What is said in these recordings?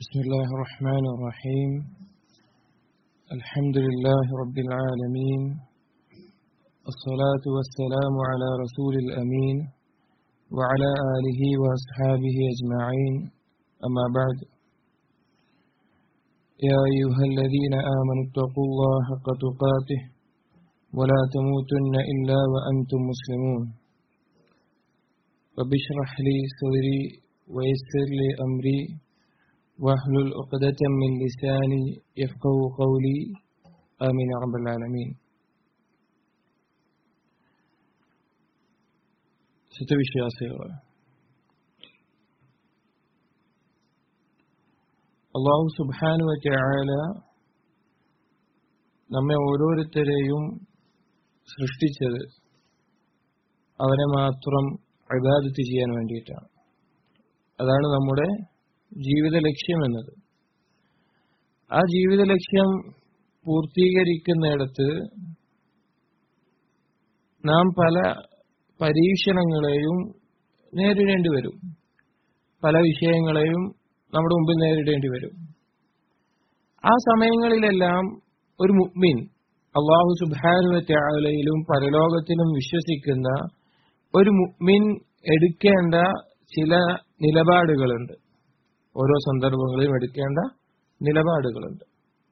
بسم الله الرحمن الرحيم الحمد لله رب العالمين الصلاة والسلام على رسول الأمين وعلى آله وأصحابه أجمعين أما بعد يا أيها الذين آمنوا اتقوا الله حق تقاته ولا تموتن إلا وأنتم مسلمون رب اشرح لي صدري ويسر لي أمري واحلل عقدة من لساني يفقه قولي آمين يا رب العالمين സത്യവിശ്വാസികളെ അള്ളാഹു സുബാനു വറ്റായാല നമ്മെ ഓരോരുത്തരെയും സൃഷ്ടിച്ചത് അവനെ മാത്രം അബാദത്ത് ചെയ്യാൻ വേണ്ടിയിട്ടാണ് അതാണ് നമ്മുടെ ജീവിത ലക്ഷ്യം എന്നത് ആ ജീവിത ലക്ഷ്യം പൂർത്തീകരിക്കുന്നിടത്ത് നാം പല പരീക്ഷണങ്ങളെയും നേരിടേണ്ടി വരും പല വിഷയങ്ങളെയും നമ്മുടെ മുമ്പിൽ നേരിടേണ്ടി വരും ആ സമയങ്ങളിലെല്ലാം ഒരു മുഗ്മിൻ അള്ളാഹു സുബാനുവറ്റായാലും പരലോകത്തിലും വിശ്വസിക്കുന്ന ഒരു മുഗ്മിൻ എടുക്കേണ്ട ചില നിലപാടുകളുണ്ട് ഓരോ സന്ദർഭങ്ങളിലും എടുക്കേണ്ട നിലപാടുകളുണ്ട്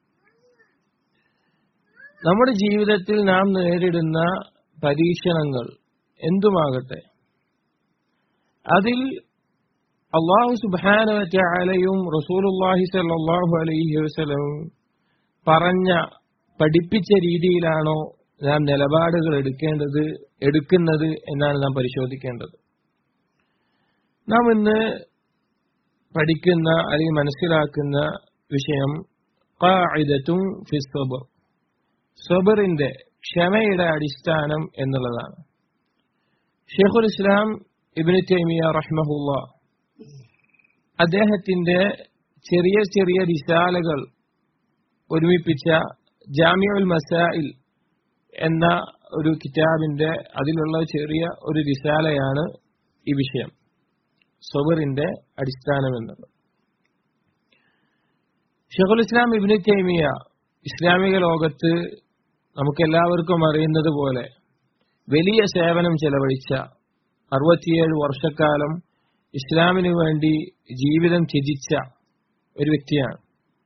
നമ്മുടെ ജീവിതത്തിൽ നാം നേരിടുന്ന പരീക്ഷണങ്ങൾ എന്തുമാകട്ടെ അതിൽ അള്ളാഹു സുബാനവറ്റയും റസൂലുല്ലാഹി സല്ലാഹു അലൈഹി വസ്ലം പറഞ്ഞ പഠിപ്പിച്ച രീതിയിലാണോ നാം നിലപാടുകൾ എടുക്കേണ്ടത് എടുക്കുന്നത് എന്നാണ് നാം പരിശോധിക്കേണ്ടത് നാം ഇന്ന് പഠിക്കുന്ന അല്ലെങ്കിൽ മനസ്സിലാക്കുന്ന വിഷയം ഖാഇദത്തും ഫി സബർ സബറിന്റെ ക്ഷമയുടെ അടിസ്ഥാനം എന്നുള്ളതാണ് ഷെയ്ഖുൽ ഇസ്ലാം ഇബിന് തൈമിയ റഹ്മഹുല്ല അദ്ദേഹത്തിന്റെ ചെറിയ ചെറിയ റിസാലകൾ ഒരുമിപ്പിച്ച ജാമിയുൽ മസായിൽ എന്ന ഒരു കിതാബിന്റെ അതിലുള്ള ചെറിയ ഒരു റിസാലയാണ് ഈ വിഷയം സബറിന്റെ അടിസ്ഥാനം എന്നുള്ളത് ഷെഖുൽ ഇസ്ലാം ഇബിന് തൈമിയ ഇസ്ലാമിക ലോകത്ത് നമുക്കെല്ലാവർക്കും അറിയുന്നത് പോലെ വലിയ സേവനം ചെലവഴിച്ച അറുപത്തിയേഴ് വർഷക്കാലം ഇസ്ലാമിനു വേണ്ടി ജീവിതം ത്യജിച്ച ഒരു വ്യക്തിയാണ്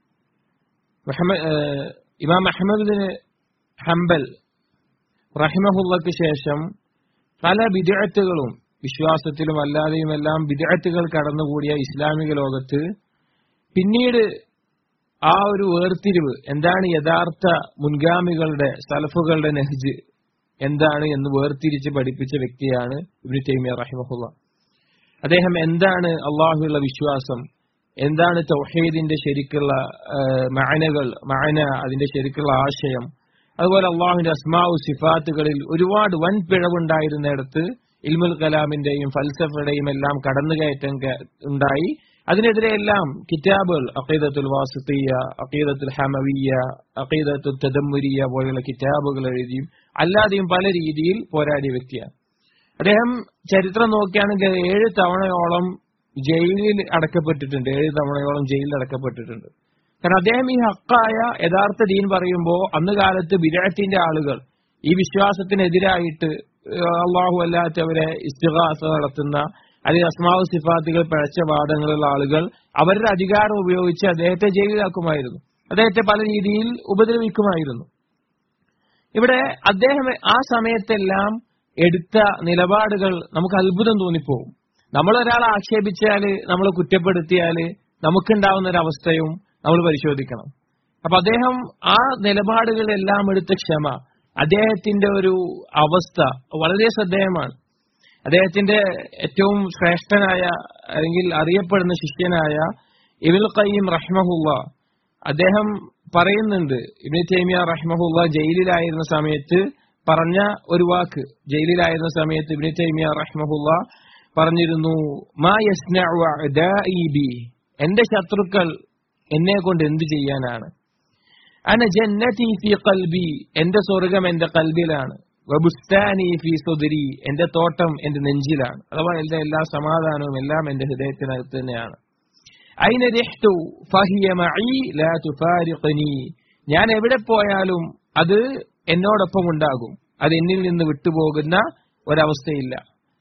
ഇമാം അഹമ്മദ് ഹംബൽ റഹിമഹുള്ളക്ക് ശേഷം പല വിദഗ്ധകളും വിശ്വാസത്തിലും അല്ലാതെയും എല്ലാം വിദഗ്ധകൾ കടന്നുകൂടിയ ഇസ്ലാമിക ലോകത്ത് പിന്നീട് ആ ഒരു വേർതിരിവ് എന്താണ് യഥാർത്ഥ മുൻഗാമികളുടെ സലഫുകളുടെ നെഹ്ജ് എന്താണ് എന്ന് വേർതിരിച്ച് പഠിപ്പിച്ച വ്യക്തിയാണ് ഇബ്നു തൈമിയ റഹിമഹുല്ല അദ്ദേഹം എന്താണ് അള്ളാഹുള്ള വിശ്വാസം എന്താണ് തൗഹീദിന്റെ ശരിക്കുള്ള മഅനകൾ മഅന അതിന്റെ ശരിക്കുള്ള ആശയം അതുപോലെ അള്ളാഹുവിന്റെ അസ്മാവു സിഫാത്തുകളിൽ ഒരുപാട് വൻ പിഴവുണ്ടായിരുന്നിടത്ത് ഇൽമുൽ കലാമിന്റെയും ഫൽസഫയുടെയും എല്ലാം കടന്നുകയറ്റം ഉണ്ടായി അതിനെതിരെയെല്ലാം കിതാബുകൾ അഖീദത്തുൽ വാസിത്തിയ അഖീദത്തുൽ ഹമവിയ അഖീദത്തുൽ തദമ്മുരിയ പോലെയുള്ള കിതാബുകൾ എഴുതിയും അല്ലാതെയും പല രീതിയിൽ പോരാടിയ വ്യക്തിയാണ് അദ്ദേഹം ചരിത്രം നോക്കുകയാണെങ്കിൽ ഏഴ് തവണയോളം ജയിലിൽ അടക്കപ്പെട്ടിട്ടുണ്ട് ഏഴ് തവണയോളം ജയിലിൽ അടക്കപ്പെട്ടിട്ടുണ്ട് കാരണം അദ്ദേഹം ഈ ഹക്കായ യഥാർത്ഥ ദീൻ പറയുമ്പോൾ അന്ന് കാലത്ത് വിരാറ്റിന്റെ ആളുകൾ ഈ വിശ്വാസത്തിനെതിരായിട്ട് അള്ളാഹു അല്ലാത്തവരെ ഇസ്തിഹാസ നടത്തുന്ന അല്ലെങ്കിൽ അസ്മാവ് സിഫാത്തുകൾ പിഴച്ച വാദങ്ങളുള്ള ആളുകൾ അവരുടെ അധികാരം ഉപയോഗിച്ച് അദ്ദേഹത്തെ ജയിലിലാക്കുമായിരുന്നു അദ്ദേഹത്തെ പല രീതിയിൽ ഉപദ്രവിക്കുമായിരുന്നു ഇവിടെ അദ്ദേഹം ആ സമയത്തെല്ലാം എടുത്ത നിലപാടുകൾ നമുക്ക് അത്ഭുതം തോന്നിപ്പോകും നമ്മൾ ഒരാളെ ആക്ഷേപിച്ചാല് നമ്മൾ കുറ്റപ്പെടുത്തിയാല് നമുക്കുണ്ടാവുന്ന ഒരു അവസ്ഥയും നമ്മൾ പരിശോധിക്കണം അപ്പൊ അദ്ദേഹം ആ നിലപാടുകളെല്ലാം എടുത്ത ക്ഷമ അദ്ദേഹത്തിന്റെ ഒരു അവസ്ഥ വളരെ ശ്രദ്ധേയമാണ് അദ്ദേഹത്തിന്റെ ഏറ്റവും ശ്രേഷ്ഠനായ അല്ലെങ്കിൽ അറിയപ്പെടുന്ന ശിഷ്യനായ ഇബിൽ ഖയ്യം റഹ്മഹുല്ല അദ്ദേഹം പറയുന്നുണ്ട് ഇബിൻ തൈമിയ റഹ്മഹുല്ല ജയിലിലായിരുന്ന സമയത്ത് പറഞ്ഞ ഒരു വാക്ക് ജയിലിലായിരുന്ന സമയത്ത് ഇബിൻ തൈമിയ റഹ്മഹുല്ല പറഞ്ഞിരുന്നു മാ ബി എന്റെ ശത്രുക്കൾ എന്നെ കൊണ്ട് എന്ത് ചെയ്യാനാണ് അന ജന്നതി ഫി ഖൽബി എന്റെ സ്വർഗം എന്റെ കൽബിലാണ് വബുസ്താനി ഫി സുദരി എന്റെ തോട്ടം എന്റെ നെഞ്ചിലാണ് അഥവാ എന്റെ എല്ലാ സമാധാനവും എല്ലാം എന്റെ ഹൃദയത്തിനകത്ത് തന്നെയാണ് അയിന രഹ്തു ഫഹിയ മഈ ലാ തുഫാരിഖനി ഞാൻ എവിടെ പോയാലും അത് എന്നോടൊപ്പം ഉണ്ടാകും അത് എന്നിൽ നിന്ന് വിട്ടുപോകുന്ന ഒരവസ്ഥയില്ല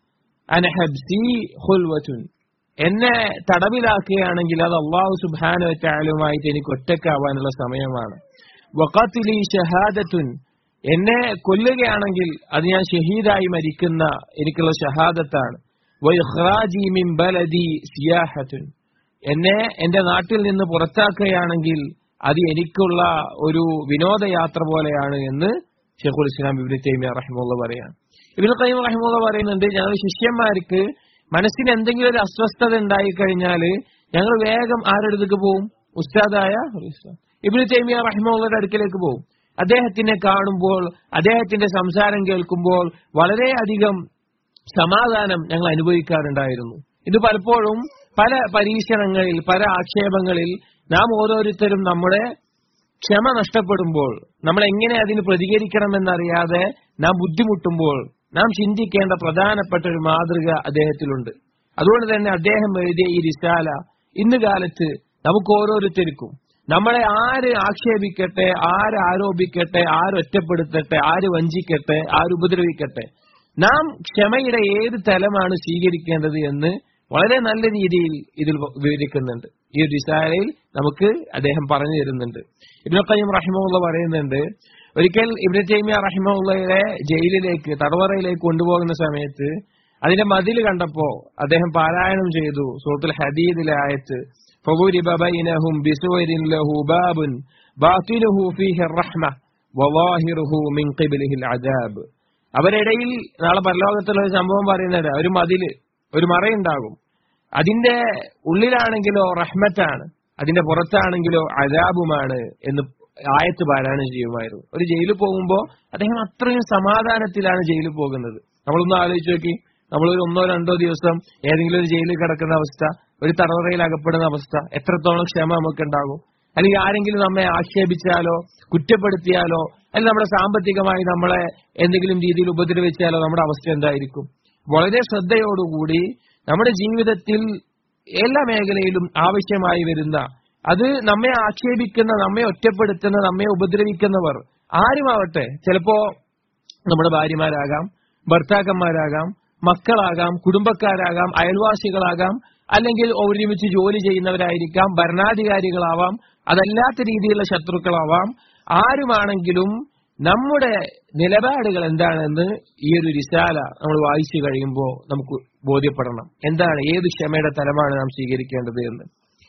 അനഹബ്സി ഹുൽവത്തുൻ എന്നെ തടവിലാക്കുകയാണെങ്കിൽ അത് അള്ളാഹു സുബാനുമായിട്ട് എനിക്ക് ഒറ്റക്കാവാനുള്ള സമയമാണ് വഖാത്തിലി ഷഹാദത്തുൻ എന്നെ കൊല്ലുകയാണെങ്കിൽ അത് ഞാൻ ഷഹീദായി മരിക്കുന്ന എനിക്കുള്ള ഷഹാദത്താണ് വൈഹ്റാജി മിൻ ബലദി സിയാഹത്തുൻ എന്നെ എന്റെ നാട്ടിൽ നിന്ന് പുറത്താക്കുകയാണെങ്കിൽ അത് എനിക്കുള്ള ഒരു വിനോദയാത്ര പോലെയാണ് എന്ന് ഷെഖുൽ ഇസ്ലാം ഇബിന് തൈമിയ റഹിമുള്ള പറയാണ് ഇബിന് കൈം റഹിമുള്ള പറയുന്നുണ്ട് ഞങ്ങൾ ശിഷ്യന്മാർക്ക് മനസ്സിന് എന്തെങ്കിലും ഒരു അസ്വസ്ഥത ഉണ്ടായി കഴിഞ്ഞാൽ ഞങ്ങൾ വേഗം ആരുടെ അടുത്തേക്ക് പോവും ഉസ്താദായ ഇബിന് തൈമിയ റഹിമുള്ളയുടെ അടുക്കലേക്ക് പോവും അദ്ദേഹത്തിനെ കാണുമ്പോൾ അദ്ദേഹത്തിന്റെ സംസാരം കേൾക്കുമ്പോൾ വളരെയധികം സമാധാനം ഞങ്ങൾ അനുഭവിക്കാറുണ്ടായിരുന്നു ഇത് പലപ്പോഴും പല പരീക്ഷണങ്ങളിൽ പല ആക്ഷേപങ്ങളിൽ നാം ഓരോരുത്തരും നമ്മുടെ ക്ഷമ നഷ്ടപ്പെടുമ്പോൾ നമ്മൾ എങ്ങനെ അതിന് പ്രതികരിക്കണമെന്നറിയാതെ നാം ബുദ്ധിമുട്ടുമ്പോൾ നാം ചിന്തിക്കേണ്ട പ്രധാനപ്പെട്ട ഒരു മാതൃക അദ്ദേഹത്തിലുണ്ട് അതുകൊണ്ട് തന്നെ അദ്ദേഹം എഴുതിയ ഈ റിസാല ഇന്ന് കാലത്ത് നമുക്ക് ഓരോരുത്തർക്കും നമ്മളെ ആര് ആക്ഷേപിക്കട്ടെ ആര് ആരോപിക്കട്ടെ ആര് ഒറ്റപ്പെടുത്തട്ടെ ആര് വഞ്ചിക്കട്ടെ ആര് ഉപദ്രവിക്കട്ടെ നാം ക്ഷമയുടെ ഏത് തലമാണ് സ്വീകരിക്കേണ്ടത് എന്ന് വളരെ നല്ല രീതിയിൽ ഇതിൽ വിവരിക്കുന്നുണ്ട് ഈ ഒരു റിസാലയിൽ നമുക്ക് അദ്ദേഹം പറഞ്ഞു തരുന്നുണ്ട് ഇബ്നു ഖയ്യിം റഹിമുള്ള പറയുന്നുണ്ട് ഒരിക്കൽ ഇബ്നു തൈമിയ റഹിമുള്ളയുടെ ജയിലിലേക്ക് തടവറയിലേക്ക് കൊണ്ടുപോകുന്ന സമയത്ത് അതിന്റെ മതിൽ കണ്ടപ്പോ അദ്ദേഹം പാരായണം ചെയ്തു സൂറത്തുൽ ഹദീദിലെ ആയത്ത് فضرب بينهم بسور له باب باطنه فيه الرحمة وظاهره من قبله العذاب അവരിടയിൽ നാളെ പരലോകത്തുള്ള ഒരു സംഭവം പറയുന്നത് ഒരു മതില് ഒരു മറയുണ്ടാകും അതിന്റെ ഉള്ളിലാണെങ്കിലോ റഹ്മത്താണ് അതിന്റെ പുറത്താണെങ്കിലോ അജാബുമാണ് എന്ന് ആയത്ത് പാരായണം ചെയ്യുമായിരുന്നു ഒരു ജയിലിൽ പോകുമ്പോൾ അദ്ദേഹം അത്രയും സമാധാനത്തിലാണ് ജയിലിൽ പോകുന്നത് നമ്മളൊന്ന് ആലോചിച്ച് നോക്കി നമ്മളൊരു ഒന്നോ രണ്ടോ ദിവസം ഏതെങ്കിലും ഒരു ജയിലിൽ കിടക്കുന്ന അവസ്ഥ ഒരു തടവറയിൽ അകപ്പെടുന്ന അവസ്ഥ എത്രത്തോളം ക്ഷമ നമുക്ക് ഉണ്ടാകും അല്ലെങ്കിൽ ആരെങ്കിലും നമ്മെ ആക്ഷേപിച്ചാലോ കുറ്റപ്പെടുത്തിയാലോ അല്ലെങ്കിൽ നമ്മുടെ സാമ്പത്തികമായി നമ്മളെ എന്തെങ്കിലും രീതിയിൽ ഉപദ്രവിച്ചാലോ നമ്മുടെ അവസ്ഥ എന്തായിരിക്കും വളരെ ശ്രദ്ധയോടുകൂടി നമ്മുടെ ജീവിതത്തിൽ എല്ലാ മേഖലയിലും ആവശ്യമായി വരുന്ന അത് നമ്മെ ആക്ഷേപിക്കുന്ന നമ്മെ ഒറ്റപ്പെടുത്തുന്ന നമ്മെ ഉപദ്രവിക്കുന്നവർ ആരുമാവട്ടെ ചിലപ്പോ നമ്മുടെ ഭാര്യമാരാകാം ഭർത്താക്കന്മാരാകാം മക്കളാകാം കുടുംബക്കാരാകാം അയൽവാസികളാകാം അല്ലെങ്കിൽ ഒരുമിച്ച് ജോലി ചെയ്യുന്നവരായിരിക്കാം ഭരണാധികാരികളാവാം അതല്ലാത്ത രീതിയിലുള്ള ശത്രുക്കളാവാം ആരുമാണെങ്കിലും നമ്മുടെ നിലപാടുകൾ എന്താണെന്ന് ഈ ഒരു റിസാല നമ്മൾ വായിച്ചു കഴിയുമ്പോൾ നമുക്ക് ബോധ്യപ്പെടണം എന്താണ് ഏത് ക്ഷമയുടെ തലമാണ് നാം സ്വീകരിക്കേണ്ടത് എന്ന്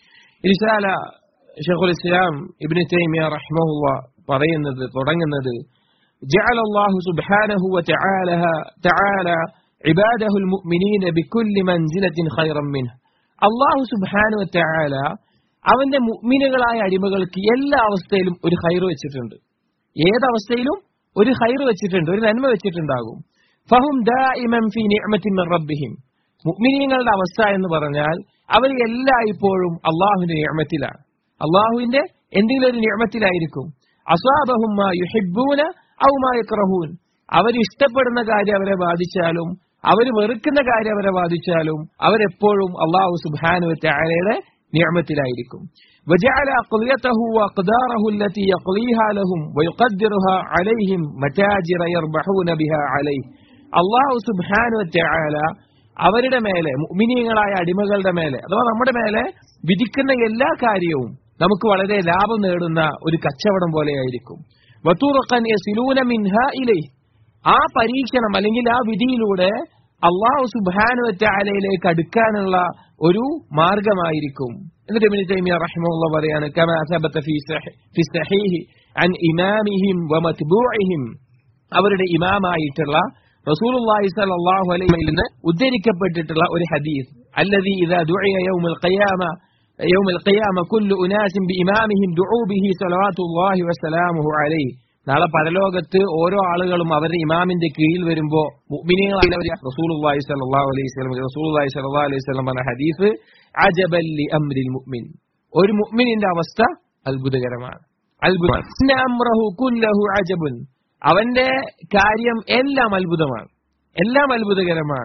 റിസാല ഷെഖുൽ ഇസ്ലാം ഇബ്നു തൈമിയ റഹ്മഹുള്ള പറയുന്നത് തുടങ്ങുന്നത് جعل الله سبحانه وتعالى تعالى عباده المؤمنين بكل منزلة خيرا منه അള്ളാഹു സുബാനു വറ്റാല അവന്റെ മുഗ്മിനുകളായ അടിമകൾക്ക് എല്ലാ അവസ്ഥയിലും ഒരു ഹൈറ് വെച്ചിട്ടുണ്ട് ഏതവസ്ഥയിലും ഒരു ഹൈറ് വെച്ചിട്ടുണ്ട് ഒരു നന്മ വെച്ചിട്ടുണ്ടാകും ഫഹും ദാഇമൻ ഫീ നിഅമത്തിൻ മിൻ റബ്ബിഹിം മുഅ്മിനീങ്ങളുടെ അവസ്ഥ എന്ന് പറഞ്ഞാൽ അവർ എല്ലായ്പ്പോഴും അള്ളാഹുവിന്റെ നിയമത്തിലാണ് അള്ളാഹുവിന്റെ എന്തെങ്കിലും ഒരു നിയമത്തിലായിരിക്കും അസ്വാബഹും മാ യുഹിബ്ബൂന ഔ മാ യക്റഹൂൻ അവർ ഇഷ്ടപ്പെടുന്ന കാര്യം അവരെ ബാധിച്ചാലും അവർ വെറുക്കുന്ന കാര്യം അവരെ ബാധിച്ചാലും അവരെപ്പോഴും അള്ളാഹു സുബ്ഹാനു വതആലയുടെ നിയമത്തിലായിരിക്കും وجعل أقضيته وأقداره التي يقضيها لهم ويقدرها عليهم متاجر يربحون بها عليه അള്ളാഹു സുബ്ഹാനു വതആല അവരുടെ മേലെ മുഅ്മിനീങ്ങളായ അടിമകളുടെ മേലെ അഥവാ നമ്മുടെ മേലെ വിധിക്കുന്ന എല്ലാ കാര്യവും നമുക്ക് വളരെ ലാഭം നേടുന്ന ഒരു കച്ചവടം പോലെയായിരിക്കും വതൂറഖൻ യസിലൂന മിൻഹാ ഇലൈഹി ആ പരീക്ഷണം അല്ലെങ്കിൽ ആ വിധിയിലൂടെ അള്ളാഹു സുബാനു വറ്റാലയിലേക്ക് അടുക്കാനുള്ള ഒരു മാർഗമായിരിക്കും എന്നിട്ട് ഇബ്നു തൈമിയ റഹിമഹുള്ള പറയാണ് കമാ സബത ഫീ സഹീ ഫി സഹീഹി അൻ ഇമാമിഹിം വമത്ബൂഇഹിം അവരുടെ ഇമാമായിട്ടുള്ള റസൂലുള്ളാഹി സ്വല്ലല്ലാഹു അലൈഹി വസല്ലം നിന്ന് ഉദ്ധരിക്കപ്പെട്ടിട്ടുള്ള ഒരു ഹദീസ് അല്ലദീ ഇദാ ദുഇയ യൗമൽ ഖിയാമ يوم القيامة كل أناس بإمامهم دعوا به صلوات الله وسلامه عليه നാളെ പരലോകത്ത് ഓരോ ആളുകളും അവരുടെ ഇമാമിന്റെ കീഴിൽ വരുമ്പോ മുഅ്മിനീങ്ങളായ റസൂലുള്ളാഹി സ്വല്ലല്ലാഹു അലൈഹി വസല്ലം റസൂലുള്ളാഹി സ്വല്ലല്ലാഹു അലൈഹി വസല്ലം പറഞ്ഞ ഹദീസ് അജബൽ ലി അംരിൽ മുഅ്മിൻ ഒരു മുഅ്മിനിന്റെ അവസ്ഥ അത്ഭുതകരമാണ് അത്ഭുതമാണ് അംറഹു കുല്ലഹു അജബുൻ അവന്റെ കാര്യം എല്ലാം അത്ഭുതമാണ് എല്ലാം അത്ഭുതകരമാണ്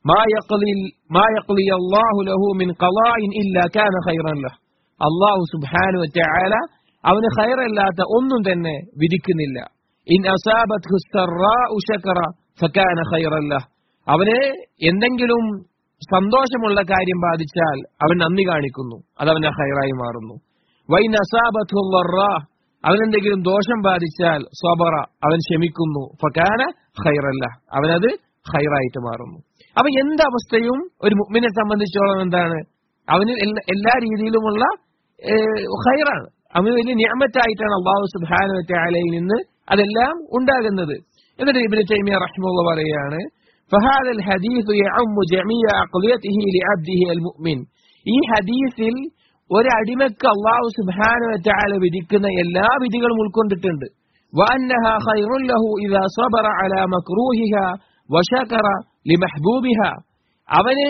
മാ യഖ്ലി മാ യഖ്ലി അല്ലാഹു ലഹു മിൻ ഖളാഇൻ ഇല്ലാ കാന ഖൈറൻ ലഹ് അല്ലാഹു സുബ്ഹാനഹു വതആല അവന് ഖൈറല്ലാത്ത ഒന്നും തന്നെ വിധിക്കുന്നില്ല ഇൻ അസാബത്ഹു സറാഉ ശകറ ഫകാന ഖൈറൻ ലഹ് അവന് എന്തെങ്കിലും സന്തോഷമുള്ള കാര്യം ബാധിച്ചാൽ അവൻ നന്ദി കാണിക്കുന്നു അത് അവന്റെ ഹൈറായി മാറുന്നു വൈൻ അസാബത്ഹു ളറാ അവനെന്തെങ്കിലും ദോഷം ബാധിച്ചാൽ സ്വബറ അവൻ ക്ഷമിക്കുന്നു ഫകാന ഖൈറല്ല അവനത് ഹൈറായിട്ട് മാറുന്നു അപ്പൊ എന്തവസ്ഥയും ഒരു മുഅ്മിനെ സംബന്ധിച്ചോളം എന്താണ് അവന് എല്ലാ- എല്ലാ രീതിയിലുമുള്ള ഹൈറാണ് അവന് വലിയ നിയമത്തായിട്ടാണ് അള്ളാഹു സുബ്ഹാനഹു വതആലയിൽ നിന്ന് അതെല്ലാം ഉണ്ടാകുന്നത് എന്നിട്ട് ഇബ്നു തൈമിയ റഹ്മഹുള്ള പറയുകയാണ് فهذا الحديث يعم جميع عقليته لعبده المؤمن ഈ ഹദീസിൽ ഒരടിമക്ക് അള്ളാഹു സുബ്ഹാനഹു വതആല വിധിക്കുന്ന എല്ലാ വിധികളും ഉൾക്കൊണ്ടിട്ടുണ്ട് وأنها خير له إذا صبر على مكروهها وشكر لمحبوبها അവന്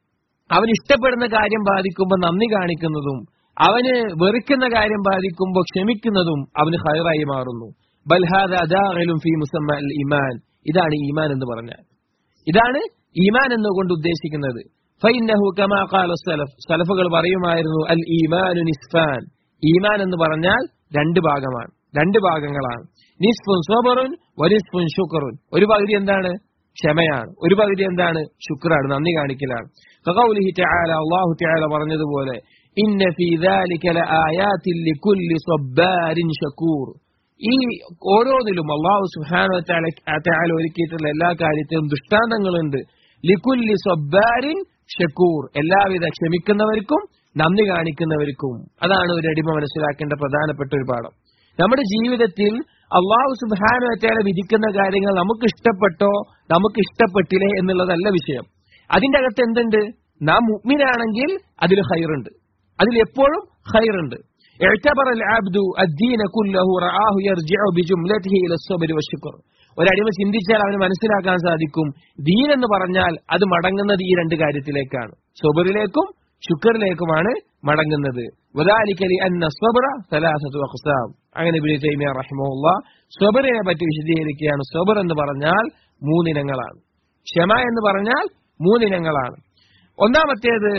അവൻ ഇഷ്ടപ്പെടുന്ന കാര്യം ബാധിക്കുമ്പോൾ നന്ദി കാണിക്കുന്നതും അവന് വെറുക്കുന്ന കാര്യം ബാധിക്കുമ്പോൾ ക്ഷമിക്കുന്നതും അവന് ഹൈറായി മാറുന്നു ബൽഹാദ അദാഖിലും ഫി മുസമ്മ അൽ ഇമാൻ ഇതാണ് ഈമാൻ എന്ന് പറഞ്ഞാൽ ഇതാണ് ഈമാൻ എന്നുകൊണ്ട് ഉദ്ദേശിക്കുന്നത് ഫൈന്നഹു കമാ ഖാല സലഫ് സലഫുകൾ പറയുമായിരുന്നു അൽ ഈമാനു നിസ്ഫാൻ ഈമാൻ എന്ന് പറഞ്ഞാൽ രണ്ട് ഭാഗമാണ് രണ്ട് ഭാഗങ്ങളാണ് നിസ്ഫുൻ സബറുൻ വനിസ്ഫുൻ ശുക്റുൻ ഒരു പകുതി എന്താണ് ക്ഷമയാണ് ഒരു പകുതി എന്താണ് ശുക്രാണ് നന്ദി കാണിക്കലാണ് കഖൗലിഹി തആല അല്ലാഹു തആല പറഞ്ഞതുപോലെ ഇന്ന ഫീ ദാലിക ലആയാതിൻ ലികുല്ലി സബ്ബാരിൻ ശകൂർ ഈ ഓരോന്നിലും അള്ളാഹു സുഹാന തആല ഒരുക്കിയിട്ടുള്ള എല്ലാ കാര്യത്തിലും ദൃഷ്ടാന്തങ്ങളുണ്ട് ലികുല്ലി സബ്ബാരിൻ ഷക്കൂർ എല്ലാവിധ ക്ഷമിക്കുന്നവർക്കും നന്ദി കാണിക്കുന്നവർക്കും അതാണ് ഒരു അടിമ മനസ്സിലാക്കേണ്ട പ്രധാനപ്പെട്ട ഒരു പാഠം നമ്മുടെ ജീവിതത്തിൽ അള്ളാഹു സുബാനു വറ്റാല വിധിക്കുന്ന കാര്യങ്ങൾ നമുക്ക് ഇഷ്ടപ്പെട്ടോ നമുക്ക് ഇഷ്ടപ്പെട്ടില്ലേ എന്നുള്ളതല്ല വിഷയം അതിന്റെ അകത്ത് എന്തുണ്ട് നാം മുഗ്മിനാണെങ്കിൽ അതിൽ ഹൈറുണ്ട് അതിൽ എപ്പോഴും ഹൈറുണ്ട് اعتبر العبد الدين كله رآه يرجع بجملته إلى الصبر والشكر ഒരടിമ ചിന്തിച്ചാൽ അവന് മനസ്സിലാക്കാൻ സാധിക്കും ദീൻ എന്ന് പറഞ്ഞാൽ അത് മടങ്ങുന്നത് ഈ രണ്ട് കാര്യത്തിലേക്കാണ് സൊബറിലേക്കും ശുക്റിലേക്കുമാണ് മടങ്ങുന്നത് വദാലിക്കലി അന്ന സ്വബറ സലാസത്തു അഖ്സാം അങ്ങനെ ഇബ്നു തൈമിയ റഹിമഹുള്ള സ്വബറിനെ പറ്റി വിശദീകരിക്കുകയാണ് സ്വബർ എന്ന് പറഞ്ഞാൽ മൂന്നിനങ്ങളാണ് ക്ഷമ എന്ന് പറഞ്ഞാൽ മൂന്നിനങ്ങളാണ് ഒന്നാമത്തേത്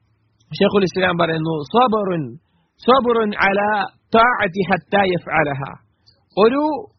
ഷെഖുൽ ഇസ്ലാം പറയുന്നു സ്വബറുൻ സ്വബറുൻ അല താഅതി ഹത്താ യഫ്അലഹ ഒരു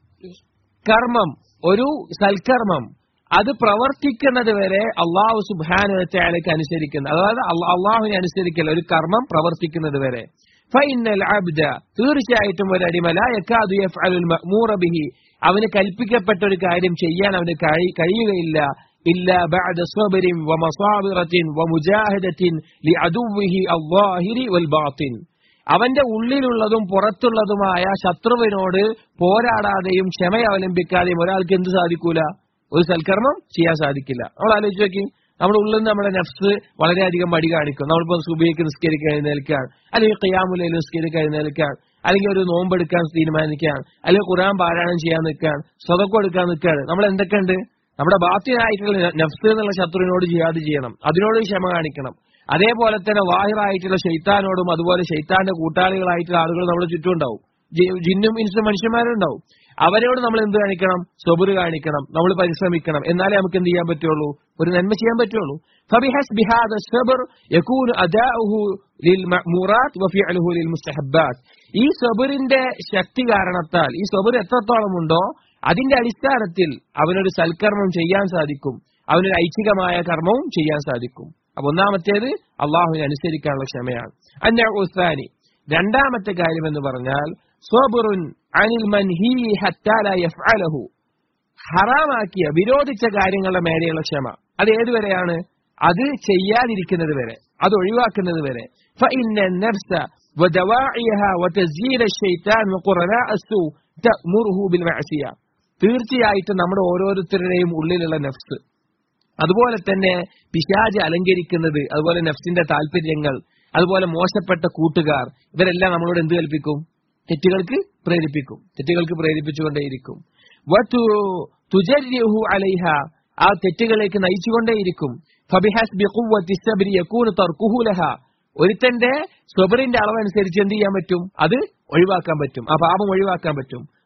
കർമ്മം ഒരു സൽക്കർമ്മം അത് പ്രവർത്തിക്കുന്നത് വരെ അള്ളാഹു സുബാനുവറ്റയാലേക്ക് അനുസരിക്കുന്ന അതായത് അള്ളാ- അള്ളാഹുവിനെ അനുസരിക്കൽ ഒരു കർമ്മം പ്രവർത്തിക്കുന്നത് വരെ ഫൈനൽ അബ്ദ തീർച്ചയായിട്ടും ഒരു അടിമല യക്കാദു യഫ്അലുൽ മഅ്മൂറ ബിഹി അവന് കൽപ്പിക്കപ്പെട്ട ഒരു കാര്യം ചെയ്യാൻ അവന് കഴി- കഴിയുകയില്ല ഇല്ല ബഅദ സ്വബരിൻ വമസാബിറത്തിൻ വമുജാഹിദത്തിൻ ലിഅദുവ്വിഹി അല്ലാഹിരി വൽ ബാത്തിൻ അവന്റെ ഉള്ളിലുള്ളതും പുറത്തുള്ളതുമായ ശത്രുവിനോട് പോരാടാതെയും ക്ഷമ അവലംബിക്കാതെയും ഒരാൾക്ക് എന്ത് സാധിക്കൂല ഒരു സൽക്കർമ്മം ചെയ്യാൻ സാധിക്കില്ല നമ്മൾ ആലോചിച്ച് നോക്കി നമ്മുടെ ഉള്ളിൽ നിന്ന് നമ്മുടെ നഫ്സ് വളരെയധികം മടി കാണിക്കും നമ്മളിപ്പോ സുബിയക്ക് നിസ്കരിക്കാൻ എഴുന്നേൽക്കാൻ അല്ലെങ്കിൽ ഖിയാമുലയിൽ നിസ്കരിക്കാൻ എഴുന്നേൽക്കാൻ അല്ലെങ്കിൽ ഒരു നോമ്പെടുക്കാൻ തീരുമാനിക്കാൻ അല്ലെങ്കിൽ ഖുറാൻ പാരായണം ചെയ്യാൻ നിൽക്കാൻ സ്വതക്കം എടുക്കാൻ നിൽക്കാണ് നമ്മൾ എന്തൊക്കെയുണ്ട് നമ്മുടെ ബാധ്യനായിട്ടുള്ള നഫ്സ് എന്നുള്ള ശത്രുവിനോട് ജിഹാദ് ചെയ്യണം അതിനോട് ക്ഷമ കാണിക്കണം അതേപോലെ തന്നെ വാഹിറായിട്ടുള്ള ഷെയ്ത്താനോടും അതുപോലെ ഷെയ്ത്താന്റെ കൂട്ടാളികളായിട്ടുള്ള ആളുകൾ നമ്മുടെ ചുറ്റും ഉണ്ടാവും ജി- ജിന്നും ഇൻസും മനുഷ്യന്മാരും ഉണ്ടാവും അവരോട് നമ്മൾ എന്ത് കാണിക്കണം സ്വബുറ് കാണിക്കണം നമ്മൾ പരിശ്രമിക്കണം എന്നാലേ നമുക്ക് എന്ത് ചെയ്യാൻ പറ്റുള്ളൂ ഒരു നന്മ ചെയ്യാൻ പറ്റുള്ളൂ فبحسب بهذا الصبر يكون أداؤه للمأمورات وفعله للمستحبات ഈ സബറിന്റെ ശക്തി കാരണത്താൽ ഈ സബർ എത്രത്തോളം ഉണ്ടോ അതിന്റെ അടിസ്ഥാനത്തിൽ അവനൊരു സൽക്കർമ്മം ചെയ്യാൻ സാധിക്കും അവനൊരു ഐച്ഛികമായ കർമ്മവും ചെയ്യാൻ സാധിക്കും അപ്പൊ ഒന്നാമത്തേത് അള്ളാഹുവിനെ അനുസരിക്കാനുള്ള ക്ഷമയാണ് അന്ന ഉസ്താനി രണ്ടാമത്തെ കാര്യം എന്ന് പറഞ്ഞാൽ സ്വബുറുൻ അനിൽ മൻഹി ഹത്താ ലാ യഫ്അലഹു ഹറാമാക്കിയ വിരോധിച്ച കാര്യങ്ങളുടെ മേലെയുള്ള ക്ഷമ അത് ഏതുവരെയാണ് അത് ചെയ്യാതിരിക്കുന്നത് വരെ അത് ഒഴിവാക്കുന്നത് വരെ فإن النفس ودواعيها وتزيين الشيطان وقرناء السوء تأمره بالمعصية തീർച്ചയായിട്ടും നമ്മുടെ ഓരോരുത്തരുടെയും ഉള്ളിലുള്ള നഫ്സ് അതുപോലെ തന്നെ പിശാജ് അലങ്കരിക്കുന്നത് അതുപോലെ നഫ്സിന്റെ താല്പര്യങ്ങൾ അതുപോലെ മോശപ്പെട്ട കൂട്ടുകാർ ഇവരെല്ലാം നമ്മളോട് എന്ത് കൽപ്പിക്കും തെറ്റുകൾക്ക് പ്രേരിപ്പിക്കും തെറ്റുകൾക്ക് പ്രേരിപ്പിച്ചുകൊണ്ടേയിരിക്കും വതു തുജര്യഹു അലൈഹ ആ തെറ്റുകളിലേക്ക് നയിച്ചുകൊണ്ടേയിരിക്കും ഫബിഹാസ് ബിഖുവ്വത്തി സബ്രി യകൂനു തർക്കുഹു ലഹ ഒരുത്തന്റെ സ്വബറിന്റെ അളവനുസരിച്ച് എന്ത് ചെയ്യാൻ പറ്റും അത് ഒഴിവാക്കാൻ പറ്റും ആ പാപം ഒഴിവാക്കാൻ പറ്റും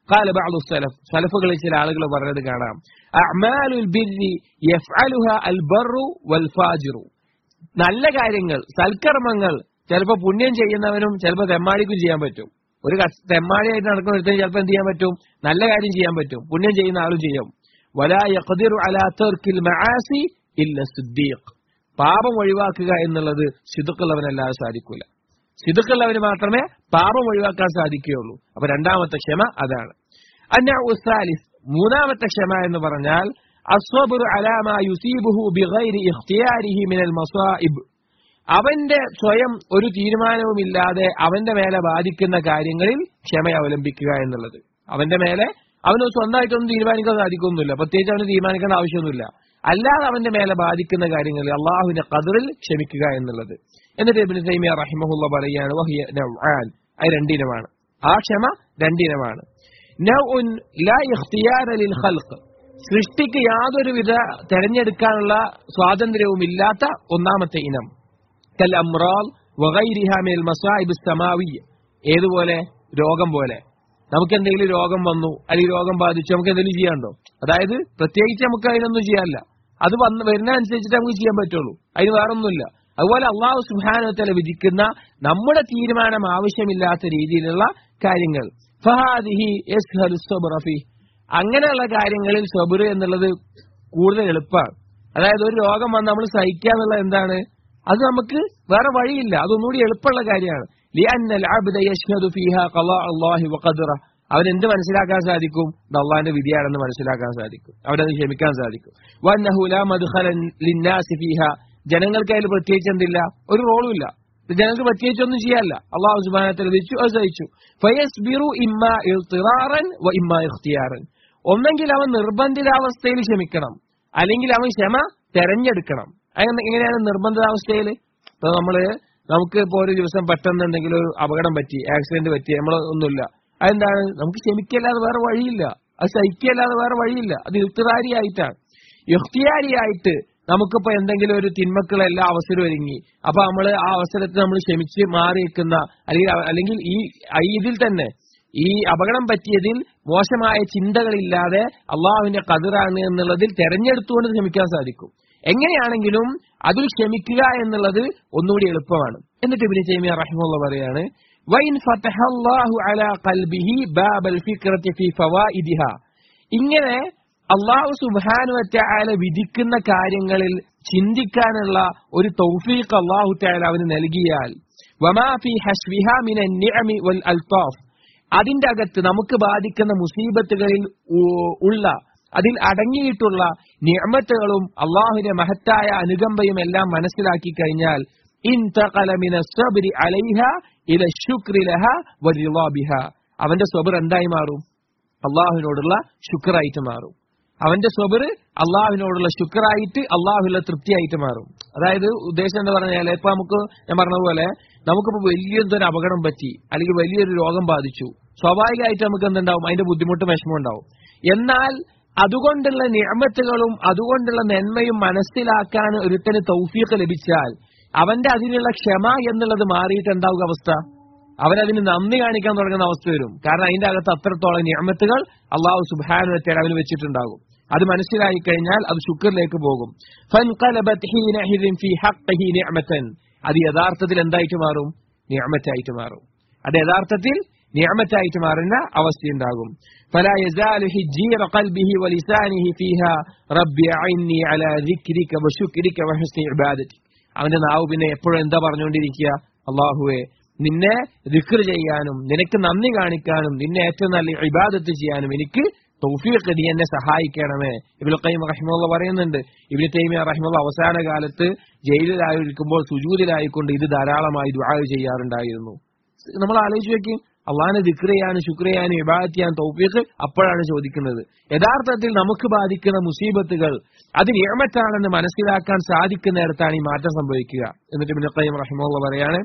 قال بعض السلف സലഫുകളിൽ ചില ആളുകൾ പറഞ്ഞത് കാണാം അഅ്മാലുൽ ബിർരി യഫ്അലുഹ അൽ ബർറു വൽ ഫാജിറു നല്ല കാര്യങ്ങൾ സൽക്കർമ്മങ്ങൾ ചിലപ്പോൾ പുണ്യം ചെയ്യുന്നവനും ചിലപ്പോൾ തെമ്മാടിക്കും ചെയ്യാൻ പറ്റും ഒരു കസ്- തെമ്മാടിയായിട്ട് നടക്കുന്ന ഒരുത്തന് ചിലപ്പോൾ എന്ത് ചെയ്യാൻ പറ്റും നല്ല കാര്യം ചെയ്യാൻ പറ്റും പുണ്യം ചെയ്യുന്ന ആളും ചെയ്യും വലാ യഖ്ദിറു അലാ തർക്കിൽ മആസി ഇല്ല സിദ്ദീഖ് പാപം ഒഴിവാക്കുക എന്നുള്ളത് സിദുക്കുള്ളവനല്ലാതെ സാധിക്കൂല സിദുക്കുള്ളവന് മാത്രമേ പാപം ഒഴിവാക്കാൻ സാധിക്കുകയുള്ളൂ അപ്പൊ രണ്ടാമത്തെ ക്ഷമ അതാണ് അന്ന ഉസാലിസ് മൂന്നാമത്തെ ക്ഷമ എന്ന് പറഞ്ഞാൽ അസ്വബുർ അലാമ യുസീബുഹു ബിഗൈരി ഇഖ്തിയാരിഹി മിനൽ മസാഇബ് അവന്റെ സ്വയം ഒരു തീരുമാനവുമില്ലാതെ അവന്റെ മേലെ ബാധിക്കുന്ന കാര്യങ്ങളിൽ ക്ഷമ അവലംബിക്കുക എന്നുള്ളത് അവന്റെ മേലെ അവന് സ്വന്തമായിട്ടൊന്നും തീരുമാനിക്കാൻ സാധിക്കൊന്നുമില്ല പ്രത്യേകിച്ച് അവന് തീരുമാനിക്കേണ്ട ആവശ്യമൊന്നുമില്ല അല്ലാതെ അവന്റെ മേലെ ബാധിക്കുന്ന കാര്യങ്ങളിൽ അള്ളാഹുവിന്റെ കതിറിൽ ക്ഷമിക്കുക എന്നുള്ളത് എന്നിട്ട് ഇബ്നു തൈമിയ റഹിമഹുള്ള പറയാണ് വഹിയ നൗആൻ അത് രണ്ടിനമാണ് ആ ക്ഷമ രണ്ടിനമാണ് നൗഉൻ ലാ ഇഖ്തിയാര ലിൽ ഖൽഖ് സൃഷ്ടിക്ക് യാതൊരുവിധ തെരഞ്ഞെടുക്കാനുള്ള സ്വാതന്ത്ര്യവും ഇല്ലാത്ത ഒന്നാമത്തെ ഇനം കൽ അമ്രാൽ വഗൈരിഹ മിനൽ മസായിബ് സമാവിയ ഏതുപോലെ രോഗം പോലെ നമുക്ക് എന്തെങ്കിലും രോഗം വന്നു അല്ലെങ്കിൽ രോഗം ബാധിച്ചു നമുക്ക് എന്തെങ്കിലും ചെയ്യാനുണ്ടോ അതായത് പ്രത്യേകിച്ച് നമുക്ക് അതിനൊന്നും ചെയ്യാനില്ല അത് വന്ന് വരുന്ന അനുസരിച്ചിട്ട് നമുക്ക് ചെയ്യാൻ പറ്റുള്ളൂ അതിന് വേറൊന്നുമില്ല അതുപോലെ അള്ളാഹു സുഹാനത്തല വിധിക്കുന്ന നമ്മുടെ തീരുമാനം ആവശ്യമില്ലാത്ത രീതിയിലുള്ള കാര്യങ്ങൾ ഫഹാദിഹി യസ്ഹലു സബ്റ ഫീഹ്. അങ്ങനെയുള്ള കാര്യങ്ങളിൽ സബുർ എന്നുള്ളത് കൂടുതൽ എളുപ്പമാണ് അതായത് ഒരു രോഗം വന്ന് നമ്മൾ സഹിക്കുക എന്നുള്ളത് എന്താണ് അത് നമുക്ക് വേറെ വഴിയില്ല അതൊന്നുകൂടി എളുപ്പമുള്ള കാര്യമാണ് ലിഅന്ന العبد يشهد فيها قضاء الله وقدره അവൻ എന്ത് മനസ്സിലാക്കാൻ സാധിക്കും ഇത് അള്ളാഹിന്റെ വിധിയാണെന്ന് മനസ്സിലാക്കാൻ സാധിക്കും അവനത് ക്ഷമിക്കാൻ സാധിക്കും വന്നഹു ലാ മദ്ഖല ലിന്നാസി ഫീഹ ജനങ്ങൾക്ക് അതിൽ പ്രത്യേകിച്ച് എന്തില്ല ഒരു റോളും ഇല്ല ജനങ്ങൾക്ക് പ്രത്യേകിച്ച് ഒന്നും ചെയ്യാല്ല അള്ളാഹു സുബാനത്തിൽ വിധിച്ചു അത് സഹിച്ചു ഫയസ്ബിറു ഇമ്മ ഇൽത്തിറാറൻ വ ഇമ്മ ഇഖ്തിയാറൻ ഒന്നെങ്കിൽ അവൻ നിർബന്ധിതാവസ്ഥയിൽ ക്ഷമിക്കണം അല്ലെങ്കിൽ അവൻ ക്ഷമ തെരഞ്ഞെടുക്കണം അങ്ങനെ എങ്ങനെയാണ് നിർബന്ധിതാവസ്ഥയിൽ ഇപ്പൊ നമ്മള് നമുക്ക് ഇപ്പൊ ഒരു ദിവസം പെട്ടെന്ന് എന്തെങ്കിലും ഒരു അപകടം പറ്റി ആക്സിഡന്റ് പറ്റി നമ്മൾ ഒന്നുമില്ല അതെന്താണ് നമുക്ക് ക്ഷമിക്കല്ലാതെ വേറെ വഴിയില്ല അത് സഹിക്കല്ലാതെ വേറെ വഴിയില്ല അത് ഇൽത്തിറാരിയായിട്ടാണ് ഇഖ്തിയാരിയായിട്ട് നമുക്കിപ്പോ എന്തെങ്കിലും ഒരു തിന്മക്കുള്ള എല്ലാ അവസരവും ഒരുങ്ങി അപ്പൊ നമ്മൾ ആ അവസരത്തിൽ നമ്മൾ ക്ഷമിച്ച് മാറി നിൽക്കുന്ന അല്ലെങ്കിൽ അല്ലെങ്കിൽ ഈ ഈ ഇതിൽ തന്നെ ഈ അപകടം പറ്റിയതിൽ മോശമായ ചിന്തകളില്ലാതെ അള്ളാഹുവിന്റെ കതിറാണ് എന്നുള്ളതിൽ തെരഞ്ഞെടുത്തുകൊണ്ട് ക്ഷമിക്കാൻ സാധിക്കും എങ്ങനെയാണെങ്കിലും അതിൽ ക്ഷമിക്കുക എന്നുള്ളത് ഒന്നുകൂടി എളുപ്പമാണ് എന്നിട്ട് ഇബിന് തൈമിയ റഹിമുള്ള പറയാണ് വൈൻ ഫതഹല്ലാഹു അലാ ഖൽബിഹി ബാബൽ ഫിക്റതി ഫീ ഫവായിദിഹ ഇങ്ങനെ അള്ളാഹു സുബ്ഹാനു വതആല വിധിക്കുന്ന കാര്യങ്ങളിൽ ചിന്തിക്കാനുള്ള ഒരു തൗഫീഖ് അള്ളാഹു തആല അവന് നൽകിയാൽ വമാ ഫീ ഹസ്വിഹ മിനൻ നിഅമി വൽ അൽതാഫ് അതിന്റെ അകത്ത് നമുക്ക് ബാധിക്കുന്ന മുസീബത്തുകളിൽ ഉ- ഉള്ള അതിൽ അടങ്ങിയിട്ടുള്ള നിയമത്തുകളും അള്ളാഹുവിന്റെ മഹത്തായ അനുകമ്പയും എല്ലാം മനസ്സിലാക്കി കഴിഞ്ഞാൽ ഇൻതഖല മിന സബ്രി അലൈഹ ഇല ശുക്രി ലഹ വരിളാ ബിഹ അവന്റെ സ്വബർ എന്തായി മാറും അള്ളാഹുവിനോടുള്ള ശുക്രായിട്ട് മാറും അവന്റെ സ്വബർ അള്ളാഹുവിനോടുള്ള ശുക്രായിട്ട് അള്ളാഹുവിനുള്ള തൃപ്തിയായിട്ട് മാറും അതായത് ഉദ്ദേശം എന്ന് പറഞ്ഞാൽ ഇപ്പൊ നമുക്ക് ഞാൻ പറഞ്ഞതുപോലെ നമുക്കിപ്പോ വലിയൊരു അപകടം പറ്റി അല്ലെങ്കിൽ വലിയൊരു രോഗം ബാധിച്ചു സ്വാഭാവികമായിട്ട് നമുക്ക് എന്തുണ്ടാവും അതിന്റെ ബുദ്ധിമുട്ടും വിഷമം ഉണ്ടാവും എന്നാൽ അതുകൊണ്ടുള്ള നിയമത്തുകളും അതുകൊണ്ടുള്ള നന്മയും മനസ്സിലാക്കാൻ ഒരുത്തന് തൗഫീഖ് ലഭിച്ചാൽ അവന്റെ അതിനുള്ള ക്ഷമ എന്നുള്ളത് മാറിയിട്ട് എന്താവുക അവസ്ഥ അവനതിന് നന്ദി കാണിക്കാൻ തുടങ്ങുന്ന അവസ്ഥ വരും കാരണം അതിന്റെ അകത്ത് അത്രത്തോളം നിയമത്തുകൾ അള്ളാഹു സുബാനുവത്തേൽ അവന് വെച്ചിട്ടുണ്ടാകും അത് മനസ്സിലായി കഴിഞ്ഞാൽ അത് ശുക്രിലേക്ക് പോകും ഫൻഖലബത് ഹീനഹിദിൻ ഫീ ഹഖ്ഖിഹി നിഅമതൻ. അത് യഥാർത്ഥത്തിൽ എന്തായിട്ട് മാറും നിയമത്തായിട്ട് മാറും അത് യഥാർത്ഥത്തിൽ നിയമത്തായിട്ട് മാറുന്ന അവസ്ഥയുണ്ടാകും فلا يزال حجير قلبه ولسانه فيها رب أعني على ذكرك وشكرك وحسن عبادتك അവന്റെ നാവ് പിന്നെ എപ്പോഴും എന്താ പറഞ്ഞുകൊണ്ടിരിക്കുക അള്ളാഹുവെ നിന്നെ ദിക്ർ ചെയ്യാനും നിനക്ക് നന്ദി കാണിക്കാനും നിന്നെ ഏറ്റവും നല്ല ഇബാദത്ത് ചെയ്യാനും എനിക്ക് തൗഫീഖ് നീ എന്നെ സഹായിക്കണമേ ഇബിൽ ഖൈം റഹിമുള്ള പറയുന്നുണ്ട് ഇബിന് തൈമിയ റഹിമുള്ള അവസാന കാലത്ത് ജയിലിലായിരിക്കുമ്പോൾ സുജൂതിലായിക്കൊണ്ട് ഇത് ധാരാളമായി ദുആ ചെയ്യാറുണ്ടായിരുന്നു നമ്മൾ ആലോചിച്ച് വെക്കും അള്ളാഹിനെ ദിക്ർ ചെയ്യാനും ശുക്ർ ചെയ്യാനും ഇബാദത്ത് ചെയ്യാൻ തൗഫീഖ് അപ്പോഴാണ് ചോദിക്കുന്നത് യഥാർത്ഥത്തിൽ നമുക്ക് ബാധിക്കുന്ന മുസീബത്തുകൾ അത് നിയമത്താണെന്ന് മനസ്സിലാക്കാൻ സാധിക്കുന്നിടത്താണ് ഈ മാറ്റം സംഭവിക്കുക എന്നിട്ട് ഇബ്നു ഖയ്യിം റഹിമഹുള്ള പറയാണ്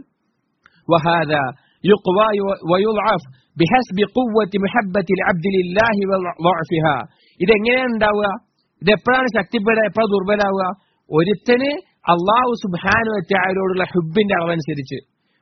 وهذا يقوى ويضعف بحسب قوة محبة العبد لله وضعفها ഇതെങ്ങനെയാണ് ഉണ്ടാവുക ഇത് എപ്പോഴാണ് ശക്തിപ്പെടുക എപ്പോഴാണ് ദുർബലാവുക ഒരുത്തന് അള്ളാഹു സുബാനു വറ്റായരോടുള്ള ഹുബിന്റെ അളവനുസരിച്ച്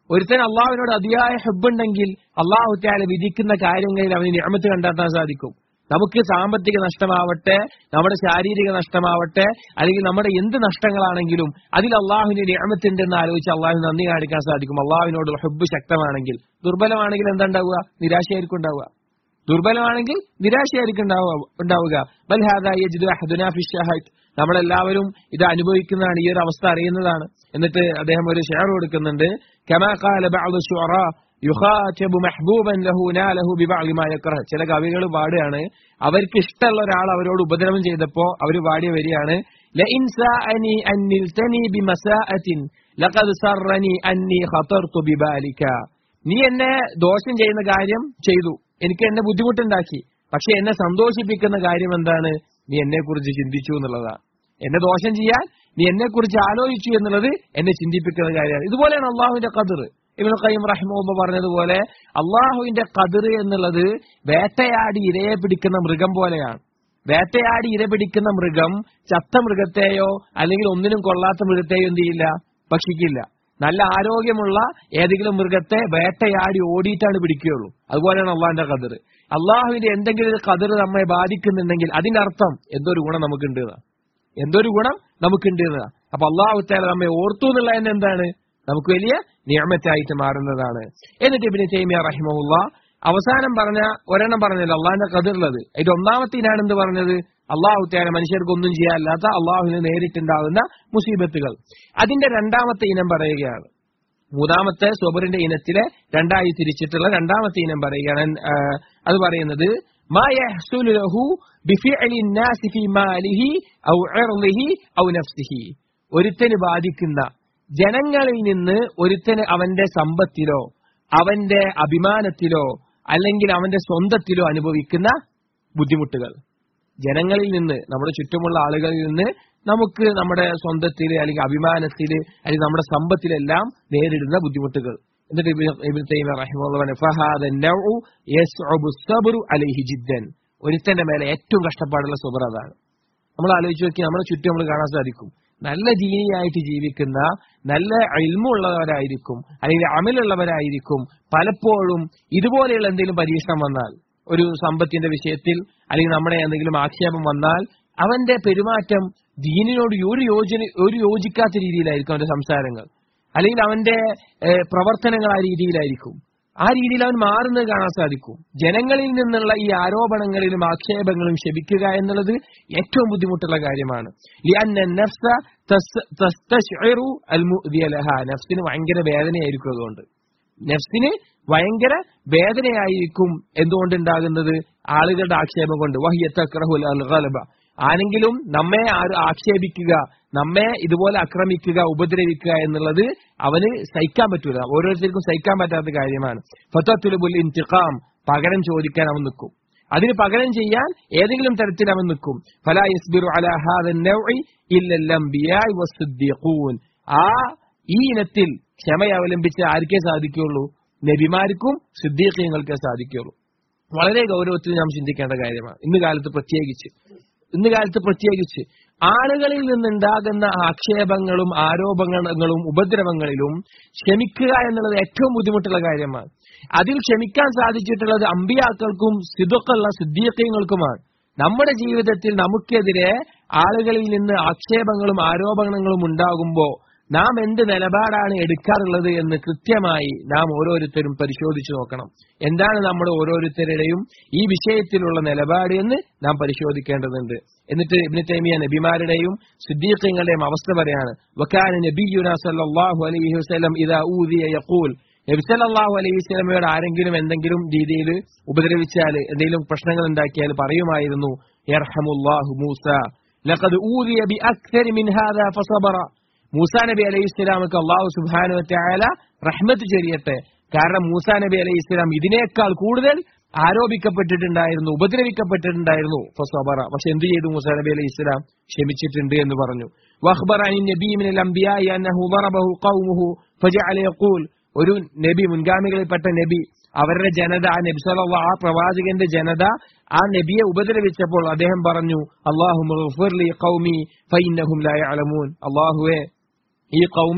ഒരുത്തൻ അള്ളാഹുവിനോട് അതിയായ ഹെബുണ്ടെങ്കിൽ അള്ളാഹു ത്യാല വിധിക്കുന്ന കാര്യങ്ങളിൽ അവന് നിയമത്ത് കണ്ടെത്താൻ സാധിക്കും നമുക്ക് സാമ്പത്തിക നഷ്ടമാവട്ടെ നമ്മുടെ ശാരീരിക നഷ്ടമാവട്ടെ അല്ലെങ്കിൽ നമ്മുടെ എന്ത് നഷ്ടങ്ങളാണെങ്കിലും അതിൽ അള്ളാഹുവിന്റെ നിയമത്തുണ്ടെന്ന് ആലോചിച്ച് അള്ളാഹു നന്ദി കാണിക്കാൻ സാധിക്കും അള്ളാഹുവിനോടുള്ള ഹെബ് ശക്തമാണെങ്കിൽ ദുർബലമാണെങ്കിൽ എന്താ ഉണ്ടാവുക നിരാശയായിരിക്കും ഉണ്ടാവുക ദുർബലമാണെങ്കിൽ നിരാശയായിരിക്കും ഉണ്ടാവുക ഉണ്ടാവുക ബൽഹാദ യജ്ദു അഹദുനാ ഫി ഷഹാദ് നമ്മളെല്ലാവരും ഇത് അനുഭവിക്കുന്നതാണ് ഈ ഒരു അവസ്ഥ അറിയുന്നതാണ് എന്നിട്ട് അദ്ദേഹം ഒരു ഷെയർ കൊടുക്കുന്നുണ്ട് കമാ ഖാല ബഅദു ശുഅറാ യുഖാതിബു മഹ്ബൂബൻ ലഹു നാലഹു ബിബഅദി മാ യക്റഹ ചില കവികൾ പാടുകയാണ് അവർക്ക് ഇഷ്ടമുള്ള ഒരാൾ അവരോട് ഉപദ്രവം ചെയ്തപ്പോ അവർ പാടിയ വരിയാണ് ലഇൻ സാഅനി അന്നിൽതനി ബിമസാഅത്തിൻ ലഖദ് സർറനി അന്നി ഖതർതു ബിബാലിക നീ എന്നെ ദോഷം ചെയ്യുന്ന കാര്യം ചെയ്തു എനിക്ക് എന്നെ ബുദ്ധിമുട്ടുണ്ടാക്കി പക്ഷെ എന്നെ സന്തോഷിപ്പിക്കുന്ന കാര്യം എന്താണ് നീ എന്നെ കുറിച്ച് ചിന്തിച്ചു എന്നുള്ളതാണ് എന്നെ ദോഷം ചെയ്യാൻ നീ എന്നെ കുറിച്ച് ആലോചിച്ചു എന്നുള്ളത് എന്നെ ചിന്തിപ്പിക്കുന്ന കാര്യമാണ് ഇതുപോലെയാണ് അള്ളാഹുവിന്റെ കതിർ ഇബിൻ ഖയ്യം റഹിമുബ പറഞ്ഞതുപോലെ അള്ളാഹുവിന്റെ കതിർ എന്നുള്ളത് വേട്ടയാടി ഇരയെ പിടിക്കുന്ന മൃഗം പോലെയാണ് വേട്ടയാടി ഇര പിടിക്കുന്ന മൃഗം ചത്ത മൃഗത്തെയോ അല്ലെങ്കിൽ ഒന്നിനും കൊള്ളാത്ത മൃഗത്തെയോ എന്ത് ചെയ്യില്ല ഭക്ഷിക്കില്ല നല്ല ആരോഗ്യമുള്ള ഏതെങ്കിലും മൃഗത്തെ വേട്ടയാടി ഓടിയിട്ടാണ് പിടിക്കുകയുള്ളൂ അതുപോലെയാണ് അള്ളാഹിന്റെ കതിർ അള്ളാഹുവിന്റെ എന്തെങ്കിലും ഒരു കതിർ നമ്മെ ബാധിക്കുന്നുണ്ടെങ്കിൽ അതിനർത്ഥം എന്തൊരു ഗുണം നമുക്കുണ്ട് എന്നാ. എന്തൊരു ഗുണം നമുക്കുണ്ട് എന്നതാ അപ്പൊ അള്ളാഹു താല നമ്മെ ഓർത്തു എന്നുള്ളതിന് എന്താണ് നമുക്ക് വലിയ നിയമത്തായിട്ട് മാറുന്നതാണ് എന്നിട്ട് ഇബിന് തൈമിയ റഹിമുള്ള അവസാനം പറഞ്ഞ ഒരെണ്ണം പറഞ്ഞല്ലോ അള്ളാഹിന്റെ കതിറുള്ളത് അതിന്റെ ഒന്നാമത്തെ ഇനാണ് എന്ത് പറഞ്ഞത് അള്ളാഹു താല മനുഷ്യർക്ക് ഒന്നും ചെയ്യാനില്ലാത്ത അള്ളാഹുവിന് നേരിട്ടുണ്ടാകുന്ന മുസീബത്തുകൾ അതിന്റെ രണ്ടാമത്തെ ഇനം പറയുകയാണ് മൂന്നാമത്തെ സൊബറിന്റെ ഇനത്തിലെ രണ്ടായി തിരിച്ചിട്ടുള്ള രണ്ടാമത്തെ ഇനം പറയുകയാണ് ആ, അത് പറയുന്നത് ما يحصل له بفعل الناس في ماله أو عرضه أو نفسه ഒരുത്തന് ബാധിക്കുന്ന ജനങ്ങളിൽ നിന്ന് ഒരുത്തന് അവന്റെ സമ്പത്തിലോ അവന്റെ അഭിമാനത്തിലോ അല്ലെങ്കിൽ അവന്റെ സ്വന്തത്തിലോ അനുഭവിക്കുന്ന ബുദ്ധിമുട്ടുകൾ ജനങ്ങളിൽ നിന്ന് നമ്മുടെ ചുറ്റുമുള്ള ആളുകളിൽ നിന്ന് നമുക്ക് നമ്മുടെ സ്വന്തത്തിൽ അല്ലെങ്കിൽ അഭിമാനത്തിൽ അല്ലെങ്കിൽ നമ്മുടെ സമ്പത്തിലെല്ലാം നേരിടുന്ന ബുദ്ധിമുട്ടുകൾ എന്നിട്ട് ഇബ്നു- ഇബ്നു തൈമിയ്യ റഹിമഹുള്ളാഹു പറഞ്ഞു, "ഫഹാദ നൗഉ യസ്ഉബു സബ്റു അലൈഹി ജിദ്ദൻ." ഒരുത്തന്റെ മേലെ ഏറ്റവും കഷ്ടപ്പാടുള്ള സുബർ അതാണ് നമ്മൾ ആലോചിച്ച് നോക്കി നമ്മുടെ ചുറ്റും നമ്മൾ കാണാൻ സാധിക്കും നല്ല ദീനിയായിട്ട് ജീവിക്കുന്ന നല്ല ഇൽമുള്ളവരായിരിക്കും അല്ലെങ്കിൽ അമലുള്ളവരായിരിക്കും പലപ്പോഴും ഇതുപോലെയുള്ള എന്തെങ്കിലും പരീക്ഷണം വന്നാൽ ഒരു സമ്പത്തിന്റെ വിഷയത്തിൽ അല്ലെങ്കിൽ നമ്മുടെ എന്തെങ്കിലും ആക്ഷേപം വന്നാൽ അവന്റെ പെരുമാറ്റം ദീനിനോട് ഒരു യോജന ഒരു യോജിക്കാത്ത രീതിയിലായിരിക്കും അവന്റെ സംസാരങ്ങൾ അല്ലെങ്കിൽ അവന്റെ ഏഹ്, പ്രവർത്തനങ്ങൾ ആ രീതിയിലായിരിക്കും ആ രീതിയിൽ അവൻ മാറുന്നത് കാണാൻ സാധിക്കും ജനങ്ങളിൽ നിന്നുള്ള ഈ ആരോപണങ്ങളിലും ആക്ഷേപങ്ങളും ശപിക്കുക എന്നുള്ളത് ഏറ്റവും ബുദ്ധിമുട്ടുള്ള കാര്യമാണ് ലിഅന്ന നഫ്സ തസ്- തസ്തശ്ഇറു അൽമുഅ്ദിയ ലഹാ. നഫ്സിന് ഭയങ്കര വേദനയായിരിക്കും അതുകൊണ്ട് നഫ്സിന് ഭയങ്കര വേദനയായിരിക്കും എന്തുകൊണ്ടുണ്ടാകുന്നത് ആളുകളുടെ ആക്ഷേപം കൊണ്ട് വഹിയ തക്റഹുൽ അൽഗലബ ആരെങ്കിലും നമ്മെ ആര് ആക്ഷേപിക്കുക നമ്മെ ഇതുപോലെ ആക്രമിക്കുക ഉപദ്രവിക്കുക എന്നുള്ളത് അവന് സഹിക്കാൻ പറ്റൂല ഓരോരുത്തർക്കും സഹിക്കാൻ പറ്റാത്ത കാര്യമാണ് ഫത്തുലുബുൽ ഇന്തിഖാം പകരം ചോദിക്കാൻ അവൻ നിൽക്കും അതിന് പകരം ചെയ്യാൻ ഏതെങ്കിലും തരത്തിൽ അവൻ നിൽക്കും ഫലാ യസ്ബിറു അലാ ഹാദ നൗഇ ഇല്ലൽ അംബിയാഇ വസ്സിദ്ദീഖൂൻ ആ ഈ ഇനത്തിൽ ക്ഷമ അവലംബിച്ച് ആർക്കേ സാധിക്കുകയുള്ളൂ നബിമാർക്കും സിദ്ദീഖീങ്ങൾക്കേ സാധിക്കുകയുള്ളൂ വളരെ ഗൗരവത്തിൽ നാം ചിന്തിക്കേണ്ട കാര്യമാണ് ഇന്ന് കാലത്ത് പ്രത്യേകിച്ച് ഇന്ന് കാലത്ത് പ്രത്യേകിച്ച് ആളുകളിൽ നിന്നുണ്ടാകുന്ന ആക്ഷേപങ്ങളും ആരോപണങ്ങളും ഉപദ്രവങ്ങളിലും ക്ഷമിക്കുക എന്നുള്ളത് ഏറ്റവും ബുദ്ധിമുട്ടുള്ള കാര്യമാണ് അതിൽ ക്ഷമിക്കാൻ സാധിച്ചിട്ടുള്ളത് അമ്പിയാക്കൾക്കും സിദുക്കുള്ള സിദ്ദീഖീങ്ങൾക്കുമാണ് നമ്മുടെ ജീവിതത്തിൽ നമുക്കെതിരെ ആളുകളിൽ നിന്ന് ആക്ഷേപങ്ങളും ആരോപണങ്ങളും ഉണ്ടാകുമ്പോൾ നാം എന്ത് നിലപാടാണ് എടുക്കാറുള്ളത് എന്ന് കൃത്യമായി നാം ഓരോരുത്തരും പരിശോധിച്ചു നോക്കണം എന്താണ് നമ്മുടെ ഓരോരുത്തരുടെയും ഈ വിഷയത്തിലുള്ള നിലപാട് എന്ന് നാം പരിശോധിക്കേണ്ടതുണ്ട് എന്നിട്ട് ഇബ്നു തൈമിയ നബിമാരുടെയും സിദ്ദീഖീങ്ങളുടെയും അവസ്ഥ പറയാണ് വക്കാന നബിയുന സല്ലല്ലാഹു അലൈഹി വസല്ലം ഇദാ ഊദിയ യഖൂൽ നബി സല്ലല്ലാഹു അലൈഹി വസല്ലമയോട് ആരെങ്കിലും എന്തെങ്കിലും രീതിയിൽ ഉപദ്രവിച്ചാൽ എന്തെങ്കിലും പ്രശ്നങ്ങൾ ഉണ്ടാക്കിയാൽ പറയുമായിരുന്നു യർഹമുല്ലാഹു മൂസ ലഖദ് ഊദിയ ബി അക്തരി മിൻ ഹാദാ ഫസബറ മൂസാ നബി അലൈഹി ഇസ്ലാമക്ക് അള്ളാഹു സുബാനു വറ്റായാല റഹ്മത്ത് ചെയ്യട്ടെ കാരണം മൂസാ നബി അലൈഹി ഇസ്ലാം ഇതിനേക്കാൾ കൂടുതൽ ആരോപിക്കപ്പെട്ടിട്ടുണ്ടായിരുന്നു ഉപദ്രവിക്കപ്പെട്ടിട്ടുണ്ടായിരുന്നു ഫസബറ പക്ഷെ എന്ത് ചെയ്തു മൂസാ നബി അലൈഹി ഇസ്ലാം ക്ഷമിച്ചിട്ടുണ്ട് എന്ന് പറഞ്ഞു വഖ്ബർ അനി നബി മിനൽ അംബിയാഇ അന്നഹു ضربه قومه فجعل يقول ഒരു നബി മുൻഗാമികളിൽപ്പെട്ട നബി അവരുടെ ജനത ആ നബി സല്ലല്ലാഹു ആ പ്രവാചകന്റെ ജനത ആ നബിയെ ഉപദ്രവിച്ചപ്പോൾ അദ്ദേഹം പറഞ്ഞു അള്ളാഹു ഖൗമി ഫൈന്നഹും ലാ യഅലമൂൻ അള്ളാഹുവേ ഈ കൗമിന്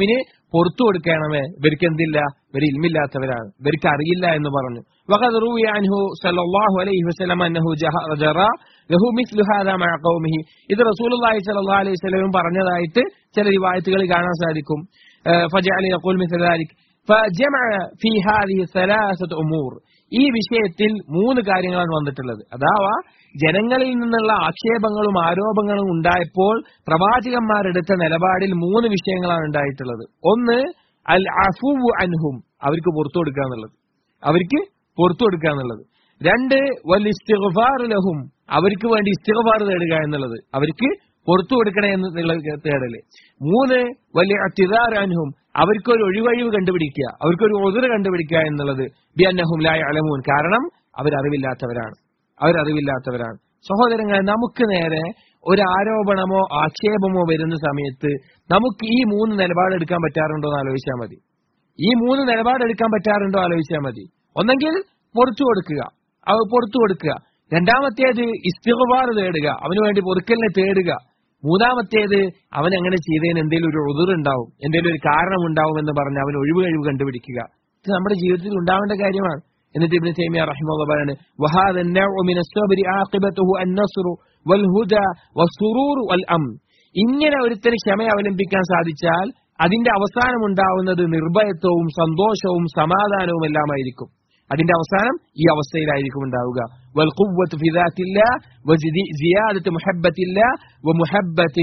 പുറത്തു കൊടുക്കണമേ ഇവർക്ക് എന്തില്ല ഇവർ ഇൽമില്ലാത്തവരാണ് ഇവർക്ക് അറിയില്ല എന്ന് പറഞ്ഞു وقد روي عنه صلى الله عليه وسلم انه جرى له مثل هذا مع قومه ഇത് റസൂലുള്ളാഹി സ്വല്ലല്ലാഹു അലൈഹി വസല്ലം പറഞ്ഞതായിട്ട് ചില റിവായത്തുകൾ കാണാൻ സാധിക്കും فجعل يقول مثل ذلك فجمع في هذه ثلاثه امور ഈ വിഷയത്തിൽ മൂന്ന് കാര്യങ്ങളാണ് വന്നിട്ടുള്ളത് അതാവാ ജനങ്ങളിൽ നിന്നുള്ള ആക്ഷേപങ്ങളും ആരോപങ്ങളും ഉണ്ടായപ്പോൾ പ്രവാചകന്മാരെടുത്ത നിലപാടിൽ മൂന്ന് വിഷയങ്ങളാണ് ഉണ്ടായിട്ടുള്ളത് ഒന്ന് അൽ അഫു അൻഹും അവർക്ക് പുറത്തു കൊടുക്കുക എന്നുള്ളത് അവർക്ക് പുറത്തു കൊടുക്കുക എന്നുള്ളത് രണ്ട് വൽ ഇസ്തിഗ്ഫാർ ലഹും അവർക്ക് വേണ്ടി ഇസ്തിഗ്ഫാർ തേടുക എന്നുള്ളത് അവർക്ക് പുറത്തു കൊടുക്കണേ എന്നുള്ള തേടല് മൂന്ന് വലിയ അത്തിദാർ അൻഹും അവർക്കൊരു ഒഴിവഴിവ് കണ്ടുപിടിക്കുക അവർക്കൊരു ഒതിർ കണ്ടുപിടിക്കുക എന്നുള്ളത് ബി അന്നഹും ലായ അലമൂൻ കാരണം അവരറിവില്ലാത്തവരാണ് അവരറിവില്ലാത്തവരാണ് സഹോദരങ്ങൾ നമുക്ക് നേരെ ഒരു ആരോപണമോ ആക്ഷേപമോ വരുന്ന സമയത്ത് നമുക്ക് ഈ മൂന്ന് നിലപാടെടുക്കാൻ പറ്റാറുണ്ടോ എന്ന് ആലോചിച്ചാൽ മതി ഈ മൂന്ന് നിലപാടെടുക്കാൻ പറ്റാറുണ്ടോ ആലോചിച്ചാൽ മതി ഒന്നെങ്കിൽ പുറത്തു കൊടുക്കുക അവ പുറത്തു കൊടുക്കുക രണ്ടാമത്തേത് ഇസ്തിഗ്ഫാർ തേടുക അവന് വേണ്ടി പൊറുക്കലിനെ തേടുക മൂന്നാമത്തേത് അവൻ അങ്ങനെ ചെയ്തതിന് എന്തെങ്കിലും ഒരു ഉതിറുണ്ടാവും എന്തെങ്കിലും ഒരു കാരണം ഉണ്ടാവും എന്ന് പറഞ്ഞ് അവൻ ഒഴിവ് കഴിവ് കണ്ടുപിടിക്കുക ഇത് നമ്മുടെ ജീവിതത്തിൽ ഉണ്ടാവേണ്ട കാര്യമാണ് എന്നിട്ട് ഇബ്നു തൈമിയ റഹിമഹുല്ലാഹ് പറയാണ് വഹാദ النوع من الصبر عاقبته النصر والهدى والسرور والامن ഇങ്ങനെ ഒരുത്തന് ക്ഷമ അവലംബിക്കാൻ സാധിച്ചാൽ അതിന്റെ അവസാനം ഉണ്ടാവുന്നത് നിർഭയത്വവും സന്തോഷവും സമാധാനവും എല്ലാമായിരിക്കും അതിന്റെ അവസാനം ഈ അവസ്ഥയിലായിരിക്കും ഉണ്ടാവുക والقوة في ذات الله وزيادة محبة الله ومحبة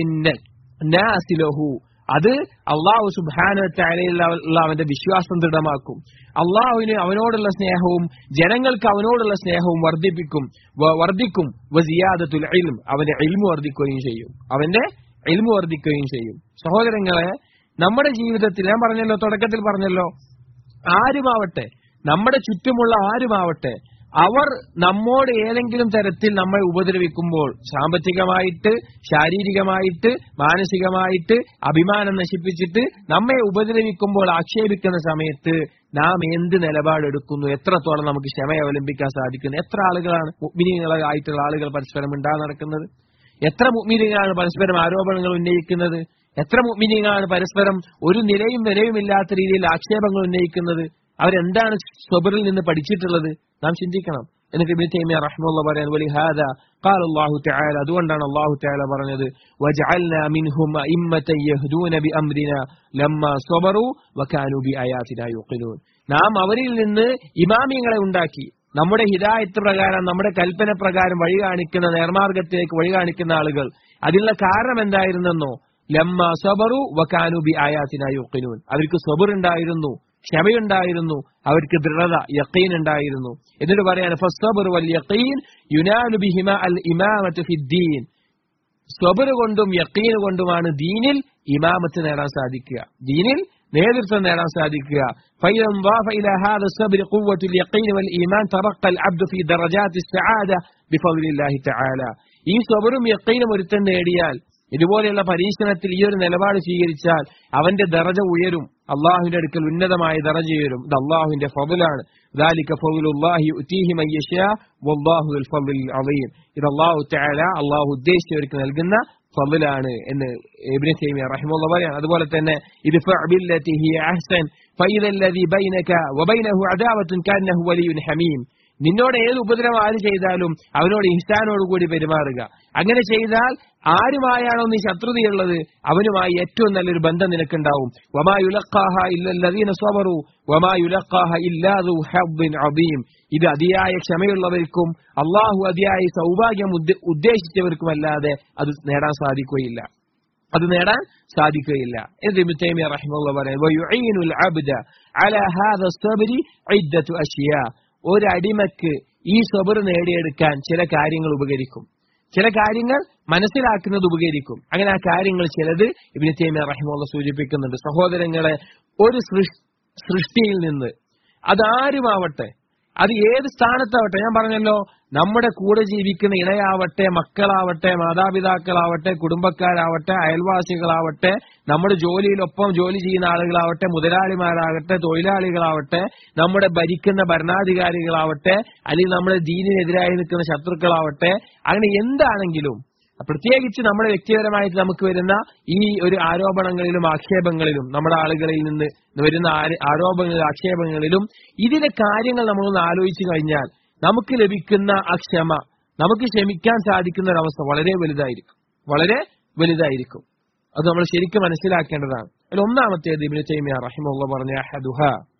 الناس له അത് അള്ളാഹു സുബാനുവറ്റായാലുള്ള അവന്റെ വിശ്വാസം ദൃഢമാക്കും അള്ളാഹുവിന് അവനോടുള്ള സ്നേഹവും ജനങ്ങൾക്ക് അവനോടുള്ള സ്നേഹവും വർദ്ധിപ്പിക്കും വർദ്ധിക്കും വസിയാദത്തുൽ ഇൽം അവന്റെ ഇൽമു വർദ്ധിക്കുകയും ചെയ്യും അവന്റെ ഇൽമു വർദ്ധിക്കുകയും ചെയ്യും സഹോദരങ്ങളെ നമ്മുടെ ജീവിതത്തിൽ ഞാൻ പറഞ്ഞല്ലോ തുടക്കത്തിൽ പറഞ്ഞല്ലോ ആരുമാവട്ടെ നമ്മുടെ ചുറ്റുമുള്ള ആരുമാവട്ടെ അവർ നമ്മോട് ഏതെങ്കിലും തരത്തിൽ നമ്മെ ഉപദ്രവിക്കുമ്പോൾ സാമ്പത്തികമായിട്ട് ശാരീരികമായിട്ട് മാനസികമായിട്ട് അഭിമാനം നശിപ്പിച്ചിട്ട് നമ്മെ ഉപദ്രവിക്കുമ്പോൾ ആക്ഷേപിക്കുന്ന സമയത്ത് നാം എന്ത് നിലപാടെടുക്കുന്നു എത്രത്തോളം നമുക്ക് ക്ഷമ അവലംബിക്കാൻ സാധിക്കുന്നു എത്ര ആളുകളാണ് മുഗ്മിനികളായിട്ടുള്ള ആളുകൾ പരസ്പരം ഉണ്ടാ നടക്കുന്നത് എത്ര മുഗ്മിനികളാണ് പരസ്പരം ആരോപണങ്ങൾ ഉന്നയിക്കുന്നത് എത്ര മുഗ്മിനികളാണ് പരസ്പരം ഒരു നിലയും വിലയുമില്ലാത്ത രീതിയിൽ ആക്ഷേപങ്ങൾ ഉന്നയിക്കുന്നത് അവരെന്താണ് സ്വബറിൽ നിന്ന് പഠിച്ചിട്ടുള്ളത് നാം ചിന്തിക്കണം എന്നിട്ട് ഇബ്നു തൈമിയ റഹ്മുള്ള പറയാൻ വലി ഹാദ قال الله تعالى അതുകൊണ്ടാണ് അല്ലാഹു തആല പറഞ്ഞത് വജഅൽനാ മിൻഹും അഇമ്മതൻ യഹ്ദൂന ബിഅംരിനാ ലമ്മാ സ്വബറു വകാനൂ ബിആയാതിനാ യുഖിനൂൻ നാം അവരിൽ നിന്ന് ഇമാമിയങ്ങളെ ഉണ്ടാക്കി നമ്മുടെ ഹിദായത്ത് പ്രകാരം നമ്മുടെ കൽപ്പന പ്രകാരം വഴി കാണിക്കുന്ന നേർമാർഗത്തിലേക്ക് വഴി കാണിക്കുന്ന ആളുകൾ അതിനുള്ള കാരണം എന്തായിരുന്നെന്നോ ലമ്മ സബറു വകാനു ബി ആയാത്തിന യുഖിനൂൻ അവർക്ക് സബർ ഉണ്ടായിരുന്നു ക്ഷമയുണ്ടായിരുന്നു അവർക്ക് ദൃഢത യഖീൻ ഉണ്ടായിരുന്നു എന്നിട്ട് പറയാണ് ഫസ്സബർ വൽ യഖീൻ യുനാലു ബിഹിമ അൽ ഇമാമത്ത് ഫിദ്ദീൻ സ്വബർ കൊണ്ടും യക്കീൻ കൊണ്ടുമാണ് ദീനിൽ ഇമാമത്ത് നേടാൻ സാധിക്കുക ദീനിൽ നേതൃത്വം നേടാൻ സാധിക്കുക فإذا انضاف إلى هذا الصبر قوة اليقين والإيمان ترقى العبد في درجات السعادة بفضل الله تعالى ഈ സ്വബറും യക്കീനും ഒരുത്തൻ നേടിയാൽ ഇതുപോലെയുള്ള പരീക്ഷണത്തിൽ ഈ ഒരു നിലപാട് സ്വീകരിച്ചാൽ അവന്റെ ദറജ ഉയരും അള്ളാഹുവിന്റെ അടുക്കൽ ഉന്നതമായ ദറജ ഉയരും ഇത് അള്ളാഹുവിന്റെ ഫضലാണ് ذلك فضل الله يؤتيه من يشاء والله ذو الفضل العظيم ഇത് അള്ളാഹു തആല അള്ളാഹു ഉദ്ദേശിച്ചവർക്ക് നൽകുന്ന ഫضലാണ് എന്ന് ഇബ്നു തൈമിയ റഹിമഹുള്ള പറയാണ് അതുപോലെ തന്നെ ഇത് ബില്ലതി ഹിയ അഹ്സൻ فإذا الذي بينك وبينه عداوة كأنه ولي حميم നിന്നോട് ഏത് ഉപദ്രവം ആര് ചെയ്താലും അവനോട് ഇഹ്സാനോട് കൂടി പെരുമാറുക അങ്ങനെ ചെയ്താൽ ആരുമായാണോ നീ ശത്രുതയുള്ളത് അവനുമായി ഏറ്റവും നല്ലൊരു ബന്ധം നിനക്കുണ്ടാവും വമാ യുലഖാഹ ഇല്ലല്ലദീന സ്വബറു വമാ യുലഖാഹ ഇല്ലാദു ഹബ്ബിൻ അദീം ഇത് അതിയായ ക്ഷമയുള്ളവർക്കും അള്ളാഹു അതിയായ സൗഭാഗ്യം ഉദ്ദേശിച്ചവർക്കുമല്ലാതെ അത് നേടാൻ സാധിക്കുകയില്ല അത് നേടാൻ സാധിക്കുകയില്ല ഇത് ഇബ്നു റഹിമുള്ള പറയുന്നത് അലാ ഹാദ സബ്രി ഇദ്ദത്തു അഷിയാ ഒരു അടിമക്ക് ഈ സബർ നേടിയെടുക്കാൻ ചില കാര്യങ്ങൾ ഉപകരിക്കും ചില കാര്യങ്ങൾ മനസ്സിലാക്കുന്നത് ഉപകരിക്കും അങ്ങനെ ആ കാര്യങ്ങൾ ചിലത് ഇബിന് തേമിയ റഹിമുള്ള സൂചിപ്പിക്കുന്നുണ്ട് സഹോദരങ്ങളെ ഒരു സൃഷ്ടിയിൽ നിന്ന് അതാരുമാവട്ടെ അത് ഏത് സ്ഥാനത്താവട്ടെ ഞാൻ പറഞ്ഞല്ലോ നമ്മുടെ കൂടെ ജീവിക്കുന്ന ഇണയാവട്ടെ മക്കളാവട്ടെ മാതാപിതാക്കളാവട്ടെ കുടുംബക്കാരാവട്ടെ അയൽവാസികളാവട്ടെ നമ്മുടെ ജോലിയിലൊപ്പം ജോലി ചെയ്യുന്ന ആളുകളാവട്ടെ മുതലാളിമാരാകട്ടെ തൊഴിലാളികളാവട്ടെ നമ്മുടെ ഭരിക്കുന്ന ഭരണാധികാരികളാവട്ടെ അല്ലെങ്കിൽ നമ്മുടെ ദീനിനെതിരായി നിൽക്കുന്ന ശത്രുക്കളാവട്ടെ അങ്ങനെ എന്താണെങ്കിലും പ്രത്യേകിച്ച് നമ്മുടെ വ്യക്തിപരമായിട്ട് നമുക്ക് വരുന്ന ഈ ഒരു ആരോപണങ്ങളിലും ആക്ഷേപങ്ങളിലും നമ്മുടെ ആളുകളിൽ നിന്ന് വരുന്ന ആര- ആരോപണങ്ങളിലും ആക്ഷേപങ്ങളിലും ഇതിലെ കാര്യങ്ങൾ നമ്മളൊന്ന് ആലോചിച്ചു കഴിഞ്ഞാൽ നമുക്ക് ലഭിക്കുന്ന ആ ക്ഷമ നമുക്ക് ക്ഷമിക്കാൻ സാധിക്കുന്ന ഒരവസ്ഥ വളരെ വലുതായിരിക്കും വളരെ വലുതായിരിക്കും അത് നമ്മൾ ശരിക്കും മനസ്സിലാക്കേണ്ടതാണ് അതിൽ ഒന്നാമത്തേത് ഇബ്നു തൈമിയ റഹിമഹുള്ള പറഞ്ഞ അഹദുഹ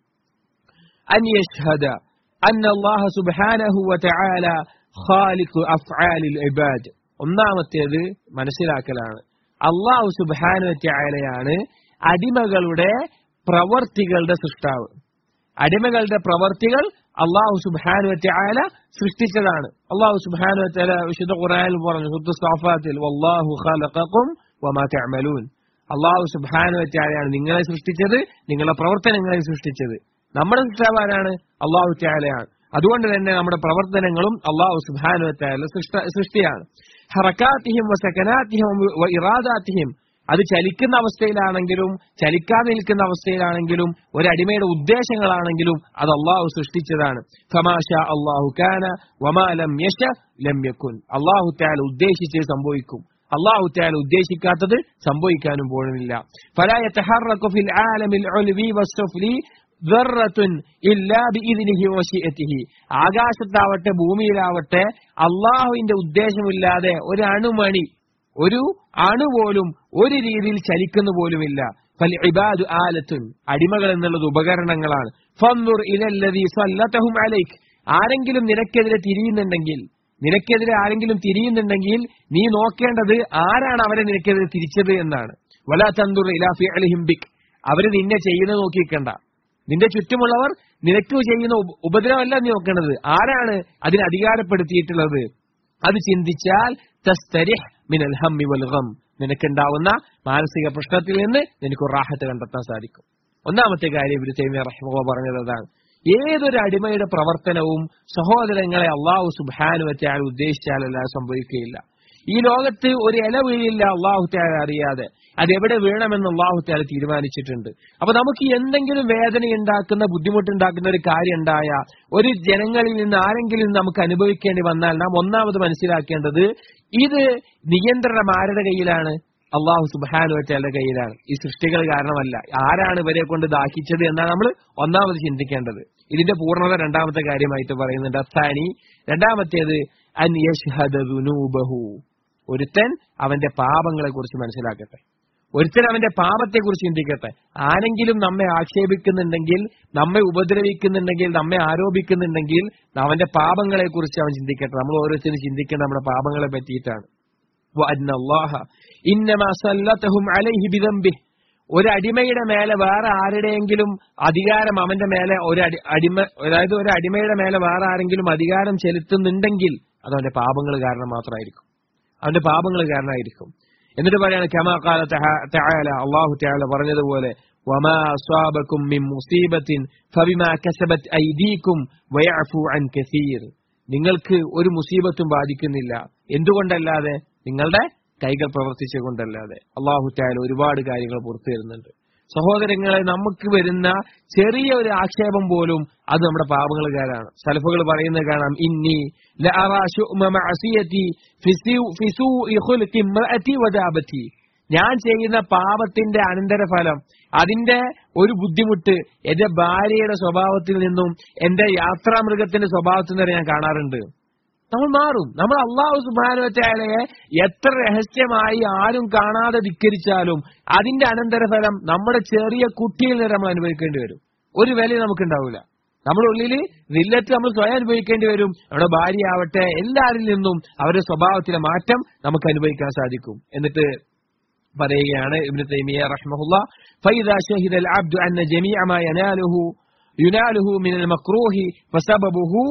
അൻ യഷ്ഹദ അന്ന അല്ലാഹ സുബ്ഹാനഹു വതആല ഖാലിഖു അഫ്ആലിൽ ഇബാദ് ഒന്നാമത്തേത് മനസ്സിലാക്കലാണ് അള്ളാഹു സുബ്ഹാനഹു വതആലയാണ് അടിമകളുടെ പ്രവർത്തികളുടെ സൃഷ്ടാവ് അടിമകളുടെ പ്രവർത്തികൾ അള്ളാഹു സുബ്ഹാനു വതആല സൃഷ്ടിച്ചതാണ് അള്ളാഹു സുബ്ഹാനു വതആല വിശുദ്ധ ഖുർആനിൽ പറഞ്ഞു സൂറത്ത് സാഫാത്തിൽ വല്ലാഹു ഖലഖക്കും വമാ തഅമലൂൻ അള്ളാഹു സുബ്ഹാനു വതആലയാണ് നിങ്ങളെ സൃഷ്ടിച്ചത് നിങ്ങളുടെ പ്രവർത്തനങ്ങളെ സൃഷ്ടിച്ചത് നമ്മുടെ സൃഷ്ടാവ് ആരാണ് അള്ളാഹു തആലയാണ് അതുകൊണ്ട് തന്നെ നമ്മുടെ പ്രവർത്തനങ്ങളും അള്ളാഹു സുബ്ഹാനു വതആല സൃഷ്ട- സൃഷ്ടിയാണ് ഹറക്കാത്തിഹിം വസകനാത്തിഹിം വ ഇറാദാത്തിഹിം അത് ചലിക്കുന്ന അവസ്ഥയിലാണെങ്കിലും ചലിക്കാതെ നിൽക്കുന്ന അവസ്ഥയിലാണെങ്കിലും ഒരു അടിമയുടെ ഉദ്ദേശങ്ങളാണെങ്കിലും അത് അള്ളാഹു സൃഷ്ടിച്ചതാണ് ഫമാഷ അള്ളാഹു കാന വമാലം യശ ലം യക്കുൻ അള്ളാഹു താല ഉദ്ദേശിച്ചത് സംഭവിക്കും അള്ളാഹു താല ഉദ്ദേശിക്കാത്തത് സംഭവിക്കാനും പോകുന്നില്ല فلا يتحرك في العالم العلوي والسفلي ذرة إلا بإذنه وشيئته ആകാശത്താവട്ടെ ഭൂമിയിലാവട്ടെ അള്ളാഹുവിന്റെ ഉദ്ദേശമില്ലാതെ ഒരു അണുമണി ഒരു അണു പോലും ഒരു രീതിയിൽ ചലിക്കുന്ന പോലുമില്ല ഫൽ ഇബാദു ആലത്തുൻ അടിമകൾ എന്നുള്ളത് ഉപകരണങ്ങളാണ് ഫന്നുർ ഇലല്ലദീ സല്ലതഹും അലൈക് ആരെങ്കിലും നിനക്കെതിരെ തിരിയുന്നുണ്ടെങ്കിൽ നിനക്കെതിരെ ആരെങ്കിലും തിരിയുന്നുണ്ടെങ്കിൽ നീ നോക്കേണ്ടത് ആരാണ് അവരെ നിനക്കെതിരെ തിരിച്ചത് എന്നാണ് വലാ തന്തുർ ഇലാ ഫിഅലിഹിം ബിക് അവര് നിന്നെ ചെയ്യുന്നത് നോക്കിക്കണ്ട നിന്റെ ചുറ്റുമുള്ളവർ നിനക്ക് ചെയ്യുന്ന ഉപ- ഉപദ്രവമല്ല നീ നോക്കേണ്ടത് ആരാണ് അതിന് അധികാരപ്പെടുത്തിയിട്ടുള്ളത് അത് ചിന്തിച്ചാൽ തസ്തരിഹ് മിനൽ ഹമ്മി വൽ ഗം നിനക്കുണ്ടാവുന്ന മാനസിക പ്രശ്നത്തിൽ നിന്ന് നിനക്ക് ഒരു റാഹത്ത് കണ്ടെത്താൻ സാധിക്കും ഒന്നാമത്തെ കാര്യം ഇവര് തേമിയ റഹ്മുള്ള പറഞ്ഞത് അതാണ് ഏതൊരു അടിമയുടെ പ്രവർത്തനവും സഹോദരങ്ങളെ അള്ളാഹു സുബാനു വെച്ചാൽ ഉദ്ദേശിച്ചാലല്ല സംഭവിക്കുകയില്ല ഈ ലോകത്ത് ഒരു ഇല വീഴില്ല അള്ളാഹു താല അറിയാതെ അത് എവിടെ വീണമെന്ന് അള്ളാഹു താല തീരുമാനിച്ചിട്ടുണ്ട് അപ്പൊ നമുക്ക് എന്തെങ്കിലും വേദന ഉണ്ടാക്കുന്ന ബുദ്ധിമുട്ടുണ്ടാക്കുന്ന ഒരു കാര്യം ഉണ്ടായ ഒരു ജനങ്ങളിൽ നിന്ന് ആരെങ്കിലും നമുക്ക് അനുഭവിക്കേണ്ടി വന്നാൽ നാം ഒന്നാമത് മനസ്സിലാക്കേണ്ടത് ഇത് നിയന്ത്രണം ആരുടെ കയ്യിലാണ് അള്ളാഹു സുബാനുവറ്റയുടെ കയ്യിലാണ് ഈ സൃഷ്ടികൾ കാരണമല്ല ആരാണ് ഇവരെ കൊണ്ട് ദാഹിച്ചത് എന്നാണ് നമ്മൾ ഒന്നാമത് ചിന്തിക്കേണ്ടത് ഇതിന്റെ പൂർണ്ണത രണ്ടാമത്തെ കാര്യമായിട്ട് പറയുന്നുണ്ട് അത്താനി രണ്ടാമത്തേത് അൻ യഷ്ഹദ ദുനൂബഹു ഒരുത്തൻ അവന്റെ പാപങ്ങളെ കുറിച്ച് മനസ്സിലാക്കട്ടെ ഒരുത്തൻ അവന്റെ പാപത്തെ കുറിച്ച് ചിന്തിക്കട്ടെ ആരെങ്കിലും നമ്മെ ആക്ഷേപിക്കുന്നുണ്ടെങ്കിൽ നമ്മെ ഉപദ്രവിക്കുന്നുണ്ടെങ്കിൽ നമ്മെ ആരോപിക്കുന്നുണ്ടെങ്കിൽ അവന്റെ പാപങ്ങളെ കുറിച്ച് അവൻ ചിന്തിക്കട്ടെ നമ്മൾ ഓരോരുത്തരും ചിന്തിക്കേണ്ട നമ്മുടെ പാപങ്ങളെ പറ്റിയിട്ടാണ് وأن الله إنما سلطهم عليه بذنبه ഒരു അടിമയുടെ മേലെ വേറെ ആരുടെയെങ്കിലും അധികാരം അവന്റെ മേലെ ഒരു അടി അടിമ അതായത് ഒരു അടിമയുടെ മേലെ വേറെ ആരെങ്കിലും അധികാരം ചെലുത്തുന്നുണ്ടെങ്കിൽ അത് അവന്റെ പാപങ്ങൾ കാരണം മാത്രമായിരിക്കും അവന്റെ പാപങ്ങൾ കാരണമായിരിക്കും എന്നിട്ട് പറയാണ് കമാ കാല തആല അല്ലാഹു തആല പറഞ്ഞതുപോലെ വമാ അസ്വാബക്കും മിൻ മുസീബത്തിൻ ഫബിമാ കസബത് ഐദീകും വയഅഫു അൻ കസീർ നിങ്ങൾക്ക് ഒരു മുസീബത്തും ബാധിക്കുന്നില്ല എന്തുകൊണ്ടല്ലാതെ നിങ്ങളുടെ കൈകൾ പ്രവർത്തിച്ചുകൊണ്ടല്ലാതെ അള്ളാഹു തായാലും ഒരുപാട് കാര്യങ്ങൾ പുറത്തു തരുന്നുണ്ട് സഹോദരങ്ങളെ നമുക്ക് വരുന്ന ചെറിയ ഒരു ആക്ഷേപം പോലും അത് നമ്മുടെ പാപങ്ങളുകാരാണ് സലഫുകൾ പറയുന്നത് കാണാം ഇന്നി ലഅറാ ശുഅ്മ മഅസിയതി ഫിസു- ഫിസൂഇ ഖുൽഖി ഇമ്രഅതി വദാബതി ഞാൻ ചെയ്യുന്ന പാപത്തിന്റെ അനന്തരഫലം അതിന്റെ ഒരു ബുദ്ധിമുട്ട് എന്റെ ഭാര്യയുടെ സ്വഭാവത്തിൽ നിന്നും എന്റെ യാത്രാമൃഗത്തിന്റെ സ്വഭാവത്തിൽ നിന്നും ഞാൻ കാണാറുണ്ട് നമ്മൾ മാറും നമ്മൾ അള്ളാഹു സുബാനുവറ്റായാലയെ എത്ര രഹസ്യമായി ആരും കാണാതെ ധിക്കരിച്ചാലും അതിന്റെ അനന്തരഫലം നമ്മുടെ ചെറിയ കുട്ടിയിൽ നിന്ന് നമ്മൾ അനുഭവിക്കേണ്ടി വരും ഒരു വില നമുക്കുണ്ടാവില്ല നമ്മുടെ ഉള്ളിൽ വില്ലത്ത് നമ്മൾ സ്വയം അനുഭവിക്കേണ്ടി വരും നമ്മുടെ ഭാര്യ ആവട്ടെ എല്ലാരിൽ നിന്നും അവരുടെ സ്വഭാവത്തിലെ മാറ്റം നമുക്ക് അനുഭവിക്കാൻ സാധിക്കും എന്നിട്ട് പറയുകയാണ് ഇബ്നു തൈമിയ റഹ്മഹുല്ല ഫൈദാ ഷഹിദ അൽ അബ്ദു അന്ന ജമീഅ മാ യനാലുഹു യുനാലുഹു മിനൽ മക്റൂഹി ഫസബബുഹു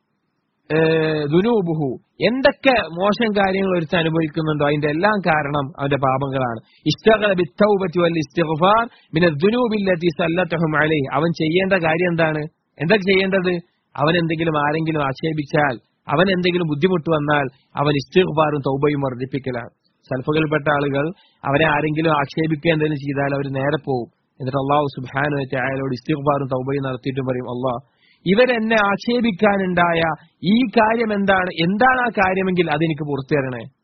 ദുനൂബുഹു എന്തൊക്കെ മോശം കാര്യങ്ങൾ ഒരുത്ത് അനുഭവിക്കുന്നുണ്ടോ അതിന്റെ എല്ലാം കാരണം അവന്റെ പാപങ്ങളാണ് ഇസ്തഗല ബിത്തൗബത്തി വൽ ഇസ്തിഗ്ഫാർ മിന ദുനൂബില്ലതി സല്ലതഹും അലൈഹി അവൻ ചെയ്യേണ്ട കാര്യം എന്താണ് എന്താ ചെയ്യേണ്ടത് അവൻ എന്തെങ്കിലും ആരെങ്കിലും ആക്ഷേപിച്ചാൽ അവൻ എന്തെങ്കിലും ബുദ്ധിമുട്ട് വന്നാൽ അവൻ ഇസ്തിഗ്ഫാറും തൗബയും വർദ്ധിപ്പിക്കലാണ് സൽഫുകളിൽപ്പെട്ട ആളുകൾ അവരെ ആരെങ്കിലും ആക്ഷേപിക്കുക എന്തെങ്കിലും ചെയ്താൽ അവർ നേരെ പോകും എന്നിട്ട് അള്ളാഹു സുബാനു അയാളോട് ഇസ്തിഗ്ഫാറും തൗബയും നടത്തിയിട്ടും പറയും അള്ളാഹ് ഇവരെന്നെ ആക്ഷേപിക്കാനുണ്ടായ ഈ കാര്യം എന്താണ് എന്താണ് ആ കാര്യമെങ്കിൽ അതെനിക്ക് പുറത്തു തരണേ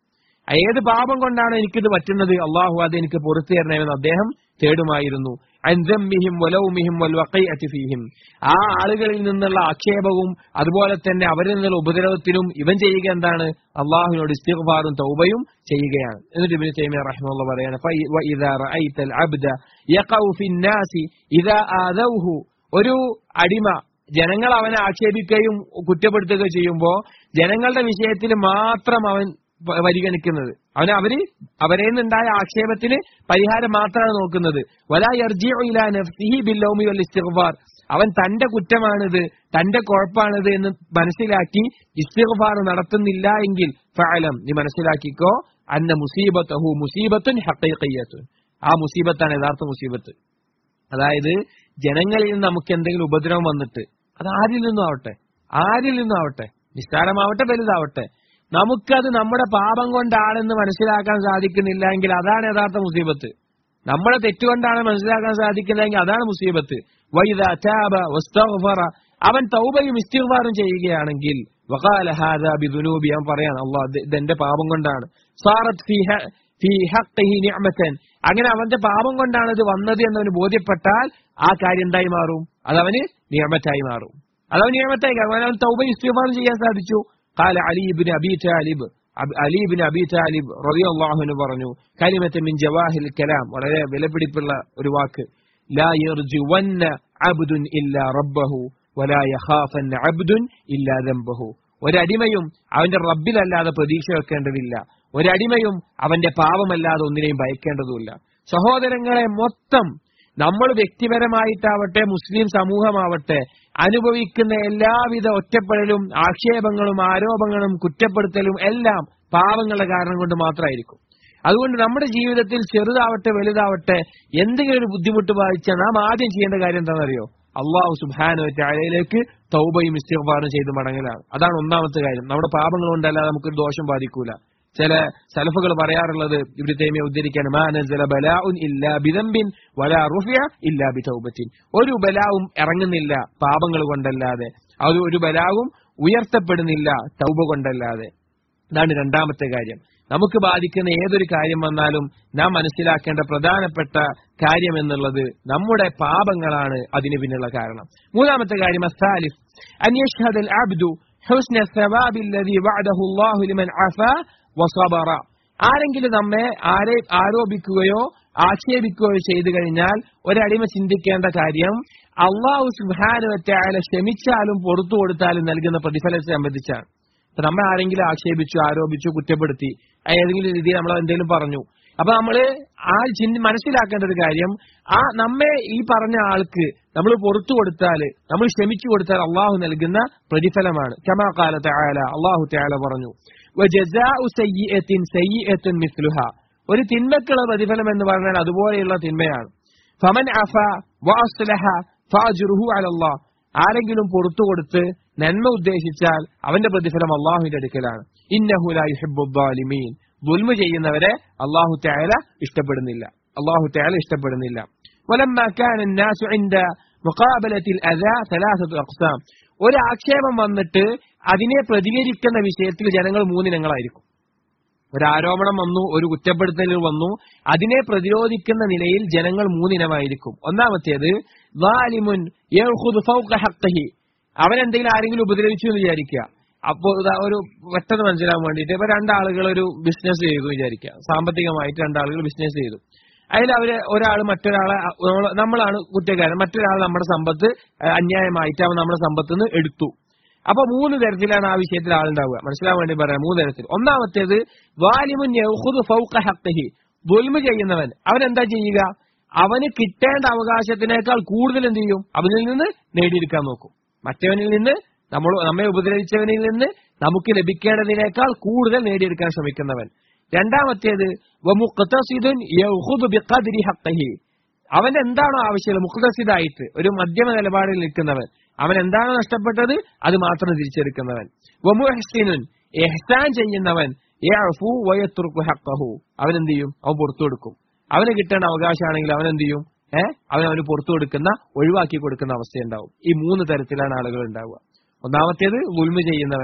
ഏത് പാപം കൊണ്ടാണ് എനിക്കിത് പറ്റുന്നത് അള്ളാഹു അത് എനിക്ക് പുറത്തു തരണമെന്ന് അദ്ദേഹം തേടുമായിരുന്നു അൻസമ്മിഹിം വലൗമിഹിം വൽവഖൈഅതി ഫീഹിം ആ ആളുകളിൽ നിന്നുള്ള ആക്ഷേപവും അതുപോലെ തന്നെ അവരിൽ നിന്നുള്ള ഉപദ്രവത്തിനും ഇവൻ ചെയ്യുക എന്താണ് അള്ളാഹുവിനോട് ഇസ്തിഗ്ഫാറും തൗബയും ചെയ്യുകയാണ് എന്നിട്ട് ഇബ്നു തൈമിയ റഹ്മത്തുള്ളാഹി പറയാണ് ഫൈ- വഇദാ റഅയ്തൽ അബ്ദ യഖഉ ഫിന്നാസി ഇദാ ആദൗഹു ഒരു അടിമ ജനങ്ങൾ അവനെ ആക്ഷേപിക്കുകയും കുറ്റപ്പെടുത്തുകയും ചെയ്യുമ്പോൾ ജനങ്ങളുടെ വിഷയത്തിൽ മാത്രം അവൻ പ- പരിഗണിക്കുന്നത് അവന് അവര് അവരെ നിന്നുണ്ടായ ആക്ഷേപത്തിന് പരിഹാരം മാത്രമാണ് നോക്കുന്നത് വലാ യർജിഉ ഇലാ നഫ്സിഹി ബില്ലൗമി വൽ ഇസ്തിഗ്ഫാർ അവൻ തന്റെ കുറ്റമാണിത് തന്റെ കുഴപ്പമാണിത് എന്ന് മനസ്സിലാക്കി ഇസ്തിഗ്ഫാർ നടത്തുന്നില്ല എങ്കിൽ ഫഅലം നീ മനസ്സിലാക്കിക്കോ അന്ന മുസീബത്തഹു മുസീബത്തുൻ ഹഖീഖിയത്തുൻ ആ മുസീബത്താണ് യഥാർത്ഥ മുസീബത്ത് അതായത് ജനങ്ങളിൽ നിന്ന് നമുക്ക് എന്തെങ്കിലും ഉപദ്രവം വന്നിട്ട് അത് ആരിൽ നിന്നും ആവട്ടെ ആരിൽ നിന്നും ആവട്ടെ നിസ്സാരമാവട്ടെ വലുതാവട്ടെ നമുക്കത് നമ്മുടെ പാപം കൊണ്ടാണെന്ന് മനസ്സിലാക്കാൻ സാധിക്കുന്നില്ല എങ്കിൽ അതാണ് യഥാർത്ഥ മുസീബത്ത് നമ്മളെ തെറ്റുകൊണ്ടാണ് മനസ്സിലാക്കാൻ സാധിക്കുന്നതെങ്കിൽ അതാണ് മുസീബത്ത് വൈദ താബ വസ്തഗ്ഫറ അവൻ തൗബയും ഇസ്തിഗ്ഫാറും ചെയ്യുകയാണെങ്കിൽ വഖാല ഹാദാ ബിദുനൂബി അവൻ പറയാണ് അള്ളാഹ് ഇത് ഇതെന്റെ പാപം കൊണ്ടാണ് സാറത്ത് ഫീ ഹ- ഫീ ഹഖ്ഖിഹി നിഅമതൻ അങ്ങനെ അവന്റെ പാപം കൊണ്ടാണ് ഇത് വന്നത് എന്നവന് ബോധ്യപ്പെട്ടാൽ ആ കാര്യം എന്തായി മാറും അതവന് നിയമത്തായി മാറും അതവൻ നിയമത്തായി കാരണം അവൻ തൗബ ഇസ്തിഗ്ഫാർ ചെയ്യാൻ സാധിച്ചു قال علي بن ابي طالب അബ്- അലി ബിൻ അബി താലിബ് റളിയല്ലാഹുവിന് പറഞ്ഞു കലിമത്ത് മിൻ ജവാഹിൽ കലാം വളരെ വിലപിടിപ്പുള്ള ഒരു വാക്ക് ലാ യർജുവന്ന അബ്ദുൻ ഇല്ലാ റബ്ബഹു വലാ യഖാഫന്ന അബ്ദുൻ ഇല്ലാ ദംബഹു ഒരടിമയും അവന്റെ റബ്ബിലല്ലാതെ പ്രതീക്ഷ വെക്കേണ്ടതില്ല ഒരടിമയും അവന്റെ പാപമല്ലാതെ ഒന്നിനെയും ഭയക്കേണ്ടതുമില്ല സഹോദരങ്ങളെ മൊത്തം നമ്മൾ വ്യക്തിപരമായിട്ടാവട്ടെ മുസ്ലിം സമൂഹമാവട്ടെ അനുഭവിക്കുന്ന എല്ലാവിധ ഒറ്റപ്പെടലും ആക്ഷേപങ്ങളും ആരോപങ്ങളും കുറ്റപ്പെടുത്തലും എല്ലാം പാവങ്ങളുടെ കാരണം കൊണ്ട് മാത്രമായിരിക്കും അതുകൊണ്ട് നമ്മുടെ ജീവിതത്തിൽ ചെറുതാവട്ടെ വലുതാവട്ടെ എന്തെങ്കിലും ഒരു ബുദ്ധിമുട്ട് ബാധിച്ചാൽ നാം ആദ്യം ചെയ്യേണ്ട കാര്യം എന്താണെന്നറിയോ അള്ളാഹു സുബാനു ചായയിലേക്ക് തൗബയും ഇസ്തിഗ്ഫാറും ചെയ്ത് മടങ്ങലാണ് അതാണ് ഒന്നാമത്തെ കാര്യം നമ്മുടെ പാപങ്ങൾ കൊണ്ടല്ലാതെ നമുക്കൊരു ദോഷം ബാധിക്കൂല ചില സലഫുകൾ പറയാറുള്ളത് ഇബ്നു തൈമിയ ഉദ്ധരിക്കാൻ മാ നസല ബലാഉൻ ഇല്ലാ ബിദംബിൻ വലാ റുഫിയ ഇല്ലാ ബിതൗബത്തിൻ ഒരു ബലാവും ഇറങ്ങുന്നില്ല പാപങ്ങൾ കൊണ്ടല്ലാതെ അത് ഒരു ബലാവും ഉയർത്തപ്പെടുന്നില്ല തൗബ കൊണ്ടല്ലാതെ ഇതാണ് രണ്ടാമത്തെ കാര്യം നമുക്ക് ബാധിക്കുന്ന ഏതൊരു കാര്യം വന്നാലും നാം മനസ്സിലാക്കേണ്ട പ്രധാനപ്പെട്ട കാര്യം എന്നുള്ളത് നമ്മുടെ പാപങ്ങളാണ് അതിന് പിന്നുള്ള കാരണം മൂന്നാമത്തെ കാര്യം അസാലിഫ് അന്യഷ്ഹദൽ അബ്ദു ഹുസ്ന الثواب الذي وعده الله لمن عفا وصبر ആരെങ്കിലും നമ്മെ ആരെ ആരോപിക്കുകയോ ആക്ഷേപിക്കുകയോ ചെയ്തു കഴിഞ്ഞാൽ ഒരടിമ ചിന്തിക്കേണ്ട കാര്യം അള്ളാഹു സുബാനുവറ്റായാലെ ക്ഷമിച്ചാലും പുറത്തു കൊടുത്താലും നൽകുന്ന പ്രതിഫലത്തെ സംബന്ധിച്ചാണ് ഇപ്പൊ നമ്മെ ആരെങ്കിലും ആക്ഷേപിച്ചു ആരോപിച്ചു കുറ്റപ്പെടുത്തി ഏതെങ്കിലും രീതിയിൽ നമ്മൾ എന്തെങ്കിലും പറഞ്ഞു അപ്പൊ നമ്മള് ആ ചിന്തി മനസ്സിലാക്കേണ്ട ഒരു കാര്യം ആ നമ്മെ ഈ പറഞ്ഞ ആൾക്ക് നമ്മൾ പുറത്തു കൊടുത്താൽ നമ്മൾ ക്ഷമിച്ചു കൊടുത്താൽ അള്ളാഹു നൽകുന്ന പ്രതിഫലമാണ് കമാ കാലത്തെ ആയാല അള്ളാഹു തയാല പറഞ്ഞു വജസാഉ സയ്യിഅത്തിൻ സയ്യിഅത്തുൻ മിസ്ലുഹ ഒരു തിന്മക്കുള്ള പ്രതിഫലം എന്ന് പറഞ്ഞാൽ അതുപോലെയുള്ള തിന്മയാണ് ഫമൻ അഫ വഅസ്ലഹ ഫഅജ്റുഹു അലല്ലാഹ് ആരെങ്കിലും പുറത്തു കൊടുത്ത് നന്മ ഉദ്ദേശിച്ചാൽ അവന്റെ പ്രതിഫലം അള്ളാഹുവിന്റെ അടുക്കലാണ് ഇന്നഹു ലാ യുഹിബ്ബുദ്ദാലിമീൻ ദുൽമ ചെയ്യുന്നവരെ അള്ളാഹു തആല ഇഷ്ടപ്പെടുന്നില്ല അള്ളാഹു തആല ഇഷ്ടപ്പെടുന്നില്ല ولما كان الناس عند مقابلة الأذى ثلاثة أقسام ഒരു ആക്ഷേപം വന്നിട്ട് അതിനെ പ്രതികരിക്കുന്ന വിഷയത്തിൽ ജനങ്ങൾ മൂന്നിനങ്ങളായിരിക്കും ഒരു ആരോപണം വന്നു ഒരു കുറ്റപ്പെടുത്തൽ വന്നു അതിനെ പ്രതിരോധിക്കുന്ന നിലയിൽ ജനങ്ങൾ മൂന്നിനമായിരിക്കും ഒന്നാമത്തേത് വാലിമുൻ യഖുദു ഫൗഖ ഹഖ്ഖിഹി അവൻ എന്തെങ്കിലും ആരെങ്കിലും ഉപദ്രവിച്ചു എന്ന് വിചാരിക്കുക അപ്പോൾ ഇതാ ഒരു പെട്ടെന്ന് മനസ്സിലാവാൻ വേണ്ടിയിട്ട് ഇപ്പൊ രണ്ടാളുകൾ ഒരു ബിസിനസ് ചെയ്തു വിചാരിക്കുക സാമ്പത്തികമായിട്ട് രണ്ടാളുകൾ ബിസിനസ് ചെയ്തു അതിൽ അവര് ഒരാൾ മറ്റൊരാളെ നമ്മള് നമ്മളാണ് കുറ്റക്കാരൻ മറ്റൊരാൾ നമ്മുടെ സമ്പത്ത് അഹ് അന്യായമായിട്ട് അവൻ നമ്മുടെ സമ്പത്ത് നിന്ന് എടുത്തു അപ്പൊ മൂന്ന് തരത്തിലാണ് ആ വിഷയത്തിൽ ആളുണ്ടാവുക മനസ്സിലാവാൻ വേണ്ടി പറയാം മൂന്ന് തരത്തിൽ ഒന്നാമത്തേത് വാലിമുൻ യഖുദു ഫൗഖ ഹഖ്ഖിഹി ദുൽമ ചെയ്യുന്നവൻ അവൻ എന്താ ചെയ്യുക അവന് കിട്ടേണ്ട അവകാശത്തിനേക്കാൾ കൂടുതൽ എന്ത് ചെയ്യും അവനിൽ നിന്ന് നേടിയെടുക്കാൻ നോക്കും മറ്റവനിൽ നിന്ന് നമ്മൾ നമ്മെ ഉപദ്രവിച്ചവനിൽ നിന്ന് നമുക്ക് ലഭിക്കേണ്ടതിനേക്കാൾ കൂടുതൽ നേടിയെടുക്കാൻ ശ്രമിക്കുന്നവൻ രണ്ടാമത്തേത് വമുഖ്തസിദുൻ യഖുദു ബിഖദ്രി ഹഖ്ഖിഹി അവൻ എന്താണോ ആവശ്യം മുഖ്തസിദായിട്ട് ഒരു മധ്യമ നിലപാടിൽ നിൽക്കുന്നവൻ അവൻ എന്താണോ നഷ്ടപ്പെട്ടത് അത് മാത്രം തിരിച്ചെടുക്കുന്നവൻ വമുഹ്സിനുൻ ഇഹ്സാൻ ചെയ്യുന്നവൻ യഅഫു വയത്രുകു ഹഖ്ഖഹു അവൻ എന്ത് ചെയ്യും അവൻ പുറത്തു കൊടുക്കും അവന് കിട്ടേണ്ട അവകാശമാണെങ്കിൽ അവൻ എന്ത് ചെയ്യും ഏഹ് അവൻ അവന് പുറത്തു കൊടുക്കുന്ന ഒഴിവാക്കി കൊടുക്കുന്ന അവസ്ഥയുണ്ടാവും ഈ മൂന്ന് തരത്തിലാണ് ആളുകൾ ഉണ്ടാവുക ഒന്നാമത്തേത് ഉൽമ ചെയ്യുന്നവൻ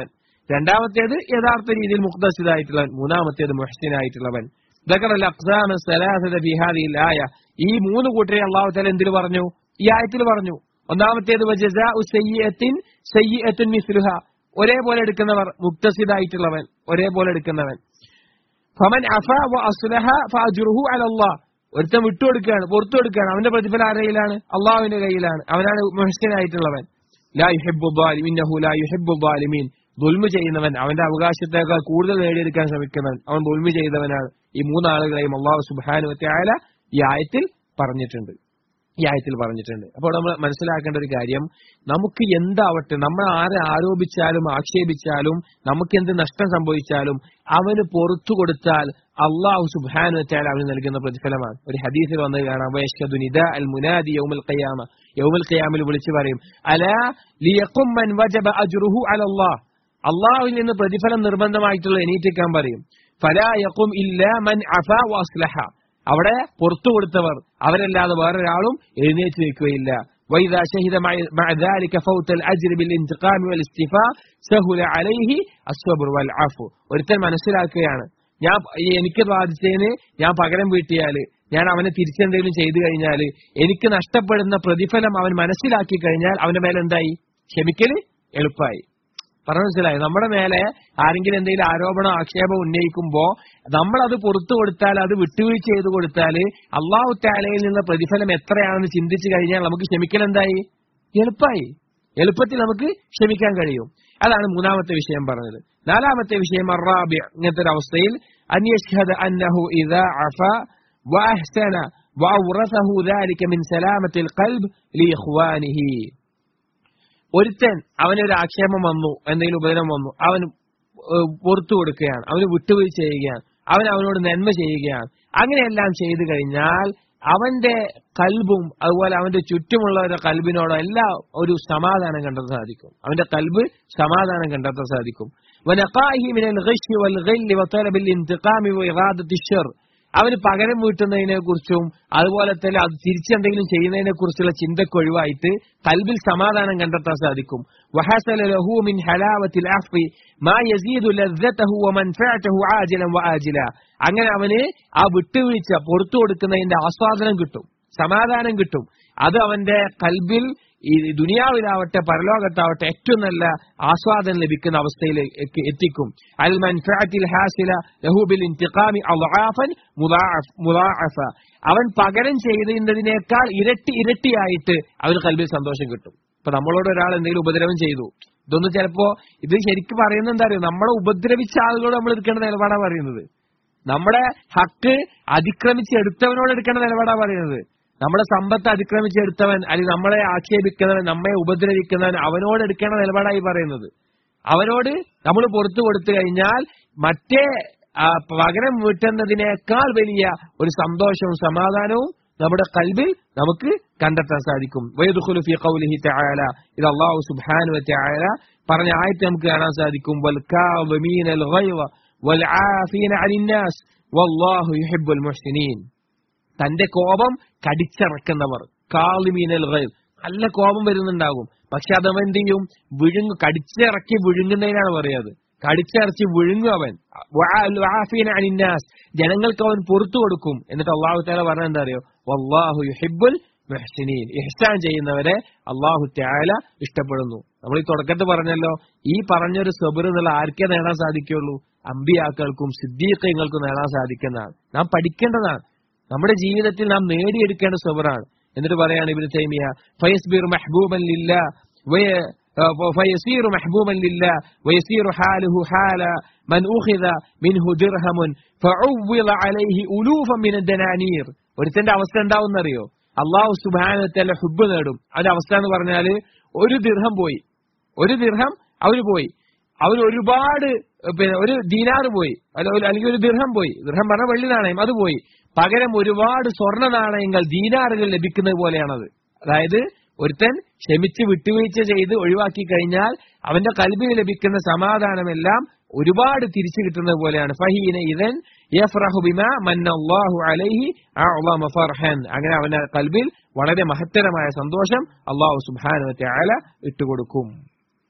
രണ്ടാമത്തേത് യഥാർത്ഥ രീതിയിൽ മുഖ്തസിദായിട്ടുള്ളവൻ മൂന്നാമത്തേത് മുഹ്സിനായിട്ടുള്ളവൻ ദക്കറൽ അഖ്സാമ സലാസത ബിഹാദിൽ ആയ ഈ മൂന്ന് കൂട്ടരെ അള്ളാഹു തആല എന്തിൽ പറഞ്ഞു ഈ ആയത്തിൽ പറഞ്ഞു ഒന്നാമത്തേത് വജസാഉ സയ്യിഅത്തിൻ സയ്യിഅത്തുൻ മിസ്ലുഹ ഒരേപോലെ എടുക്കുന്നവർ മുക്തസിദായിട്ടുള്ളവൻ ഒരേപോലെ എടുക്കുന്നവൻ ഫമൻ അഫ വ അസ്ലഹ ഫഅജ്റുഹു അലല്ലാഹ് ഒരുത്തൻ വിട്ടുകൊടുക്കുകയാണ് പുറത്തു കൊടുക്കുകയാണ് അവന്റെ പ്രതിഫലം ആരുടെ കയ്യിലാണ് അള്ളാഹുവിന്റെ കയ്യിലാണ് അവനാണ് മുഹ്സിനായിട്ടുള്ളവൻ ലാ യുഹിബ്ബു ളാലിമീൻ ഇന്നഹു ലാ യുഹിബ്ബു ളാലിമീൻ ദുൽമ ചെയ്യുന്നവൻ അവന്റെ അവകാശത്തേക്കാൾ കൂടുതൽ നേടിയെടുക്കാൻ ശ്രമിക്കുന്നവൻ അവൻ ദുൽമ ചെയ്തവനാണ് ഈ മൂന്നാളുകളെയും അള്ളാഹു സുബ്ഹാനഹു വതആല ഈ ആയത്തിൽ പറഞ്ഞിട്ടുണ്ട് ഈ ആയത്തിൽ പറഞ്ഞിട്ടുണ്ട് അപ്പോൾ നമ്മൾ മനസ്സിലാക്കേണ്ട ഒരു കാര്യം നമുക്ക് എന്താവട്ടെ നമ്മൾ ആരെ ആരോപിച്ചാലും ആക്ഷേപിച്ചാലും നമുക്ക് എന്ത് നഷ്ടം സംഭവിച്ചാലും അവന് പുറത്തു കൊടുത്താൽ അള്ളാഹു സുബാനു വെച്ചാൽ അവന് നൽകുന്ന പ്രതിഫലമാണ് ഒരു ഹദീസിൽ വന്നത് കാണാം വയഷ്കദു നിദ അൽ മുനാദി യൗമുൽ ഖിയാമ യൗമുൽ ഖിയാമിൽ വിളിച്ചു പറയും അലാ ലിയഖും മൻ വജബ അജ്റുഹു അലല്ലാഹ് അള്ളാഹുവിൽ നിന്ന് പ്രതിഫലം നിർബന്ധമായിട്ടുള്ള എണീറ്റിക്കാൻ പറയും ഫലാ യഖും ഇല്ലാ മൻ അഫ വഅസ്ലഹ അവിടെ പുറത്തു കൊടുത്തവർ അവരല്ലാതെ വേറൊരാളും എഴുന്നേറ്റ് നിൽക്കുകയില്ല وإذا شهد مع مع ذلك فوت الأجر بالانتقام والاستيفاء سهل عليه الصبر والعفو ഒരുത്തൻ മനസ്സിലാക്കുകയാണ് ഞാൻ എനിക്ക് ബാധിച്ചതിന് ഞാൻ പകരം വീട്ടിയാല് ഞാൻ അവനെ തിരിച്ചെന്തെങ്കിലും ചെയ്തു കഴിഞ്ഞാൽ എനിക്ക് നഷ്ടപ്പെടുന്ന പ്രതിഫലം അവൻ മനസ്സിലാക്കി കഴിഞ്ഞാൽ അവന്റെ മേലെ എന്തായി ക്ഷമിക്കല് എളുപ്പമായി പറഞ്ഞു മനസ്സിലായി നമ്മുടെ മേലെ ആരെങ്കിലും എന്തെങ്കിലും ആരോപണം ആക്ഷേപം ഉന്നയിക്കുമ്പോ നമ്മൾ അത് പുറത്തു കൊടുത്താൽ അത് വിട്ടുവീഴ്ച ചെയ്ത് കൊടുത്താൽ അള്ളാഹു താലയിൽ നിന്ന് പ്രതിഫലം എത്രയാണെന്ന് ചിന്തിച്ചു കഴിഞ്ഞാൽ നമുക്ക് ക്ഷമിക്കൽ എന്തായി എളുപ്പമായി എളുപ്പത്തിൽ നമുക്ക് ക്ഷമിക്കാൻ കഴിയും അതാണ് മൂന്നാമത്തെ വിഷയം പറഞ്ഞത് നാലാമത്തെ വിഷയം അറാബി ഇങ്ങനത്തെ ഒരു അവസ്ഥയിൽ അന്യഷ്ഹദ അന്നഹു ഇദാ അഫ വഅഹ്സന وأورثه ذلك من سلامة القلب لإخوانه ഒരുത്തൻ അവനൊരു ആക്ഷേപം വന്നു എന്തെങ്കിലും ഉപദ്രവം വന്നു അവൻ പുറത്തു കൊടുക്കുകയാണ് അവന് വിട്ടുവീഴ്ച ചെയ്യുകയാണ് അവൻ അവനോട് നന്മ ചെയ്യുകയാണ് അങ്ങനെയെല്ലാം ചെയ്തു കഴിഞ്ഞാൽ അവന്റെ കൽബും അതുപോലെ അവന്റെ ചുറ്റുമുള്ളവരുടെ കൽബിനോടോ എല്ലാം ഒരു സമാധാനം കണ്ടെത്താൻ സാധിക്കും അവന്റെ കൽബ് സമാധാനം കണ്ടെത്താൻ സാധിക്കും അവന് പകരം വീട്ടുന്നതിനെ കുറിച്ചും അതുപോലെ തന്നെ അത് തിരിച്ചെന്തെങ്കിലും ചെയ്യുന്നതിനെ കുറിച്ചുള്ള ചിന്തക്ക് ഒഴിവായിട്ട് കൽബിൽ സമാധാനം കണ്ടെത്താൻ സാധിക്കും അങ്ങനെ അവന് ആ വിട്ടുവീഴ്ച പുറത്തു കൊടുക്കുന്നതിന്റെ ആസ്വാദനം കിട്ടും സമാധാനം കിട്ടും അത് അവന്റെ കൽബിൽ ഈ ദുനിയാവിലാവട്ടെ പരലോകത്താവട്ടെ ഏറ്റവും നല്ല ആസ്വാദനം ലഭിക്കുന്ന അവസ്ഥയിലേക്ക് എത്തിക്കും അൽ മൻഫഅത്തിൽ ഹാസില ലഹുബിൽ ഇന്തിഖാമി അളആഫൻ മുദാഅഫ അവൻ പകരം ചെയ്യുന്നതിനേക്കാൾ ഇരട്ടി ഇരട്ടിയായിട്ട് അവന് കൽബിൽ സന്തോഷം കിട്ടും ഇപ്പൊ നമ്മളോട് ഒരാൾ എന്തെങ്കിലും ഉപദ്രവം ചെയ്തു ഇതൊന്നും ചിലപ്പോ ഇത് ശരിക്കും പറയുന്നത് എന്താ അറിയോ നമ്മളെ ഉപദ്രവിച്ച ആളുകളോട് നമ്മൾ എടുക്കേണ്ട നിലപാടാണ് പറയുന്നത് നമ്മുടെ ഹക്ക് അതിക്രമിച്ചെടുത്തവനോട് എടുക്കേണ്ട നിലപാടാണ് പറയുന്നത് നമ്മുടെ സമ്പത്ത് അതിക്രമിച്ചെടുത്തവൻ അല്ലെങ്കിൽ നമ്മളെ ആക്ഷേപിക്കുന്നവൻ നമ്മെ ഉപദ്രവിക്കുന്നവൻ അവനോട് എടുക്കേണ്ട നിലപാടായി പറയുന്നത് അവനോട് നമ്മൾ പുറത്തു കൊടുത്തു കഴിഞ്ഞാൽ മറ്റേ പകരം വീട്ടുന്നതിനേക്കാൾ വലിയ ഒരു സന്തോഷവും സമാധാനവും നമ്മുടെ കൽബിൽ നമുക്ക് കണ്ടെത്താൻ സാധിക്കും വൈദുഖുലു ഫി ഖൗലിഹി തആല ഇത് അല്ലാഹു സുബ്ഹാനഹു വ തആല പറഞ്ഞ ആയത്ത് നമുക്ക് കാണാൻ സാധിക്കും വൽ കാദിമീനൽ ഗൈവ വൽ ആഫീന അനിന്നാസ് വല്ലാഹു യുഹിബ്ബുൽ മുഹ്സിനീൻ തന്റെ കോപം കടിച്ചിറക്കുന്നവർ കാളിമീനൽ ഗൈവ് നല്ല കോപം വരുന്നുണ്ടാകും പക്ഷെ അതവൻ എന്ത് ചെയ്യും വിഴുങ്ങു കടിച്ചിറക്കി വിഴുങ്ങുന്നതിനാണ് പറയുന്നത് കടിച്ചിറച്ചി വിഴുങ്ങും അവൻ അനിന്നാസ് ജനങ്ങൾക്ക് അവൻ പുറത്തു കൊടുക്കും എന്നിട്ട് അള്ളാഹു താല പറഞ്ഞ എന്താ അറിയോ വല്ലാഹു യുഹിബുൽ മെഹ്സിനീൻ ഇഹ്സാൻ ചെയ്യുന്നവരെ അള്ളാഹു ത്യാല ഇഷ്ടപ്പെടുന്നു നമ്മൾ ഈ തുടക്കത്തിൽ പറഞ്ഞല്ലോ ഈ പറഞ്ഞൊരു സബർ എന്നുള്ള ആർക്കേ നേടാൻ സാധിക്കുള്ളൂ അമ്പിയാക്കൾക്കും സിദ്ദീഖങ്ങൾക്കും നേടാൻ സാധിക്കുന്നതാണ് നാം പഠിക്കേണ്ടതാണ് നമ്മുടെ ജീവിതത്തിൽ നാം നേടിയെടുക്കേണ്ട സബറാണ് എന്നിട്ട് പറയാണ് ഇബിന് തൈമിയ ഫയസ്ബിർ മെഹബൂബൻ ലില്ല فيصير محبوبا لله ويصير حاله حال من أخذ منه درهم فعوض عليه ألوفا من الدنانير ഒരുത്തന്റെ അവസ്ഥ എന്താവുന്നറിയോ അള്ളാഹു സുബാനത്തല്ല ഹുബ് നേടും അതിന്റെ അവസ്ഥ എന്ന് പറഞ്ഞാല് ഒരു ദിർഹം പോയി ഒരു ദിർഹം അവര് പോയി അവർ ഒരുപാട് പിന്നെ ഒരു ദീനാറ് പോയി അല്ലെങ്കിൽ ഒരു ദിർഹം പോയി ദിർഹം പറഞ്ഞ വെള്ളി നാണയം അത് പോയി പകരം ഒരുപാട് സ്വർണ്ണ നാണയങ്ങൾ ദീനാറുകൾ ലഭിക്കുന്നത് പോലെയാണത് അതായത് ഒരുത്തൻ ക്ഷമിച്ച് വിട്ടുവീഴ്ച ചെയ്ത് ഒഴിവാക്കി കഴിഞ്ഞാൽ അവന്റെ കൽബിൽ ലഭിക്കുന്ന സമാധാനമെല്ലാം ഒരുപാട് തിരിച്ചു കിട്ടുന്നത് പോലെയാണ് ഫഹീന ഇതൻ അലൈഹി അങ്ങനെ അവന്റെ കൽബിൽ വളരെ മഹത്തരമായ സന്തോഷം അള്ളാഹു സുബാന ഇട്ടുകൊടുക്കും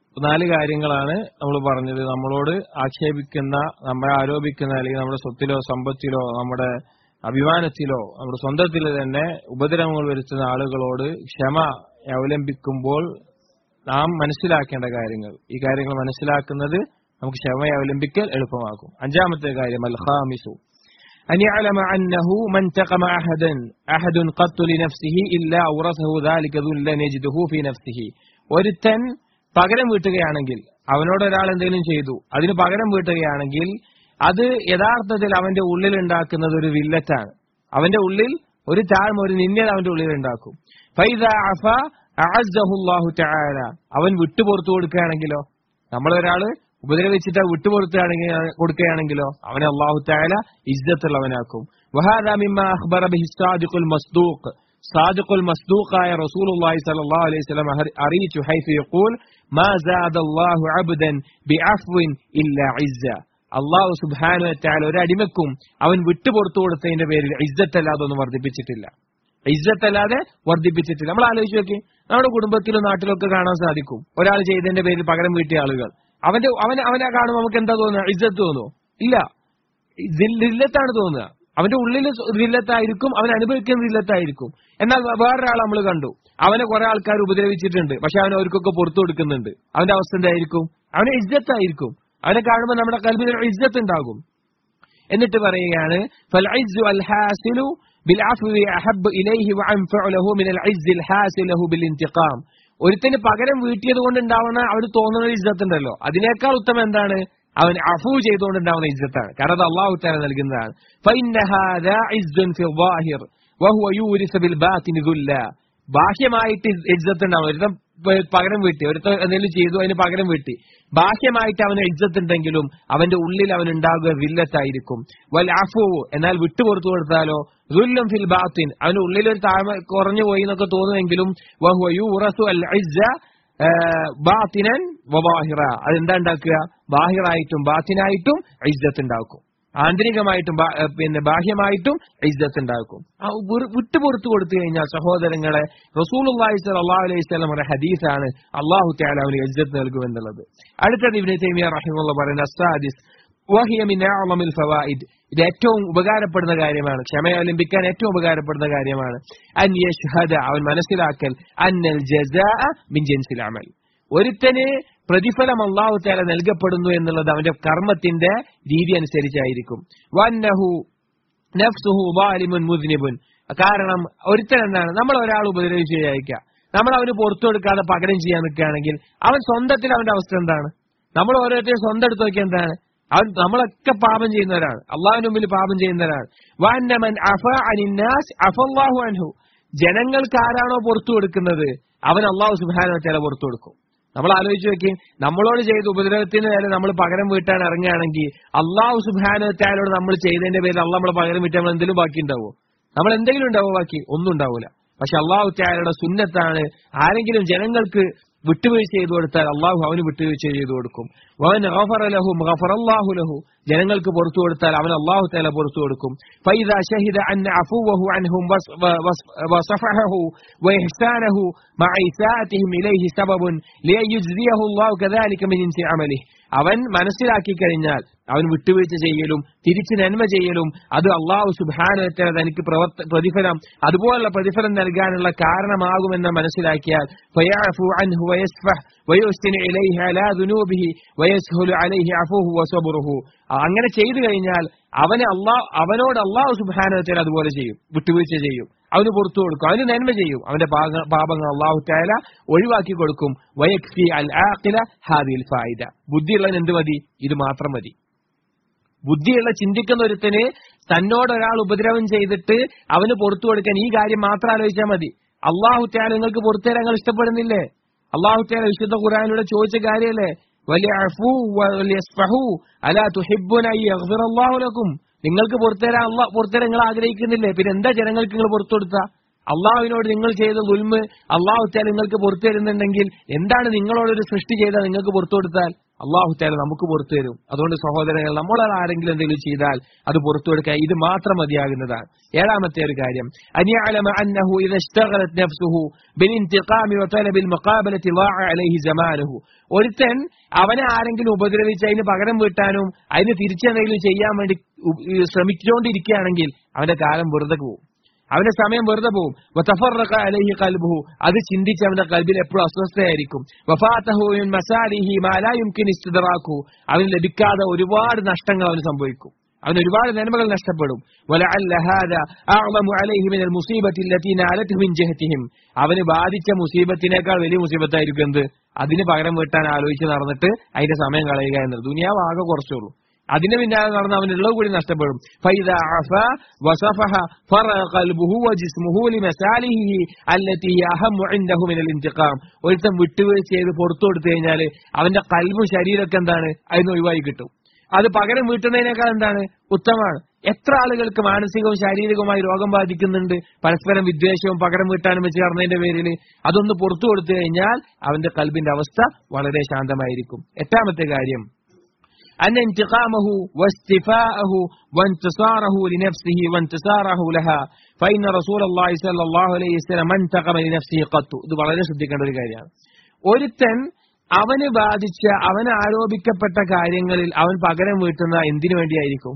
നാല് കാര്യങ്ങളാണ് നമ്മൾ പറഞ്ഞത് നമ്മളോട് ആക്ഷേപിക്കുന്ന നമ്മളെ ആരോപിക്കുന്ന അല്ലെങ്കിൽ നമ്മുടെ സ്വത്തിലോ സമ്പത്തിലോ നമ്മുടെ അഭിമാനത്തിലോ നമ്മുടെ സ്വന്തത്തിൽ തന്നെ ഉപദ്രവങ്ങൾ വരുത്തുന്ന ആളുകളോട് ക്ഷമ അവലംബിക്കുമ്പോൾ നാം മനസ്സിലാക്കേണ്ട കാര്യങ്ങൾ ഈ കാര്യങ്ങൾ മനസ്സിലാക്കുന്നത് നമുക്ക് ക്ഷമ അവലംബിക്കൽ എളുപ്പമാക്കും അഞ്ചാമത്തെ കാര്യം അൽ ഖാമിസു أن يعلم أنه من انتقم أحدا أحد قط لنفسه إلا أورثه ذلك ذلا يجده في نفسه ഒരുത്തൻ പകരം വീട്ടുകയാണെങ്കിൽ അവനോട് ഒരാൾ എന്തെങ്കിലും ചെയ്തു അതിന് പകരം വീട്ടുകയാണെങ്കിൽ അത് യഥാർത്ഥത്തിൽ അവന്റെ ഉള്ളിൽ ഉണ്ടാക്കുന്നത് ഒരു വില്ലറ്റാണ് അവന്റെ ഉള്ളിൽ ഒരു താഴ്മ ഒരു നിന്യത അവന്റെ ഉള്ളിൽ ഉണ്ടാക്കും ഫൈദ അഫ അഅസ്സഹുല്ലാഹു തആല അവൻ വിട്ടുപുറത്തു കൊടുക്കുകയാണെങ്കിലോ നമ്മളൊരാള് ഉപദ്രവിച്ചിട്ട് വിട്ടുപുറത്തുകയാണെങ്കിൽ കൊടുക്കുകയാണെങ്കിലോ അവനെ അള്ളാഹു താല ഇജ്ജത്തുള്ളവനാക്കും വഹാദ മിമ്മ അഖ്ബറ ബിഹി സാദിഖുൽ മസ്ദൂഖ് സാദിഖുൽ മസ്ദൂഖായ റസൂലുള്ളാഹി സ്വല്ലല്ലാഹു അലൈഹി വസല്ലം അറിയിച്ചു ഹൈഫ് യഖൂൽ മാ സാദ അല്ലാഹു അബ്ദൻ ബിഅഫ്വിൻ ഇല്ലാ ഇസ്സ അള്ളാഹു സുബ്ഹാനഹു വതആല ഒരു അടിമക്കും അവൻ വിട്ടുപുറത്തു കൊടുത്തതിന്റെ പേരിൽ ഇജ്ജത്തല്ലാതെ ഒന്നും വർദ്ധിപ്പിച്ചിട്ടില്ല ഇജ്ജത്തല്ലാതെ വർദ്ധിപ്പിച്ചിട്ടില്ല നമ്മൾ ആലോചിച്ച് നോക്കി നമ്മുടെ കുടുംബത്തിലും നാട്ടിലും ഒക്കെ കാണാൻ സാധിക്കും ഒരാൾ ചെയ്തതിന്റെ പേരിൽ പകരം വീട്ടിയ ആളുകൾ അവന്റെ അവൻ അവനെ കാണുമ്പോൾ നമുക്ക് എന്താ തോന്നുക ഇജ്ജത്ത് തോന്നുന്നു ഇല്ല ദില്ലത്താണ് തോന്നുക അവന്റെ ഉള്ളിൽ ദില്ലത്തായിരിക്കും അവൻ അനുഭവിക്കുന്ന ദില്ലത്തായിരിക്കും എന്നാൽ വേറൊരാൾ നമ്മൾ കണ്ടു അവനെ കുറെ ആൾക്കാർ ഉപദ്രവിച്ചിട്ടുണ്ട് പക്ഷെ അവൻ അവർക്കൊക്കെ പുറത്തു കൊടുക്കുന്നുണ്ട് അവന്റെ അവസ്ഥ എന്തായിരിക്കും അവനെ ഇജ്ജത്തായിരിക്കും അവനെ കാണുമ്പോൾ നമ്മുടെ കൽബിൽ ഇജ്ജത്ത് ഉണ്ടാകും എന്നിട്ട് പറയുകയാണ് ഫൽഇസ്സു അൽഹാസിലു بالعفو أحب إليه وأنفع له من العز الحاصل له بالانتقام ഒരുത്തിന് പകരം വീട്ടിയത് കൊണ്ടുണ്ടാവുന്ന അവന് തോന്നുന്ന ഇജ്ജത്ത് ഉണ്ടല്ലോ അതിനേക്കാൾ ഉത്തമം എന്താണ് അവൻ അഫു ചെയ്തുകൊണ്ടുണ്ടാവുന്ന ഇജ്ജത്താണ് കാരണം അത് അള്ളാഹു താല നൽകുന്നതാണ് ബാഹ്യമായിട്ട് ഇജ്ജത്ത് ഉണ്ടാവും ഒരുത്തൻ പകരം വീട്ടി ഒരുത്തൻ എന്തെങ്കിലും ചെയ്തു അതിന് പകരം വീട്ടി ബാഹ്യമായിട്ട് അവന് ഇജ്ജത്ത് ഉണ്ടെങ്കിലും അവന്റെ ഉള്ളിൽ അവൻ ഉണ്ടാകുക വില്ലത്തായിരിക്കും വൽ അഫു എന്നാൽ വിട്ടുപുറത്തു കൊടുത്താലോ ദുല്ലും ഫിൽ ബാത്തിൻ അവന്റെ ഉള്ളിൽ ഒരു താഴ്മ കുറഞ്ഞു പോയി എന്നൊക്കെ തോന്നുമെങ്കിലും ബാത്തിനൻ വബാഹിറ അതെന്താ ഉണ്ടാക്കുക ബാഹിറായിട്ടും ബാത്തിനായിട്ടും ഇജ്ജത്ത് ഉണ്ടാക്കും ആന്തരികമായിട്ടും പിന്നെ ബാഹ്യമായിട്ടും ഇജ്ജത്ത് ഉണ്ടാക്കും വിട്ടുപുറത്തു കൊടുത്തു കഴിഞ്ഞാൽ സഹോദരങ്ങളെ റസൂലുള്ളാഹി സ്വല്ലല്ലാഹു അലൈഹി വസല്ലമയുടെ ഹദീസാണ് അള്ളാഹു തആല അവന് ഇജ്ജത്ത് നൽകുമെന്നുള്ളത് അടുത്തത് ഇബ്നു തൈമിയ റഹിമഹുള്ള പറയുന്ന അസ്സാദിസ് വഹിയ മിൻ അഅളമിൽ ഫവായിദ് ഇത് ഏറ്റവും ഉപകാരപ്പെടുന്ന കാര്യമാണ് ക്ഷമ അവലംബിക്കാൻ ഏറ്റവും ഉപകാരപ്പെടുന്ന കാര്യമാണ് അൻ യഷ്ഹദ അവൻ മനസ്സിലാക്കൽ അന്നൽ ജസാഅ മിൻ ജിൻസിൽ അമൽ ഒരുത്തന് പ്രതിഫലം അള്ളാഹു താല നൽകപ്പെടുന്നു എന്നുള്ളത് അവന്റെ കർമ്മത്തിന്റെ രീതി അനുസരിച്ചായിരിക്കും വന്നഹു നഫ്സുഹു ബാലിമുൻ മുദ്നിബുൻ കാരണം ഒരുത്തൻ എന്താണ് നമ്മൾ ഒരാൾ ഉപദ്രവിച്ച് വിചാരിക്കുക നമ്മൾ അവന് പുറത്തു കൊടുക്കാതെ പകരം ചെയ്യാൻ നിൽക്കുകയാണെങ്കിൽ അവൻ സ്വന്തത്തിൽ അവന്റെ അവസ്ഥ എന്താണ് നമ്മൾ ഓരോരുത്തരും സ്വന്തം എടുത്ത് നോക്കിയ എന്താണ് അവൻ നമ്മളൊക്കെ പാപം ചെയ്യുന്നവരാണ് അള്ളാഹുവിന് മുമ്പിൽ പാപം ചെയ്യുന്നവരാണ് വാന്നമൻ അഫ അനിന്നാസ് അഫല്ലാഹു അൻഹു ജനങ്ങൾക്ക് ആരാണോ പുറത്തു കൊടുക്കുന്നത് അവൻ അള്ളാഹു സുബാനോ ചില പുറത്തു കൊടുക്കും നമ്മൾ ആലോചിച്ച് നോക്കി നമ്മളോട് ചെയ്ത ഉപദ്രവത്തിന് നേരെ നമ്മൾ പകരം വീട്ടാൻ ഇറങ്ങുകയാണെങ്കിൽ അള്ളാഹു സുബാനോട് നമ്മൾ ചെയ്തതിന്റെ പേരിൽ അള്ളാഹ് നമ്മളെ പകരം വീട്ടാൻ നമ്മൾ എന്തെങ്കിലും ബാക്കി ഉണ്ടാവോ നമ്മൾ എന്തെങ്കിലും ഉണ്ടാവോ ബാക്കി ഒന്നും ഉണ്ടാവില്ല പക്ഷെ അള്ളാഹു ത്യാലയുടെ സുന്നത്താണ് ആരെങ്കിലും ജനങ്ങൾക്ക് വിട്ടുവീഴ്ച ചെയ്തു കൊടുത്താൽ അള്ളാഹു അവന് വിട്ടുവീഴ്ച ചെയ്തു കൊടുക്കും അവൻ ലഹു അള്ളാഹു ലഹു ജനങ്ങൾക്ക് പുറത്തു കൊടുത്താൽ അവൻ അള്ളാഹു തല പുറത്തു കൊടുക്കും فإذا شهد أن عفوه عنهم وصفحه وإحسانه مع إساءتهم إليه سبب لأن يجزيه الله كذلك من جنس عمله അവൻ മനസ്സിലാക്കി കഴിഞ്ഞാൽ അവൻ വിട്ടുവീഴ്ച ചെയ്യലും തിരിച്ചു നന്മ ചെയ്യലും അത് അള്ളാഹു സുബാനത്തെ തനിക്ക് പ്രവർത്ത പ്രതിഫലം അതുപോലുള്ള പ്രതിഫലം നൽകാനുള്ള കാരണമാകുമെന്ന് മനസ്സിലാക്കിയാൽ അങ്ങനെ ചെയ്തു കഴിഞ്ഞാൽ അവനെ അള്ളാഹ് അവനോട് അള്ളാഹു സുബാനത്തെ അതുപോലെ ചെയ്യും വിട്ടുവീഴ്ച ചെയ്യും അവന് പുറത്തു കൊടുക്കും അവന് നന്മ ചെയ്യും അവന്റെ പാപങ്ങൾ അള്ളാഹു താല ഒഴിവാക്കി കൊടുക്കും വയക്ഫി അൽ ആഖില ഹാദിൽ ഫായിദ ബുദ്ധിയുള്ളവൻ എന്ത് മതി ഇത് മാത്രം മതി ബുദ്ധിയുള്ള ചിന്തിക്കുന്ന ഒരുത്തന് തന്നോട് ഒരാൾ ഉപദ്രവം ചെയ്തിട്ട് അവന് പുറത്തു കൊടുക്കാൻ ഈ കാര്യം മാത്രം ആലോചിച്ചാൽ മതി അള്ളാഹു ത്യാല നിങ്ങൾക്ക് പുറത്തു തരാൻ നിങ്ങൾ ഇഷ്ടപ്പെടുന്നില്ലേ അള്ളാഹു ത്യാല വിശുദ്ധ ഖുറാനിലൂടെ ചോദിച്ച കാര്യമല്ലേ വലിയ അലാ തുഹിബുനക്കും നിങ്ങൾക്ക് പുറത്തുതരാൻ അള്ളാഹ് പുറത്തുതരാൻ നിങ്ങൾ ആഗ്രഹിക്കുന്നില്ലേ പിന്നെ എന്താ ജനങ്ങൾക്ക് നിങ്ങൾ പുറത്തു കൊടുത്ത അള്ളാഹുവിനോട് നിങ്ങൾ ചെയ്ത ദുൽമ് അള്ളാഹു താല നിങ്ങൾക്ക് പുറത്തു തരുന്നുണ്ടെങ്കിൽ എന്താണ് നിങ്ങളോടൊരു സൃഷ്ടി ചെയ്താൽ നിങ്ങൾക്ക് പുറത്തു കൊടുത്താൽ അള്ളാഹു താല നമുക്ക് പുറത്തു തരും അതുകൊണ്ട് സഹോദരങ്ങൾ നമ്മളാൽ ആരെങ്കിലും എന്തെങ്കിലും ചെയ്താൽ അത് പുറത്തു കൊടുക്കാൻ ഇത് മാത്രം മതിയാകുന്നതാണ് ഏഴാമത്തെ ഒരു കാര്യം അനിയഅലമ അന്നഹു ഇദ ഇഷ്തഗലത് നഫ്സുഹു ബിൽഇൻതിഖാമി വതലബിൽ മുഖാബലത്തി ളാഅ അലൈഹി സമാനുഹു ഒരുത്തൻ അവനെ ആരെങ്കിലും ഉപദ്രവിച്ച് അതിന് പകരം വീട്ടാനും അതിന് തിരിച്ചെന്തെങ്കിലും ചെയ്യാൻ വേണ്ടി ഉ- ഈ ശ്രമിച്ചുകൊണ്ടിരിക്കുകയാണെങ്കിൽ അവന്റെ കാലം വെറുതെ പോകും അവന്റെ സമയം വെറുതെ പോകും വതഫറഖ അലൈഹി ഖൽബുഹു അത് ചിന്തിച്ച് അവന്റെ കൽബിൽ എപ്പോഴും അസ്വസ്ഥയായിരിക്കും വഫാതഹു മിൻ മസാലിഹി മാ ലാ യുംകിൻ ഇസ്തിദ്റാഖു അവന് ലഭിക്കാതെ ഒരുപാട് നഷ്ടങ്ങൾ അവന് സംഭവിക്കും അവന് ഒരുപാട് നന്മകൾ നഷ്ടപ്പെടും വലഅല്ല ഹാദാ അഅ്ളമു അലൈഹി മിനൽ മുസീബത്തി അല്ലതി നാലത്ഹു മിൻ ജഹതിഹിം അവന് ബാധിച്ച മുസീബത്തിനേക്കാൾ വലിയ മുസീബത്തായിരിക്കും എന്ത് അതിന് പകരം വീട്ടാൻ ആലോചിച്ച് നടന്നിട്ട് അതിന്റെ സമയം കളയുക എന്നത് ദുനിയാവ് ആകെ കുറച്ചുള്ളൂ അതിന് പിന്നാലെ നടന്ന് അവനുള്ളത് കൂടി നഷ്ടപ്പെടും ഫൈദ അഫ വസഫഹ ഫറ ഖൽബുഹു വജിസ്മുഹു ലിമസാലിഹി അല്ലതി അഹമ്മു ഇൻദഹു മിനൽ ഇന്തിഖാം ഒരുത്തൻ വിട്ടുവീഴ്ച ചെയ്ത് പുറത്തു കൊടുത്തു കഴിഞ്ഞാൽ അവന്റെ കൽബും ശരീരമൊക്കെ എന്താണ് അതിന് ഒഴിവായി കിട്ടും അത് പകരം വീട്ടുന്നതിനേക്കാൾ എന്താണ് ഉത്തമമാണ് എത്ര ആളുകൾക്ക് മാനസികവും ശാരീരികവുമായി രോഗം ബാധിക്കുന്നുണ്ട് പരസ്പരം വിദ്വേഷവും പകരം വീട്ടാനും വെച്ച് നടന്നതിന്റെ പേരിൽ അതൊന്ന് പുറത്തു കൊടുത്തു കഴിഞ്ഞാൽ അവന്റെ കൽബിന്റെ അവസ്ഥ വളരെ ശാന്തമായിരിക്കും എട്ടാമത്തെ കാര്യം أن انتقامه واستفاءه وانتصاره لنفسه وانتصاره لها فإن رسول الله صلى الله عليه وسلم ما انتقم لنفسه قط ഇത് വളരെ ശ്രദ്ധിക്കേണ്ട ഒരു കാര്യമാണ് ഒരുത്തൻ അവന് ബാധിച്ച അവന് ആരോപിക്കപ്പെട്ട കാര്യങ്ങളിൽ അവൻ പകരം വീട്ടുന്ന എന്തിനു വേണ്ടിയായിരിക്കും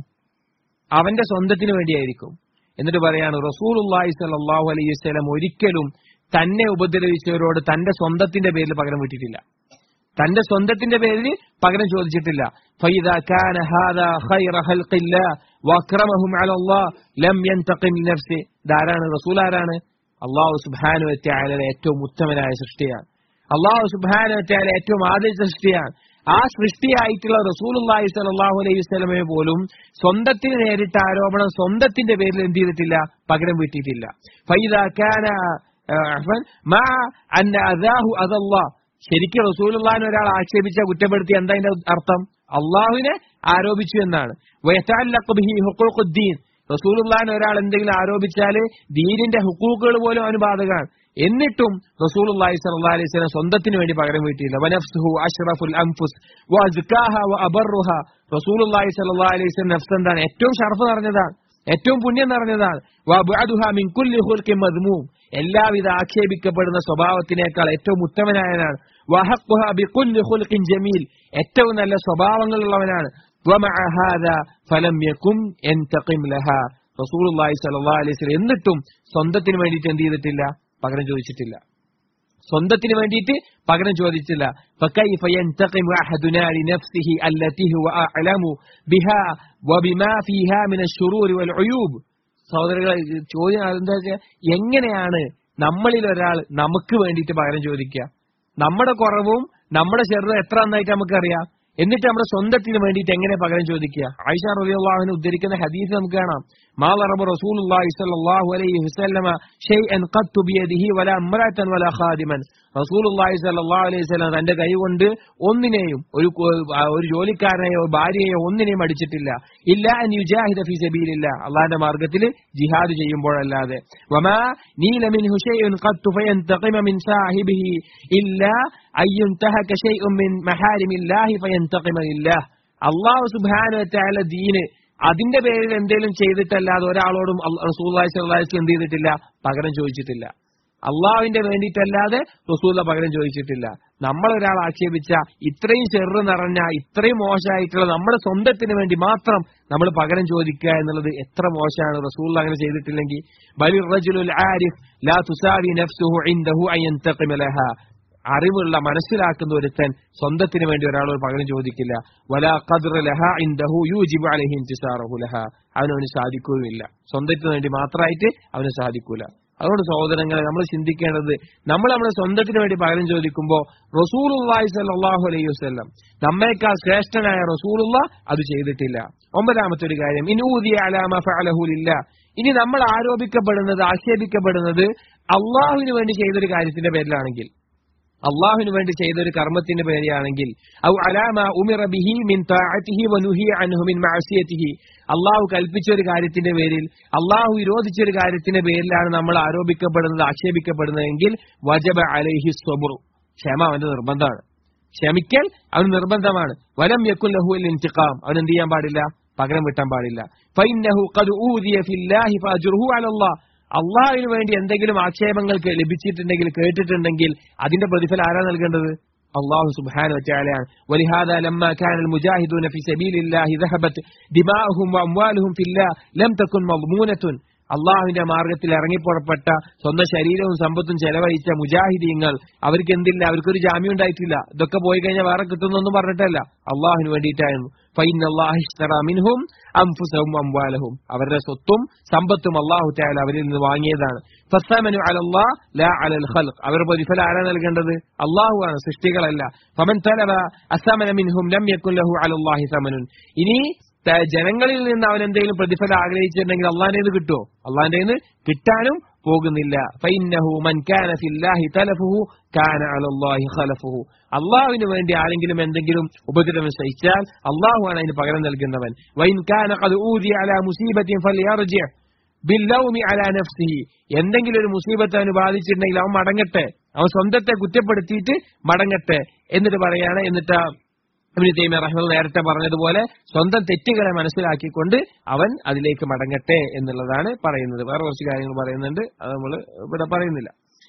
അവന്റെ സ്വന്തത്തിന് വേണ്ടിയായിരിക്കും എന്നിട്ട് പറയാണ് റസൂലുള്ളാഹി സ്വല്ലല്ലാഹു അലൈഹി വസല്ലം ഒരിക്കലും തന്നെ ഉപദ്രവിച്ചവരോട് തന്റെ സ്വന്തത്തിന്റെ പേരിൽ പകരം വീട്ടിട്ടില്ല തന്റെ സ്വന്തത്തിന്റെ പേരിൽ പകരം ചോദിച്ചിട്ടില്ല فإذا كان هذا خير خلق الله وأكرمهم على الله لم ينتقم لنفسه ധാരാണ് റസൂൽ ആരാണ് അള്ളാഹു സുബ്ഹാനഹു വതആലയുടെ ഏറ്റവും ഉത്തമനായ സൃഷ്ടിയാണ് അള്ളാഹു സുബ്ഹാനഹു വതആല ഏറ്റവും ആദ്യ സൃഷ്ടിയാണ് ആ സൃഷ്ടിയായിട്ടുള്ള റസൂലുള്ളാഹി സ്വല്ലല്ലാഹു അലൈഹി വസല്ലമയെ പോലും സ്വന്തത്തിന് നേരിട്ട ആരോപണം സ്വന്തത്തിന്റെ പേരിൽ എന്ത് ചെയ്തിട്ടില്ല പകരം വീട്ടിയിട്ടില്ല فإذا كان عفوا مع أن أذاه أذى الله ശരിക്കും റസൂലുള്ളാഹിനെ ഒരാൾ ആക്ഷേപിച്ച കുറ്റപ്പെടുത്തി എന്താ അതിന്റെ അർത്ഥം അള്ളാഹുവിനെ ആരോപിച്ചു എന്നാണ് വയത്താലഖ് ബിഹി ഹുഖൂഖുദ്ദീൻ റസൂലുള്ളാഹിനെ ഒരാൾ എന്തെങ്കിലും ആരോപിച്ചാൽ ദീനിന്റെ ഹുക്കൂക്കുകൾ പോലും അവന് ബാധകമാണ് എന്നിട്ടും റസൂലുള്ളാഹി സ്വല്ലല്ലാഹി അലൈഹി വസല്ലം സ്വന്തത്തിന് വേണ്ടി പകരം വീട്ടിയില്ല വനഫ്സുഹു അഷ്റഫുൽ അൻഫുസ് വഅസ്കാഹ വഅബറുഹ റസൂലുള്ളാഹി സ്വല്ലല്ലാഹി അലൈഹി വസല്ലം നഫ്സ് എന്താണ് ഏറ്റവും ഷർഫ് നിറഞ്ഞതാണ് ഏറ്റവും പുണ്യം നിറഞ്ഞതാണ് വഅബ്അദുഹ മിൻ കുല്ലി ഖുൽഖിൻ മദ്മൂം എല്ലാവിധ ആക്ഷേപിക്കപ്പെടുന്ന സ്വഭാവത്തിനേക്കാൾ ഏറ്റവും ഉത്തമനായനാണ് വഹഖുഹ ബികുല്ലി ഖുൽഖിൻ ജമീൽ ഏറ്റവും നല്ല സ്വഭാവങ്ങളുള്ളവനാണ് വമഅ ഹാദാ ഫലം യകും യൻതഖിം ലഹാ റസൂലുള്ളാഹി സ്വല്ലല്ലാഹി അലൈഹി വസല്ലം എന്നിട്ടും സ്വന്തത്തിന് വേണ്ടിയിട്ട് എന്ത് ചെയ്തിട്ടില്ല പകരം ചോദിച്ചിട്ടില്ല സ്വന്തത്തിന് വേണ്ടിയിട്ട് പകരം ചോദിച്ചില്ല فكيف ينتقم أحدنا لنفسه التي هو أعلم بها وبما فيها من الشرور والعيوب സഹോദരങ്ങളെ ചോദ്യം എന്താ വെച്ചാൽ എങ്ങനെയാണ് നമ്മളിൽ ഒരാൾ നമുക്ക് വേണ്ടിയിട്ട് പകരം ചോദിക്കുക നമ്മുടെ കുറവും നമ്മുടെ ചെറുതും എത്ര നന്നായിട്ട് നമുക്കറിയാം എന്നിട്ട് നമ്മുടെ സ്വന്തത്തിന് വേണ്ടിയിട്ട് എങ്ങനെ പകരം ചോദിക്കുക ആയിഷ റളിയല്ലാഹുവിനെ ഉദ്ധരിക്കുന്ന ഹദീസ് നമുക്ക് കാണാം മാ ലറബ റസൂലുള്ളാഹി സ്വല്ലല്ലാഹു അലൈഹി വസല്ലമ ഷൈഅൻ ഖത്തു ബിയദിഹി വലാ ഇംറഅതൻ വലാ ഖാദിമൻ റസൂലുള്ളാഹി സ്വല്ലല്ലാഹു അലൈഹി വസല്ലം തന്റെ കൈ കൊണ്ട് ഒന്നിനെയും ഒരു കോ- ഒരു ജോലിക്കാരനെയോ ഭാര്യയെയോ ഒന്നിനെയും അടിച്ചിട്ടില്ല ഇല്ല അൻ യുജാഹിദ ഫീ സബീലില്ല അള്ളാഹിന്റെ മാർഗത്തിൽ ജിഹാദ് ചെയ്യുമ്പോഴല്ലാതെ വമാ നീല മിൻഹു ഷൈഉൻ ഖത്തു ഫയന്തഖിമ മിൻ സാഹിബിഹി ഇല്ല അൻ യുൻതഹക ഷൈഉൻ മിൻ മഹാരിമില്ലാഹി ഫയന്തഖിമ ലില്ലാഹ് അള്ളാഹു സുബ്ഹാനഹു വതആല ദീന് അതിന്റെ പേരിൽ എന്തെങ്കിലും ചെയ്തിട്ടല്ലാതെ ഒരാളോടും റസൂല്ലാഹി സ്വല്ലല്ലാഹി അലൈഹി വസല്ലം എന്ത് ചെയ്തിട്ടില്ല പകരം ചോദിച്ചിട്ടില്ല അള്ളാഹുവിന്റെ വേണ്ടിയിട്ടല്ലാതെ റസൂല പകരം ചോദിച്ചിട്ടില്ല നമ്മൾ ഒരാൾ ആക്ഷേപിച്ച ഇത്രയും ചെറു നിറഞ്ഞ ഇത്രയും മോശമായിട്ടുള്ള നമ്മുടെ സ്വന്തത്തിന് വേണ്ടി മാത്രം നമ്മൾ പകരം ചോദിക്കുക എന്നുള്ളത് എത്ര മോശമാണ് റസൂൽ അങ്ങനെ ചെയ്തിട്ടില്ലെങ്കിൽ ബലി റജുലുൽ ആരിഫ് ലാ തുസാവി നഫ്സുഹു ഇൻദഹു അൻ യന്തഖിമ ലഹാ അറിവുള്ള മനസ്സിലാക്കുന്ന ഒരുത്തൻ സ്വന്തത്തിന് വേണ്ടി ഒരാളോട് പകരം ചോദിക്കില്ല വലാ ഖദ്റ ലഹ ഇൻദഹു യൂജിബു അലൈഹി ഇന്തിസാറഹു ലഹ അവനവന് സാധിക്കുകയില്ല സ്വന്തത്തിന് വേണ്ടി മാത്രമായിട്ട് അവന് സാധിക്കൂല അതുകൊണ്ട് സഹോദരങ്ങളെ നമ്മൾ ചിന്തിക്കേണ്ടത് നമ്മൾ നമ്മുടെ സ്വന്തത്തിന് വേണ്ടി പകരം ചോദിക്കുമ്പോൾ റസൂലുള്ളാഹി സ്വല്ലല്ലാഹു അലൈഹി വസല്ലം നമ്മേക്കാൾ ശ്രേഷ്ഠനായ റസൂലുള്ള അത് ചെയ്തിട്ടില്ല ഒമ്പതാമത്തെ ഒരു കാര്യം ഇനൂദിയ അലാമ ഫഅലഹുലില്ല ഇനി നമ്മൾ ആരോപിക്കപ്പെടുന്നത് ആക്ഷേപിക്കപ്പെടുന്നത് അള്ളാഹുവിന് വേണ്ടി ചെയ്തൊരു കാര്യത്തിന്റെ പേരിലാണെങ്കിൽ അള്ളാഹുവിന് വേണ്ടി ചെയ്ത ഒരു കർമ്മത്തിന്റെ പേരെയാണെങ്കിൽ ഔ അലാമ ഉമിറ ബിഹി മിൻ താഅതിഹി വനുഹി അൻഹു മിൻ മഅസിയതിഹി അള്ളാഹു കൽപ്പിച്ച ഒരു കാര്യത്തിന്റെ പേരിൽ അള്ളാഹു വിരോധിച്ച ഒരു കാര്യത്തിന്റെ പേരിലാണ് നമ്മൾ ആരോപിക്കപ്പെടുന്നത് ആക്ഷേപിക്കപ്പെടുന്നതെങ്കിൽ വജബ അലൈഹി സ്വബുറു ക്ഷമ അവന്റെ നിർബന്ധമാണ് ക്ഷമിക്കൽ അവന് നിർബന്ധമാണ് വലം യക്കുൻ ലഹുൽ ഇന്തിഖാം അവൻ എന്ത് ചെയ്യാൻ പാടില്ല പകരം വിട്ടാൻ പാടില്ല ഫൈന്നഹു ഖദ് ഊദിയ ഫില്ലാഹി ഫഅജ്റുഹു അലല്ലാഹ് അള്ളാഹുവിന് വേണ്ടി എന്തെങ്കിലും ആക്ഷേപങ്ങൾ കേ- ലഭിച്ചിട്ടുണ്ടെങ്കിൽ കേട്ടിട്ടുണ്ടെങ്കിൽ അതിന്റെ പ്രതിഫലം ആരാ നൽകേണ്ടത് അള്ളാഹു സുബ്ഹാനഹു വതആലയാണ് ولهذا لما كان المجاهدون في سبيل الله ذهبت دماؤهم واموالهم في الله لم تكن مضمونة അള്ളാഹുവിന്റെ മാർഗത്തിൽ ഇറങ്ങിപ്പുറപ്പെട്ട സ്വന്തം ശരീരവും സമ്പത്തും ചെലവഴിച്ച മുജാഹിദീങ്ങൾ അവർക്ക് എന്തില്ല അവർക്കൊരു ജാമ്യം ഉണ്ടായിട്ടില്ല ഇതൊക്കെ പോയി കഴിഞ്ഞാൽ വേറെ കിട്ടുന്നൊന്നും പറഞ്ഞിട്ടല്ല അള്ളാഹുവിന് വേണ്ടിയിട്ടായിരുന്നു ഫൈൻ മിൻഹും അംഫുസഹും അംവാലഹും അവരുടെ സ്വത്തും സമ്പത്തും അള്ളാഹു തായാല അവരിൽ നിന്ന് വാങ്ങിയതാണ് ഫസ്സമനു അലല്ലാ ലാ അലൽ ഖൽഖ് അവരുടെ പ്രതിഫലം ആരാ നൽകേണ്ടത് അള്ളാഹുവാണ് സൃഷ്ടികളല്ല ഫമൻ തലവ അസമന മിൻഹും ലം യക്കുൻ ലഹു അലല്ലാഹി സമനുൻ ഇനി ത- ജനങ്ങളിൽ നിന്ന് അവൻ എന്തെങ്കിലും പ്രതിഫലം ആഗ്രഹിച്ചിട്ടുണ്ടെങ്കിൽ അള്ളാഹിന്റെ നിന്ന് കിട്ടുമോ അള്ളാഹിന്റെ നിന്ന് കിട്ടാനും പോകുന്നില്ല ഫൈന്നഹു മൻ കാന ഫില്ലാഹി തലഫുഹു കാന അലല്ലാഹി ഖലഫുഹു അള്ളാഹുവിന് വേണ്ടി ആരെങ്കിലും എന്തെങ്കിലും ഉപദ്രവം സഹിച്ചാൽ അള്ളാഹുവാണ് അതിന് പകരം നൽകുന്നവൻ വൈൻ കാന ഖദ് ഊദിയ അലാ മുസീബത്തിൻ ഫലിയർജിഅ ബില്ലൗമി അലാ നഫ്സിഹി എന്തെങ്കിലും ഒരു മുസീബത്ത് അവന് ബാധിച്ചിട്ടുണ്ടെങ്കിൽ അവൻ മടങ്ങട്ടെ അവൻ സ്വന്തത്തെ കുറ്റപ്പെടുത്തിയിട്ട് മടങ്ങട്ടെ എന്നിട്ട് പറയാണ് എന്നിട്ട് ഇബ്നു തൈമിയ റഹ്മത്തുള്ളാഹി നേരത്തെ പറഞ്ഞതുപോലെ സ്വന്തം തെറ്റുകളെ മനസ്സിലാക്കിക്കൊണ്ട് അവൻ അതിലേക്ക് മടങ്ങട്ടെ എന്നുള്ളതാണ് പറയുന്നത് വേറെ കുറച്ച് കാര്യങ്ങൾ പറയുന്നുണ്ട് അത് നമ്മൾ ഇവിടെ പറയുന്നില്ല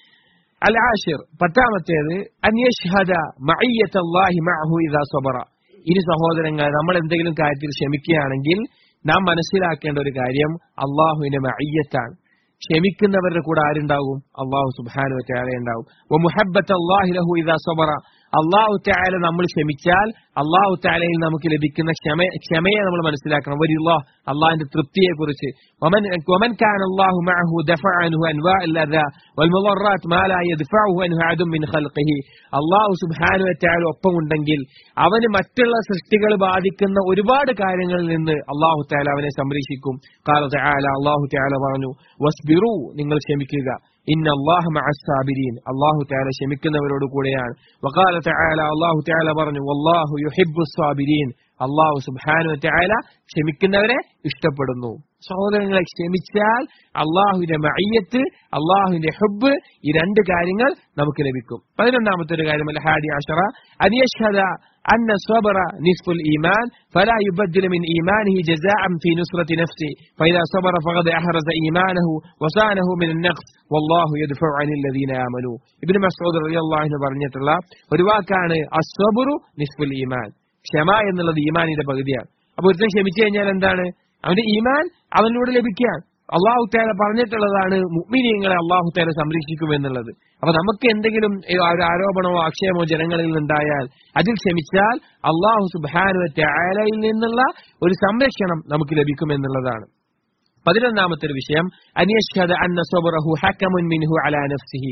അൽ ആഷിർ പത്താമത്തേത് അന്യഷ്ഹദ മഅയ്യത്തല്ലാഹി മഅഹു ഇദാ സബറ ഇനി സഹോദരങ്ങൾ നമ്മൾ എന്തെങ്കിലും കാര്യത്തിൽ ക്ഷമിക്കുകയാണെങ്കിൽ നാം മനസ്സിലാക്കേണ്ട ഒരു കാര്യം അള്ളാഹുവിന്റെ മഅയ്യത്താണ് ക്ഷമിക്കുന്നവരുടെ കൂടെ ആരുണ്ടാവും അള്ളാഹു സുബ്ഹാനഹു വതആല ഉണ്ടാവും വ മുഹബ്ബത്ത് അല്ലാഹി ലഹു ഇദാ സബറ അള്ളാഹു തആല നമ്മൾ ക്ഷമിച്ചാൽ അള്ളാഹു തആലയിൽ നമുക്ക് ലഭിക്കുന്ന ക്ഷമ ക്ഷമയെ നമ്മൾ മനസ്സിലാക്കണം വരില്ലാഹ് അള്ളാഹിന്റെ തൃപ്തിയെ കുറിച്ച് ومن ومن كان الله معه دفع عنه انواع الاذى والمضرات ما لا يدفعه عنه احد من خلقه അള്ളാഹു സുബ്ഹാനഹു വതആല ഒപ്പമുണ്ടെങ്കിൽ അവന് മറ്റുള്ള സൃഷ്ടികൾ ബാധിക്കുന്ന ഒരുപാട് കാര്യങ്ങളിൽ നിന്ന് അള്ളാഹു തആല അവനെ സംരക്ഷിക്കും قال تعالى അള്ളാഹു തആല പറഞ്ഞു വസ്ബിറു നിങ്ങൾ ക്ഷമിക്കുക ഇന്ന അല്ലാഹു മഅസ്സാബിരീൻ അള്ളാഹു തആല ക്ഷമിക്കുന്നവരോട് കൂടെയാണ് വഖാല തആല അള്ളാഹു തആല പറഞ്ഞു വല്ലാഹു യുഹിബ്ബുസ് സാബിരീൻ അള്ളാഹു സുബ്ഹാനഹു വതആല ക്ഷമിക്കുന്നവരെ ഇഷ്ടപ്പെടുന്നു സഹോദരങ്ങളെ ക്ഷമിച്ചാൽ അള്ളാഹുവിന്റെ മയ്യത്ത് അള്ളാഹുവിന്റെ ഹുബ് ഈ രണ്ട് കാര്യങ്ങൾ നമുക്ക് ലഭിക്കും പതിനൊന്നാമത്തെ ഒരു കാര്യം അൽ ഹാദി അഷറ അനിയഷ്ഹദ أن الصبر نصف الإيمان فلا يبدل من إيمانه جزاء في نصرة نفسه فإذا صبر فقد أحرز إيمانه وصانه من النقص والله يدفع عن الذين آمنوا ابن مسعود رضي الله عنه പറഞ്ഞിട്ടുള്ള ഒരു വാക്കാണ് അസ്വബുറു നിസ്ഫുൽ ഈമാൻ ക്ഷമ എന്നുള്ളത് ഈമാനിന്റെ പകുതിയാണ് അപ്പൊ ഒരുത്തൻ ക്ഷമിച്ചു കഴിഞ്ഞാൽ എന്താണ് അവന്റെ ഈമാൻ അവനിലൂടെ ലഭിക്കുകയാണ് അള്ളാഹു തേല പറഞ്ഞിട്ടുള്ളതാണ് മുഗ്മിനിയങ്ങളെ അള്ളാഹു തേല സംരക്ഷിക്കുമെന്നുള്ളത് അപ്പൊ നമുക്ക് എന്തെങ്കിലും ഏ, ഒരു ആരോപണമോ ആക്ഷേപമോ ജനങ്ങളിൽ നിന്നുണ്ടായാൽ അതിൽ ക്ഷമിച്ചാൽ അള്ളാഹു സുബാനു തേലയിൽ നിന്നുള്ള ഒരു സംരക്ഷണം നമുക്ക് ലഭിക്കുമെന്നുള്ളതാണ് പതിനൊന്നാമത്തെ ഒരു വിഷയം അനിയഷ്ഹദ അന്ന സബറഹു ഹക്കമുൻ മിൻഹു അലാ നഫ്സിഹി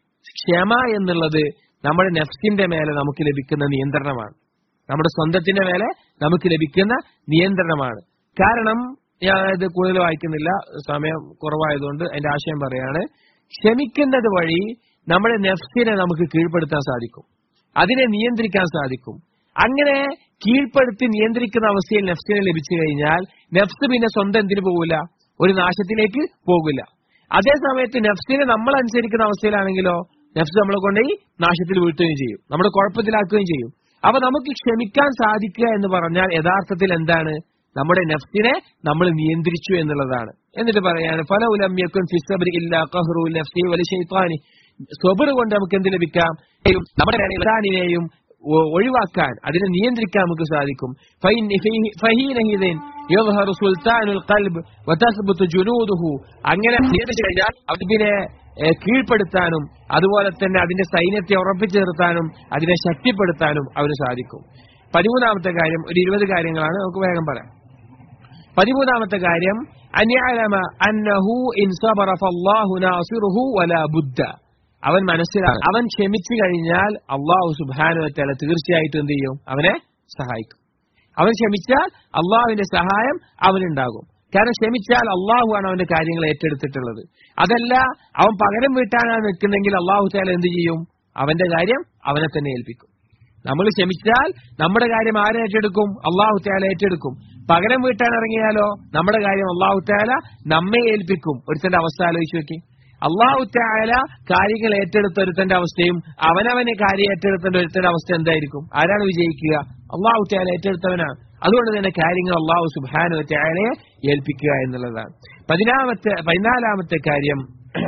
ക്ഷമ എന്നുള്ളത് നമ്മുടെ നഫ്സിന്റെ മേലെ നമുക്ക് ലഭിക്കുന്ന നിയന്ത്രണമാണ് നമ്മുടെ സ്വന്തത്തിന്റെ മേലെ നമുക്ക് ലഭിക്കുന്ന നിയന്ത്രണമാണ് കാരണം ഞാൻ ഇത് കൂടുതൽ വായിക്കുന്നില്ല സമയം കുറവായതുകൊണ്ട് അതിന്റെ ആശയം പറയാണ് ക്ഷമിക്കുന്നത് വഴി നമ്മുടെ നെഫ്സിനെ നമുക്ക് കീഴ്പ്പെടുത്താൻ സാധിക്കും അതിനെ നിയന്ത്രിക്കാൻ സാധിക്കും അങ്ങനെ കീഴ്പ്പെടുത്തി നിയന്ത്രിക്കുന്ന അവസ്ഥയിൽ നെഫ്സിനെ ലഭിച്ചു കഴിഞ്ഞാൽ നെഫ്സ് പിന്നെ സ്വന്തം എന്തിനു പോകില്ല ഒരു നാശത്തിലേക്ക് പോകില്ല അതേ സമയത്ത് നെഫ്സിനെ നമ്മൾ അനുസരിക്കുന്ന അവസ്ഥയിലാണെങ്കിലോ നെഫ്സ് നമ്മളെ കൊണ്ടുപോയി നാശത്തിൽ വീഴ്ത്തുകയും ചെയ്യും നമ്മുടെ കുഴപ്പത്തിലാക്കുകയും ചെയ്യും അപ്പൊ നമുക്ക് ക്ഷമിക്കാൻ സാധിക്കുക എന്ന് പറഞ്ഞാൽ യഥാർത്ഥത്തിൽ എന്താണ് നമ്മുടെ നഫ്സിനെ നമ്മൾ നിയന്ത്രിച്ചു എന്നുള്ളതാണ് എന്നിട്ട് പറയാണ് പല ഉലമ്യക്കും ഫിസബരി ഇല്ല കഹ്റു നഫ്സി വലി ഷൈത്താനി സ്വബർ കൊണ്ട് നമുക്ക് എന്ത് ലഭിക്കാം നമ്മുടെ ഷൈത്താനിനെയും ഒ- ഒഴിവാക്കാൻ അതിനെ നിയന്ത്രിക്കാൻ നമുക്ക് സാധിക്കും ഫൈൻ- ഫീ- ഫഹീനഹിദൈൻ യദ്ഹറു സുൽത്താനുൽ ഖൽബ് വതസ്ബുതു ജുനൂദുഹു അങ്ങനെ നിയന്ത്രിച്ചു കഴിഞ്ഞാൽ അതിനെ ഏഹ്, കീഴ്പ്പെടുത്താനും അതുപോലെ തന്നെ അതിന്റെ സൈന്യത്തെ ഉറപ്പിച്ചു നിർത്താനും അതിനെ ശക്തിപ്പെടുത്താനും അവന് സാധിക്കും പതിമൂന്നാമത്തെ കാര്യം ഒരു ഇരുപത് കാര്യങ്ങളാണ് നമുക്ക് വേഗം പറയാം പതിമൂന്നാമത്തെ കാര്യം അന്യാലമ അന്നഹു ഇൻ സബറ ഫല്ലാഹു നാസിറുഹു വലാ ബുദ്ധ അവൻ മനസ്സിലാക്കും അവൻ ക്ഷമിച്ചു കഴിഞ്ഞാൽ അള്ളാഹു സുബാനുവത്തല തീർച്ചയായിട്ടും എന്ത് ചെയ്യും അവനെ സഹായിക്കും അവൻ ക്ഷമിച്ചാൽ അള്ളാഹുവിന്റെ സഹായം അവനുണ്ടാകും കാരണം ക്ഷമിച്ചാൽ അള്ളാഹു ആണ് അവന്റെ കാര്യങ്ങൾ ഏറ്റെടുത്തിട്ടുള്ളത് അതല്ല അവൻ പകരം വീട്ടാനാണ് നിൽക്കുന്നെങ്കിൽ അള്ളാഹു താല എന്ത് ചെയ്യും അവന്റെ കാര്യം അവനെ തന്നെ ഏൽപ്പിക്കും നമ്മൾ ക്ഷമിച്ചാൽ നമ്മുടെ കാര്യം ആരെ ഏറ്റെടുക്കും അള്ളാഹു താല ഏറ്റെടുക്കും പകരം വീട്ടാൻ ഇറങ്ങിയാലോ നമ്മുടെ കാര്യം അള്ളാഹു താല നമ്മെ ഏൽപ്പിക്കും ഒരുത്തന്റെ അവസ്ഥ ആലോചിച്ച് നോക്കി അള്ളാഹു താല കാര്യങ്ങൾ ഏറ്റെടുത്ത ഒരുത്തന്റെ അവസ്ഥയും അവനവനെ കാര്യം ഏറ്റെടുത്തേണ്ട ഒരുത്തന്റെ അവസ്ഥ എന്തായിരിക്കും ആരാണ് വിജയിക്കുക അള്ളാഹു താല ഏറ്റെടുത്തവനാണ് അതുകൊണ്ട് തന്നെ കാര്യങ്ങൾ അള്ളാഹു സുബാനു താലയെ ഏൽപ്പിക്കുക എന്നുള്ളതാണ് പതിനാമത്തെ പതിനാലാമത്തെ കാര്യം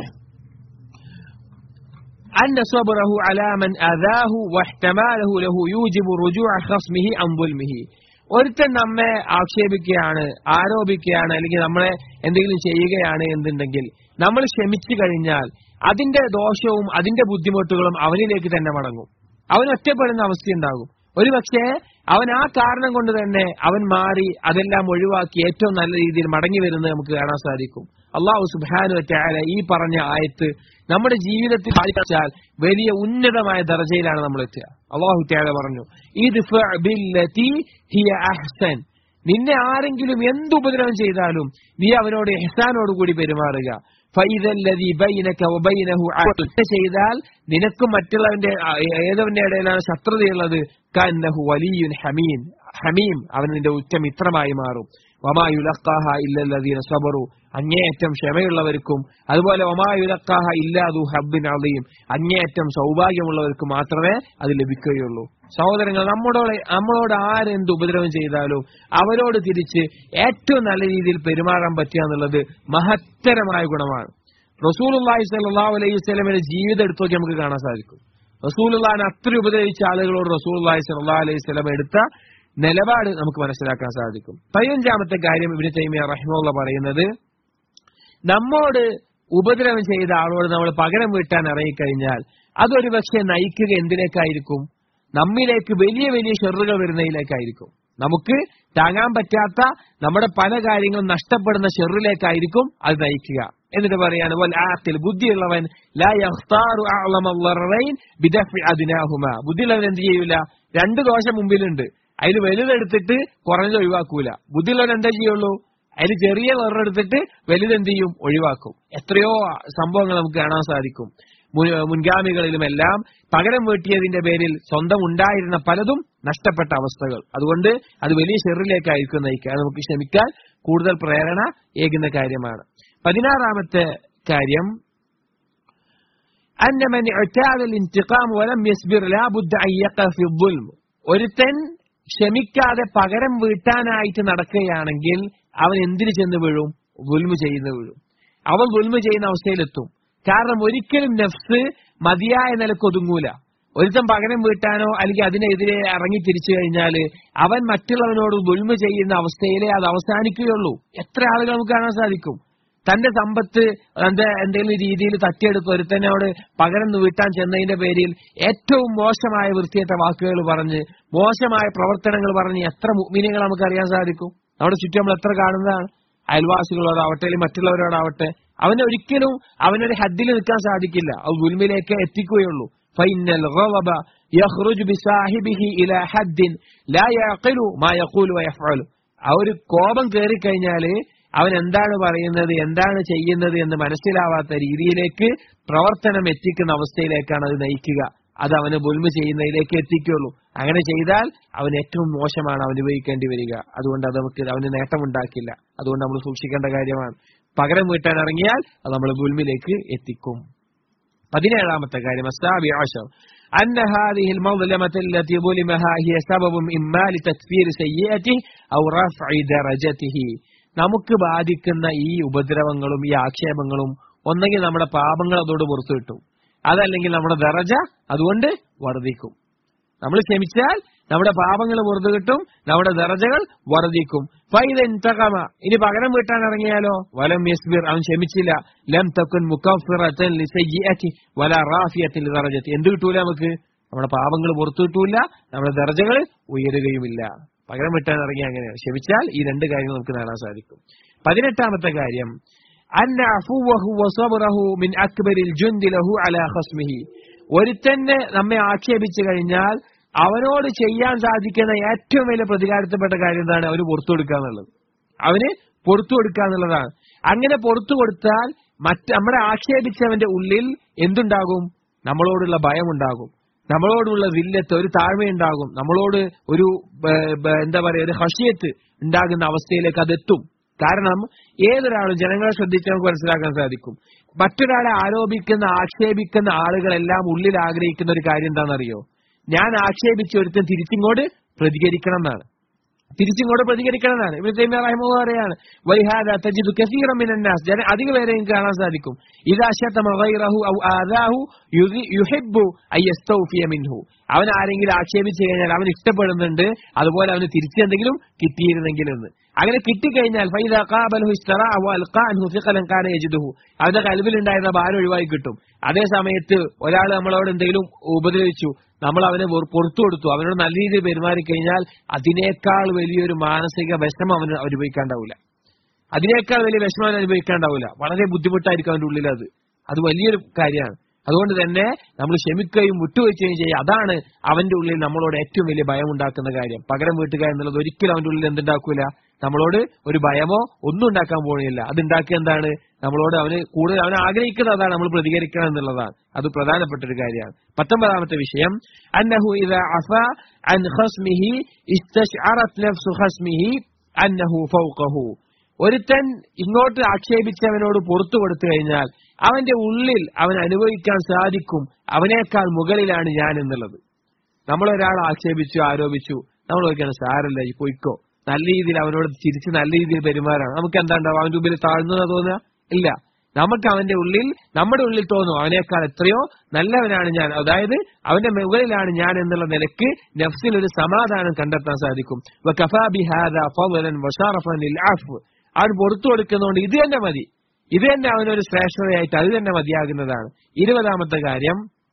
أن صبره على من أذاه واحتماله له يوجب رجوع خصمه عن ظلمه ഒരുത്തൻ നമ്മെ ആക്ഷേപിക്കുകയാണ് ആരോപിക്കുകയാണ് അല്ലെങ്കിൽ നമ്മളെ എന്തെങ്കിലും ചെയ്യുകയാണ് എന്നുണ്ടെങ്കിൽ നമ്മൾ ക്ഷമിച്ചു കഴിഞ്ഞാൽ അതിന്റെ ദോഷവും അതിന്റെ ബുദ്ധിമുട്ടുകളും അവനിലേക്ക് തന്നെ മടങ്ങും അവൻ ഒറ്റപ്പെടുന്ന അവസ്ഥയുണ്ടാകും ഒരു പക്ഷേ അവൻ ആ കാരണം കൊണ്ട് തന്നെ അവൻ മാറി അതെല്ലാം ഒഴിവാക്കി ഏറ്റവും നല്ല രീതിയിൽ മടങ്ങി വരുന്നത് നമുക്ക് കാണാൻ സാധിക്കും അള്ളാഹു സുബാനു ത്യാല ഈ പറഞ്ഞ ആയത്ത് നമ്മുടെ ജീവിതത്തിൽ പാലിച്ചാൽ വലിയ ഉന്നതമായ ദർജയിലാണ് നമ്മൾ എത്തുക അള്ളാഹു ത്യാല പറഞ്ഞു അഹ്സൻ നിന്നെ ആരെങ്കിലും എന്ത് ഉപദ്രവം ചെയ്താലും നീ അവനോട് എഹ്സാനോട് കൂടി പെരുമാറുക ഫൈദല്ലദീ ബൈനക വബൈനഹു അദ് ചെയ്താൽ നിനക്കും മറ്റുള്ളവന്റെ ഏതവന്റെ ഇടയിലാണ് ശത്രുതയുള്ളത് കന്നഹു വലിയുൻ ഹമീൻ ഹമീം അവൻ നിന്റെ ഉറ്റ മിത്രമായി മാറും വമായുലക്കാഹ ഇല്ലല്ലദീന സബറു അങ്ങേയറ്റം ക്ഷമയുള്ളവർക്കും അതുപോലെ ഒമായുലക്കാഹ ഇല്ലാതു ഹബ്ബിൻ അളിയും അങ്ങേയറ്റം സൗഭാഗ്യമുള്ളവർക്ക് മാത്രമേ അത് ലഭിക്കുകയുള്ളൂ സഹോദരങ്ങൾ നമ്മളോട് നമ്മളോട് ആരെന്ത് ഉപദ്രവം ചെയ്താലും അവരോട് തിരിച്ച് ഏറ്റവും നല്ല രീതിയിൽ പെരുമാറാൻ പറ്റുക എന്നുള്ളത് മഹത്തരമായ ഗുണമാണ് റസൂലുള്ളാഹി സ്വല്ലല്ലാഹു അലൈഹി വസല്ലമയുടെ ജീവിതം എടുത്തു നോക്കി നമുക്ക് കാണാൻ സാധിക്കും റസൂലുള്ളാഹിനെ അത്ര ഉപദ്രവിച്ച ആളുകളോട് റസൂലുള്ളാഹി സ്വല്ലല്ലാഹു അലൈഹി വസല്ലം എടുത്ത നിലപാട് നമുക്ക് മനസ്സിലാക്കാൻ സാധിക്കും പതിനഞ്ചാമത്തെ കാര്യം ഇബ്നു തൈമിയ റഹിമുള്ള പറയുന്നത് നമ്മോട് ഉപദ്രവം ചെയ്ത ആളോട് നമ്മൾ പകരം വീട്ടാൻ ഇറങ്ങിക്കഴിഞ്ഞാൽ അതൊരു പക്ഷേ നയിക്കുക എന്തിലേക്കായിരിക്കും നമ്മിലേക്ക് വലിയ വലിയ ഷെറുകൾ വരുന്നതിലേക്കായിരിക്കും നമുക്ക് താങ്ങാൻ പറ്റാത്ത നമ്മുടെ പല കാര്യങ്ങളും നഷ്ടപ്പെടുന്ന ഷെറിലേക്കായിരിക്കും അത് നയിക്കുക എന്നിട്ട് പറയാണ് വൽ ആഖിൽ ബുദ്ധിയുള്ളവൻ ലാ യഖ്താറു അഅ്ലമ ളററൈൻ ബിദഫി അദ്നാഹുമ ബുദ്ധിയുള്ളവൻ എന്ത് ചെയ്യൂല രണ്ട് ദോഷം മുമ്പിലുണ്ട് അതിൽ വലുതെടുത്തിട്ട് കുറഞ്ഞത് ഒഴിവാക്കൂല ബുദ്ധിയുള്ളവൻ എന്താ ചെയ്യുള്ളൂ അതിൽ ചെറിയ വെറെടുത്തിട്ട് വലുതെന്ത് ചെയ്യും ഒഴിവാക്കും എത്രയോ സംഭവങ്ങൾ നമുക്ക് കാണാൻ സാധിക്കും മുൻഗാമികളിലുമെല്ലാം പകരം വീട്ടിയതിന്റെ പേരിൽ സ്വന്തം ഉണ്ടായിരുന്ന പലതും നഷ്ടപ്പെട്ട അവസ്ഥകൾ അതുകൊണ്ട് അത് വലിയ ഷെറിലേക്കായിരിക്കും നയിക്കുക അത് നമുക്ക് ക്ഷമിക്കാൻ കൂടുതൽ പ്രേരണ ഏകുന്ന കാര്യമാണ് പതിനാറാമത്തെ കാര്യം أن من اعتاد الانتقام ولم يصبر لا بد أن يقع في الظلم ഒരുത്തൻ ക്ഷമിക്കാതെ പകരം വീട്ടാനായിട്ട് നടക്കുകയാണെങ്കിൽ അവൻ എന്തിനു ചെന്ന് വീഴും ഗുൽമു ചെയ്യുന്ന വീഴും അവൻ ഗുൽമു ചെയ്യുന്ന അവസ്ഥയിലെത്തും കാരണം ഒരിക്കലും നെഫ്സ് മതിയായ നിലക്ക് ഒതുങ്ങൂല ഒരുത്തം പകരം വീട്ടാനോ അല്ലെങ്കിൽ അതിനെതിരെ ഇറങ്ങി തിരിച്ചു കഴിഞ്ഞാൽ അവൻ മറ്റുള്ളവനോട് ഗുൽമു ചെയ്യുന്ന അവസ്ഥയിലേ അത് അവസാനിക്കുകയുള്ളൂ എത്ര ആളുകൾ നമുക്ക് കാണാൻ സാധിക്കും തന്റെ സമ്പത്ത് തന്റെ എന്തെങ്കിലും രീതിയിൽ തട്ടിയെടുക്കുക ഒരുത്തനോട് പകരം വീട്ടാൻ ചെന്നതിന്റെ പേരിൽ ഏറ്റവും മോശമായ വൃത്തിയേറ്റ വാക്കുകൾ പറഞ്ഞ് മോശമായ പ്രവർത്തനങ്ങൾ പറഞ്ഞ് എത്ര മുഗ്മിനികൾ നമുക്ക് അറിയാൻ സാധിക്കും നമ്മുടെ ചുറ്റും നമ്മൾ എത്ര കാണുന്നതാണ് അയൽവാസികളോടാവട്ടെ അല്ലെങ്കിൽ മറ്റുള്ളവരോടാവട്ടെ അവന് ഒരിക്കലും അവനൊരു ഹദ്ദിൽ നിൽക്കാൻ സാധിക്കില്ല അത് ഗുൽമിലേക്ക് എത്തിക്കുകയുള്ളൂ ഫൈനൽ يخرج بصاحبه الى حد لا يعقل ما يقول ويفعل ആ ഒരു കോപം കയറി കഴിഞ്ഞാല് അവൻ എന്താണ് പറയുന്നത് എന്താണ് ചെയ്യുന്നത് എന്ന് മനസ്സിലാവാത്ത രീതിയിലേക്ക് പ്രവർത്തനം എത്തിക്കുന്ന അവസ്ഥയിലേക്കാണ് അത് നയിക്കുക അത് അവന് ബുൽമ ചെയ്യുന്നതിലേക്ക് എത്തിക്കുള്ളൂ അങ്ങനെ ചെയ്താൽ അവൻ ഏറ്റവും മോശമാണ് അവൻ ഉപയോഗിക്കേണ്ടി വരിക അതുകൊണ്ട് അത് നമുക്ക് അവന് നേട്ടമുണ്ടാക്കില്ല അതുകൊണ്ട് നമ്മൾ സൂക്ഷിക്കേണ്ട കാര്യമാണ് പകരം വീട്ടാൻ ഇറങ്ങിയാൽ അത് നമ്മൾ ബുൽമിലേക്ക് എത്തിക്കും പതിനേഴാമത്തെ കാര്യം അസ്താബി ആശം أن هذه المظلمة التي ظلمها هي سبب إما لتكفير سيئته أو رفع درجته നമുക്ക് ബാധിക്കുന്ന ഈ ഉപദ്രവങ്ങളും ഈ ആക്ഷേപങ്ങളും ഒന്നെങ്കിൽ നമ്മുടെ പാപങ്ങൾ അതോട് പുറത്തു കിട്ടും അതല്ലെങ്കിൽ നമ്മുടെ ദറജ അതുകൊണ്ട് വർദ്ധിക്കും നമ്മൾ ക്ഷമിച്ചാൽ നമ്മുടെ പാപങ്ങൾ പുറത്തു കിട്ടും നമ്മുടെ ദറജകൾ വർദ്ധിക്കും ഫൈദൻ തകമ ഇനി പകരം വീട്ടാൻ ഇറങ്ങിയാലോ വലം യസ്ബിർ അവൻ ക്ഷമിച്ചില്ല ലം തക്കുൻ മുക്കഫിറത്തൻ ലിസയ്യിഅതി വല റാഫിയത്തിൽ ദറജത്തി എന്ത് കിട്ടൂല നമുക്ക് നമ്മുടെ പാപങ്ങൾ പുറത്തു കിട്ടൂല നമ്മുടെ ദറജകൾ ഉയരുകയുമില്ല പകരം വിട്ടാൻ ഇറങ്ങി അങ്ങനെയാണ് ക്ഷമിച്ചാൽ ഈ രണ്ട് കാര്യങ്ങൾ നമുക്ക് നേടാൻ സാധിക്കും പതിനെട്ടാമത്തെ കാര്യം അന്ന അഫുവഹു വസബറഹു മിൻ അക്ബരിൽ ജുൻദി ലഹു അലാ ഖസ്മിഹി ഒരുത്തന്നെ നമ്മെ ആക്ഷേപിച്ചു കഴിഞ്ഞാൽ അവനോട് ചെയ്യാൻ സാധിക്കുന്ന ഏറ്റവും വലിയ പ്രതികാരത്തിൽപ്പെട്ട കാര്യം എന്താണ് അവന് പുറത്തു കൊടുക്കുക എന്നുള്ളത് അവന് പുറത്തു കൊടുക്കുക എന്നുള്ളതാണ് അങ്ങനെ പുറത്തു കൊടുത്താൽ മറ്റ് നമ്മളെ ആക്ഷേപിച്ചവന്റെ ഉള്ളിൽ എന്തുണ്ടാകും നമ്മളോടുള്ള ഭയമുണ്ടാകും നമ്മളോടുള്ള വില്ലത്ത് ഒരു താഴ്മയുണ്ടാകും നമ്മളോട് ഒരു ബ- ബ- എന്താ പറയുക ഒരു ഹഷിയത്ത് ഉണ്ടാകുന്ന അവസ്ഥയിലേക്ക് അതെത്തും കാരണം ഏതൊരാളും ജനങ്ങളെ ശ്രദ്ധിച്ച് നമുക്ക് മനസ്സിലാക്കാൻ സാധിക്കും മറ്റൊരാളെ ആരോപിക്കുന്ന ആക്ഷേപിക്കുന്ന ആളുകളെല്ലാം ഉള്ളിൽ ആഗ്രഹിക്കുന്ന ഒരു കാര്യം എന്താണെന്നറിയോ ഞാൻ ആക്ഷേപിച്ച ഒരുത്തൻ തിരിച്ചിങ്ങോട്ട് പ്രതികരിക്കണം എന്നാണ് തിരിച്ചിങ്ങോട്ട് പ്രതികരിക്കണം എന്നാണ് ഇബ്നു തൈമിയ റഹിമഹു പറയാണ് വൈഹാദ തജിദു കസീറൻ മിനൻ നാസ് ജന അധിക പേരെയും കാണാൻ സാധിക്കും ഇദാ ശതമ ഗൈറഹു ഔ ആദാഹു യുദി- യുഹിബ്ബു അൻ യസ്തൗഫിയ മിൻഹു അവൻ ആരെങ്കിലും ആക്ഷേപിച്ചു കഴിഞ്ഞാൽ അവൻ ഇഷ്ടപ്പെടുന്നുണ്ട് അതുപോലെ അവന് തിരിച്ചെന്തെങ്കിലും കിട്ടിയിരുന്നെങ്കിൽ എന്ന് അങ്ങനെ കിട്ടിക്കഴിഞ്ഞാൽ ഫൈദ ഖാബലഹു ഇസ്തറാഅഹു അൽഖാഅൻഹു ഫിഖലൻ കാന യജിദുഹു അവന്റെ കൽബിലുണ്ടായിരുന്ന ഭാരം ഒഴിവായി കിട്ടും അതേ സമയത്ത് ഒരാൾ നമ്മളോട് എന്തെങ്കിലും ഉപദ്രവിച്ചു നമ്മൾ അവനെ വെറു- പുറത്തു കൊടുത്തു അവനോട് നല്ല രീതിയിൽ പെരുമാറി കഴിഞ്ഞാൽ അതിനേക്കാൾ വലിയൊരു മാനസിക വിഷമം അവന് അനുഭവിക്കാണ്ടാവില്ല അതിനേക്കാൾ വലിയ വിഷമം അവന് അനുഭവിക്കാണ്ടാവില്ല വളരെ ബുദ്ധിമുട്ടായിരിക്കും അവന്റെ ഉള്ളിൽ അത് അത് വലിയൊരു കാര്യമാണ് അതുകൊണ്ട് തന്നെ നമ്മൾ ക്ഷമിക്കുകയും വിട്ടുവയ്ക്കുകയും ചെയ്യുക അതാണ് അവന്റെ ഉള്ളിൽ നമ്മളോട് ഏറ്റവും വലിയ ഭയം ഉണ്ടാക്കുന്ന കാര്യം പകരം വീട്ടുക എന്നുള്ളത് ഒരിക്കലും അവന്റെ ഉള്ളിൽ എന്തുണ്ടാക്കൂല നമ്മളോട് ഒരു ഭയമോ ഒന്നും ഉണ്ടാക്കാൻ പോകുന്നില്ല അത് ഉണ്ടാക്കുക എന്താണ് നമ്മളോട് അവന് കൂടുതൽ അവൻ ആഗ്രഹിക്കുന്നത് അതാണ് നമ്മൾ പ്രതികരിക്കണം എന്നുള്ളതാണ് അത് പ്രധാനപ്പെട്ട ഒരു കാര്യമാണ് പത്തൊമ്പതാമത്തെ വിഷയം അന്നഹു ഇദ അഫ അൻ ഖസ്മിഹി ഇസ്തശ്അറത് നഫ്സു ഖസ്മിഹി അന്നഹു ഫൗഖഹു ഒരുത്തൻ ഇങ്ങോട്ട് ആക്ഷേപിച്ചവനോട് പുറത്തു കൊടുത്തു കഴിഞ്ഞാൽ അവന്റെ ഉള്ളിൽ അവൻ അനുഭവിക്കാൻ സാധിക്കും അവനേക്കാൾ മുകളിലാണ് ഞാൻ എന്നുള്ളത് നമ്മൾ ഒരാൾ ആക്ഷേപിച്ചു ആരോപിച്ചു നമ്മൾ നോക്കിയാണ് സാരല്ല ഈ പൊയ്ക്കോ നല്ല രീതിയിൽ അവനോട് ചിരിച്ച് നല്ല രീതിയിൽ പെരുമാറാണ് നമുക്ക് എന്താ ഉണ്ടാവും അവന്റെ മുമ്പിൽ താഴ്ന്നതാ തോന്നുക ഇല്ല നമുക്ക് അവന്റെ ഉള്ളിൽ നമ്മുടെ ഉള്ളിൽ തോന്നും അവനേക്കാൾ എത്രയോ നല്ലവനാണ് ഞാൻ അതായത് അവന്റെ മുകളിലാണ് ഞാൻ എന്നുള്ള നിലക്ക് നഫ്സിൽ ഒരു സമാധാനം കണ്ടെത്താൻ സാധിക്കും വകഫാ ബിഹാദാ ഫളലൻ വശറഫൻ ലിൽ അഫ്വ്. അവൻ പുറത്തു കൊടുക്കുന്നതുകൊണ്ട് ഇത് തന്നെ മതി ഇത് തന്നെ അവനൊരു ശ്രേഷ്ഠതയായിട്ട് അത് തന്നെ മതിയാകുന്നതാണ് ഇരുപതാമത്തെ കാര്യം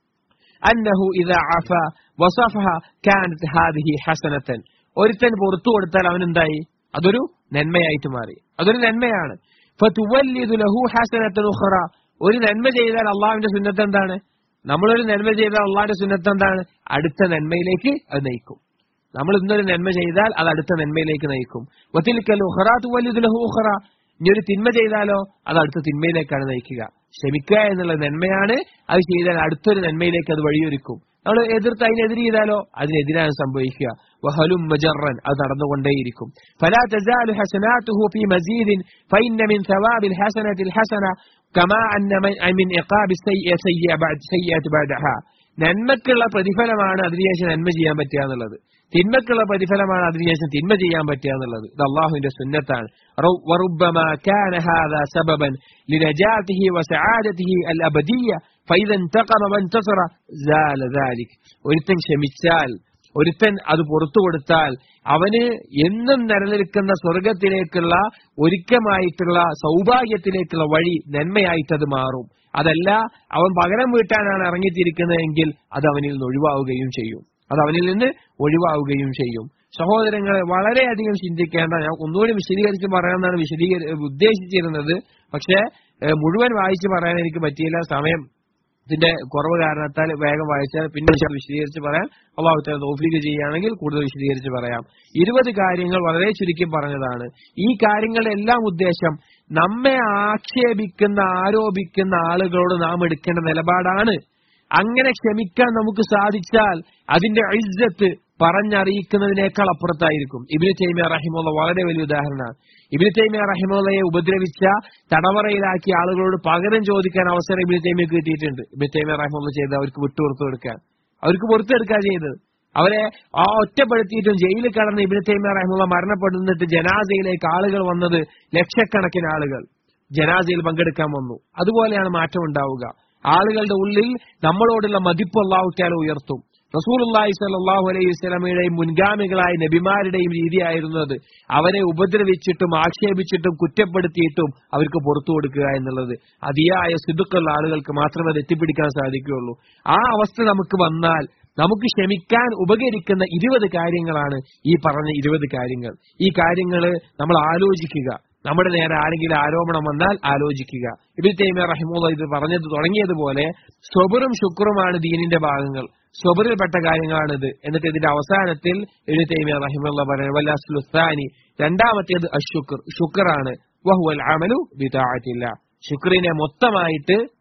അന്നഹു ഇദ അഫ വസഫഹ കാനത്ത് ഹാദിഹി ഹസനത്തൻ ഒരുത്തൻ പുറത്തു കൊടുത്താൽ അവൻ എന്തായി അതൊരു നന്മയായിട്ട് മാറി അതൊരു നന്മയാണ് ഫതുവല്ലിദു ലഹു ഹസനത്തൻ ഉഖറ ഒരു നന്മ ചെയ്താൽ അള്ളാഹുവിന്റെ സുന്നത്ത് എന്താണ് നമ്മളൊരു നന്മ ചെയ്താൽ അള്ളാഹിന്റെ സുന്നത്ത് എന്താണ് അടുത്ത നന്മയിലേക്ക് അത് നയിക്കും നമ്മൾ ഇന്നൊരു നന്മ ചെയ്താൽ അത് അടുത്ത നന്മയിലേക്ക് നയിക്കും വത്തിലിക്കൽ ഉഖറ തുവല്ലിദു ലഹു ഉഖറ ഇനി ഒരു തിന്മ ചെയ്താലോ അത് അടുത്ത തിന്മയിലേക്കാണ് നയിക്കുക ക്ഷമിക്കുക എന്നുള്ള നന്മയാണ് അത് ചെയ്താൽ അടുത്തൊരു നന്മയിലേക്ക് അത് വഴിയൊരുക്കും നമ്മൾ എതിർത്ത് അതിനെതിരെ ചെയ്താലോ അതിനെതിരാണ് സംഭവിക്കുക വഹലും മജറൻ അത് നടന്നുകൊണ്ടേയിരിക്കും فلا تزال حسناته في مزيد فإن من ثواب الحسنة الحسنة كما أن من- من إقاب السيئة سيئة بعد سيئة بعدها നന്മക്കുള്ള പ്രതിഫലമാണ് അതിനുശേഷം നന്മ ചെയ്യാൻ പറ്റുക എന്നുള്ളത് തിന്മക്കുള്ള പ്രതിഫലമാണ് അതിനുശേഷം തിന്മ ചെയ്യാൻ പറ്റുക എന്നുള്ളത് ഇത് അള്ളാഹുവിന്റെ സുന്നത്താണ് റു- وربما كان هذا سببا لنجاته وسعادته الأبدية فإذا انتقم وانتصر زال ذلك ഒരുത്തൻ ക്ഷമിച്ചാൽ ഒരുത്തൻ അത് പുറത്തു കൊടുത്താൽ അവന് എന്നും നിലനിൽക്കുന്ന സ്വർഗത്തിലേക്കുള്ള ഒരുക്കമായിട്ടുള്ള സൗഭാഗ്യത്തിലേക്കുള്ള വഴി നന്മയായിട്ട് അത് മാറും അതല്ല അവൻ പകരം വീട്ടാനാണ് ഇറങ്ങിത്തിരിക്കുന്നതെങ്കിൽ അത് അവനിൽ നിന്ന് ഒഴിവാവുകയും ചെയ്യും അത് അവനിൽ നിന്ന് ഒഴിവാവുകയും ചെയ്യും സഹോദരങ്ങളെ വളരെയധികം ചിന്തിക്കേണ്ട ഞാൻ ഒന്നുകൂടി വിശദീകരിച്ച് പറയാമെന്നാണ് വിശദീകരി ഉദ്ദേശിച്ചിരുന്നത് പക്ഷേ ഏഹ്, മുഴുവൻ വായിച്ച് പറയാൻ എനിക്ക് പറ്റിയില്ല സമയം ഇതിന്റെ കുറവ് കാരണത്താൽ വേഗം വായിച്ചാൽ പിന്നെ ഇൻഷാ അല്ലാ വിശദീകരിച്ച് പറയാം അള്ളാഹുത്തല തോഫിക്ക് ചെയ്യുകയാണെങ്കിൽ കൂടുതൽ വിശദീകരിച്ച് പറയാം ഇരുപത് കാര്യങ്ങൾ വളരെ ചുരുക്കി പറഞ്ഞതാണ് ഈ കാര്യങ്ങളുടെ എല്ലാം ഉദ്ദേശം നമ്മെ ആക്ഷേപിക്കുന്ന ആരോപിക്കുന്ന ആളുകളോട് നാം എടുക്കേണ്ട നിലപാടാണ് അങ്ങനെ ക്ഷമിക്കാൻ നമുക്ക് സാധിച്ചാൽ അതിന്റെ ഇജ്ജത്ത് പറഞ്ഞറിയിക്കുന്നതിനേക്കാൾ അപ്പുറത്തായിരിക്കും ഇബിന് തൈമിയ റഹിമുള്ള വളരെ വലിയ ഉദാഹരണമാണ് ഇബിന് തൈമിയ റഹിമുള്ളയെ ഉപദ്രവിച്ച തടവറയിലാക്കിയ ആളുകളോട് പകരം ചോദിക്കാൻ അവസരം ഇബിന് തൈമിയ കിട്ടിയിട്ടുണ്ട് ഇബിന് തൈമിയ റഹിമുള്ള ചെയ്ത് അവർക്ക് വിട്ടുപുറത്തു കൊടുക്കാൻ അവർക്ക് പുറത്തെടുക്കുക ചെയ്തത് അവരെ ആ ഒറ്റപ്പെടുത്തിയിട്ടും ജയിലിൽ കടന്ന് ഇബിന് തൈമിയ റഹിമുള്ള മരണപ്പെടുന്നിട്ട് ജനാസയിലേക്ക് ആളുകൾ വന്നത് ലക്ഷക്കണക്കിന് ആളുകൾ ജനാസയിൽ പങ്കെടുക്കാൻ വന്നു അതുപോലെയാണ് മാറ്റം ഉണ്ടാവുക ആളുകളുടെ ഉള്ളിൽ നമ്മളോടുള്ള മതിപ്പ് അള്ളാഹുറ്റാല ഉയർത്തും റസൂലുള്ളാഹി സ്വല്ലല്ലാഹു അലൈഹി വസല്ലമയുടെയും മുൻഗാമികളായ നബിമാരുടെയും രീതിയായിരുന്നത് അവരെ ഉപദ്രവിച്ചിട്ടും ആക്ഷേപിച്ചിട്ടും കുറ്റപ്പെടുത്തിയിട്ടും അവർക്ക് പുറത്തു കൊടുക്കുക എന്നുള്ളത് അതിയായ സിദ്ധുക്കളുള്ള ആളുകൾക്ക് മാത്രമേ അത് എത്തിപ്പിടിക്കാൻ സാധിക്കുകയുള്ളൂ ആ അവസ്ഥ നമുക്ക് വന്നാൽ നമുക്ക് ക്ഷമിക്കാൻ ഉപകരിക്കുന്ന ഇരുപത് കാര്യങ്ങളാണ് ഈ പറഞ്ഞ ഇരുപത് കാര്യങ്ങൾ ഈ കാര്യങ്ങൾ നമ്മൾ ആലോചിക്കുക നമ്മുടെ നേരെ ആരെങ്കിലും ആരോപണം വന്നാൽ ആലോചിക്കുക ഇബിൻ തൈമിയ റഹിമുള്ള ഇത് പറഞ്ഞത് തുടങ്ങിയതുപോലെ സ്വബറും ശുക്രുമാണ് ദീനിന്റെ ഭാഗങ്ങൾ സ്വബറിൽപ്പെട്ട കാര്യങ്ങളാണിത് എന്നിട്ട് ഇതിന്റെ അവസാനത്തിൽ ഇബിൻ തൈമിയ റഹിമുള്ള പറയുന്നത് വല്ലാസ്ലുസ്ഥാനി രണ്ടാമത്തേത് അഷുക്കർ ശുക്റാണ് വഹുവൽ അമലു ബിതാഅത്തില്ല ശുക്രിനെ മൊത്തമായിട്ട്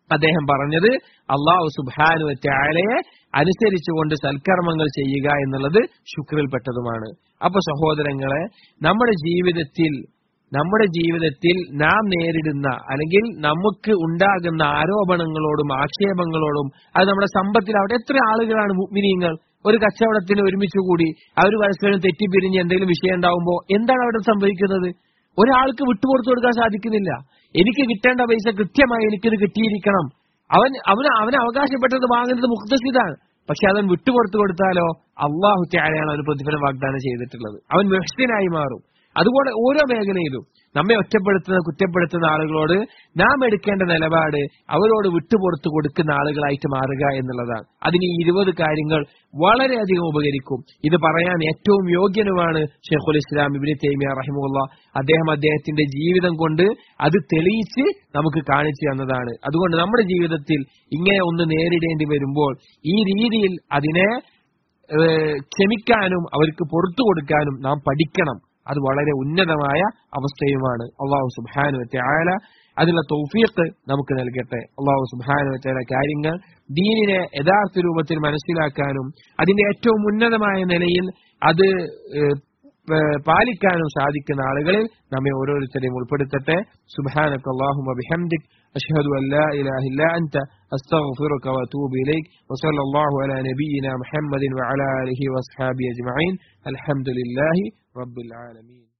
അദ്ദേഹം പറഞ്ഞത് അള്ളാഹു സുബാനു ത്യാലയെ അനുസരിച്ചുകൊണ്ട് സൽക്കർമ്മങ്ങൾ ചെയ്യുക എന്നുള്ളത് ശുക്രിൽപ്പെട്ടതുമാണ് അപ്പൊ സഹോദരങ്ങളെ നമ്മുടെ ജീവിതത്തിൽ നമ്മുടെ ജീവിതത്തിൽ നാം നേരിടുന്ന അല്ലെങ്കിൽ നമുക്ക് ഉണ്ടാകുന്ന ആരോപണങ്ങളോടും ആക്ഷേപങ്ങളോടും അത് നമ്മുടെ സമ്പത്തിൽ അവിടെ എത്ര ആളുകളാണ് മുഗ്മിനീങ്ങൾ ഒരു കച്ചവടത്തിന് ഒരുമിച്ച് കൂടി അവർ പരസ്പരം തെറ്റിപ്പിരിഞ്ഞ് എന്തെങ്കിലും വിഷയം ഉണ്ടാവുമ്പോൾ എന്താണ് അവിടെ സംഭവിക്കുന്നത് ഒരാൾക്ക് വിട്ടുപുറത്തു കൊടുക്കാൻ സാധിക്കുന്നില്ല എനിക്ക് കിട്ടേണ്ട പൈസ കൃത്യമായി എനിക്കിത് കിട്ടിയിരിക്കണം അവൻ അവന് അവന് അവകാശപ്പെട്ടത് വാങ്ങുന്നത് മുക്തസിതാണ് പക്ഷെ അവൻ വിട്ടുപുറത്തു കൊടുത്താലോ അള്ളാഹു ത്യാലയാണ് അവന് പ്രതിഫലം വാഗ്ദാനം ചെയ്തിട്ടുള്ളത് അവൻ മെഹ്സിനായി മാറും അതുപോലെ ഓരോ മേഖലയിലും നമ്മെ ഒറ്റപ്പെടുത്തുന്ന കുറ്റപ്പെടുത്തുന്ന ആളുകളോട് നാം എടുക്കേണ്ട നിലപാട് അവരോട് വിട്ടുപുറത്ത് കൊടുക്കുന്ന ആളുകളായിട്ട് മാറുക എന്നുള്ളതാണ് അതിന് ഈ ഇരുപത് കാര്യങ്ങൾ വളരെയധികം ഉപകരിക്കും ഇത് പറയാൻ ഏറ്റവും യോഗ്യനുമാണ് ഷെയ്ഖുൽ ഇസ്ലാം ഇബിന് തൈമിയ റഹിമുള്ള അദ്ദേഹം അദ്ദേഹത്തിന്റെ ജീവിതം കൊണ്ട് അത് തെളിയിച്ച് നമുക്ക് കാണിച്ചു തന്നതാണ് അതുകൊണ്ട് നമ്മുടെ ജീവിതത്തിൽ ഇങ്ങനെ ഒന്ന് നേരിടേണ്ടി വരുമ്പോൾ ഈ രീതിയിൽ അതിനെ ക്ഷമിക്കാനും അവർക്ക് പുറത്തു കൊടുക്കാനും നാം പഠിക്കണം അത് വളരെ ഉന്നതമായ അവസ്ഥയുമാണ് അള്ളാഹു സുബാനു ആല അതിനുള്ള തൗഫീഖ് നമുക്ക് നൽകട്ടെ അള്ളാഹു സുബാനു വറ്റാല കാര്യങ്ങൾ ദീനിനെ യഥാർത്ഥ രൂപത്തിൽ മനസ്സിലാക്കാനും അതിന്റെ ഏറ്റവും ഉന്നതമായ നിലയിൽ അത് പാലിക്കാനും സാധിക്കുന്ന ആളുകളിൽ നമ്മെ ഓരോരുത്തരെയും ഉൾപ്പെടുത്തട്ടെ സുബാനക്ക് അള്ളാഹു ബിഹംദിക് أشهد أن لا إله إلا أنت أستغفرك وأتوب إليك وصلى الله على نبينا محمد وعلى آله وأصحابه أجمعين الحمد لله رب العالمين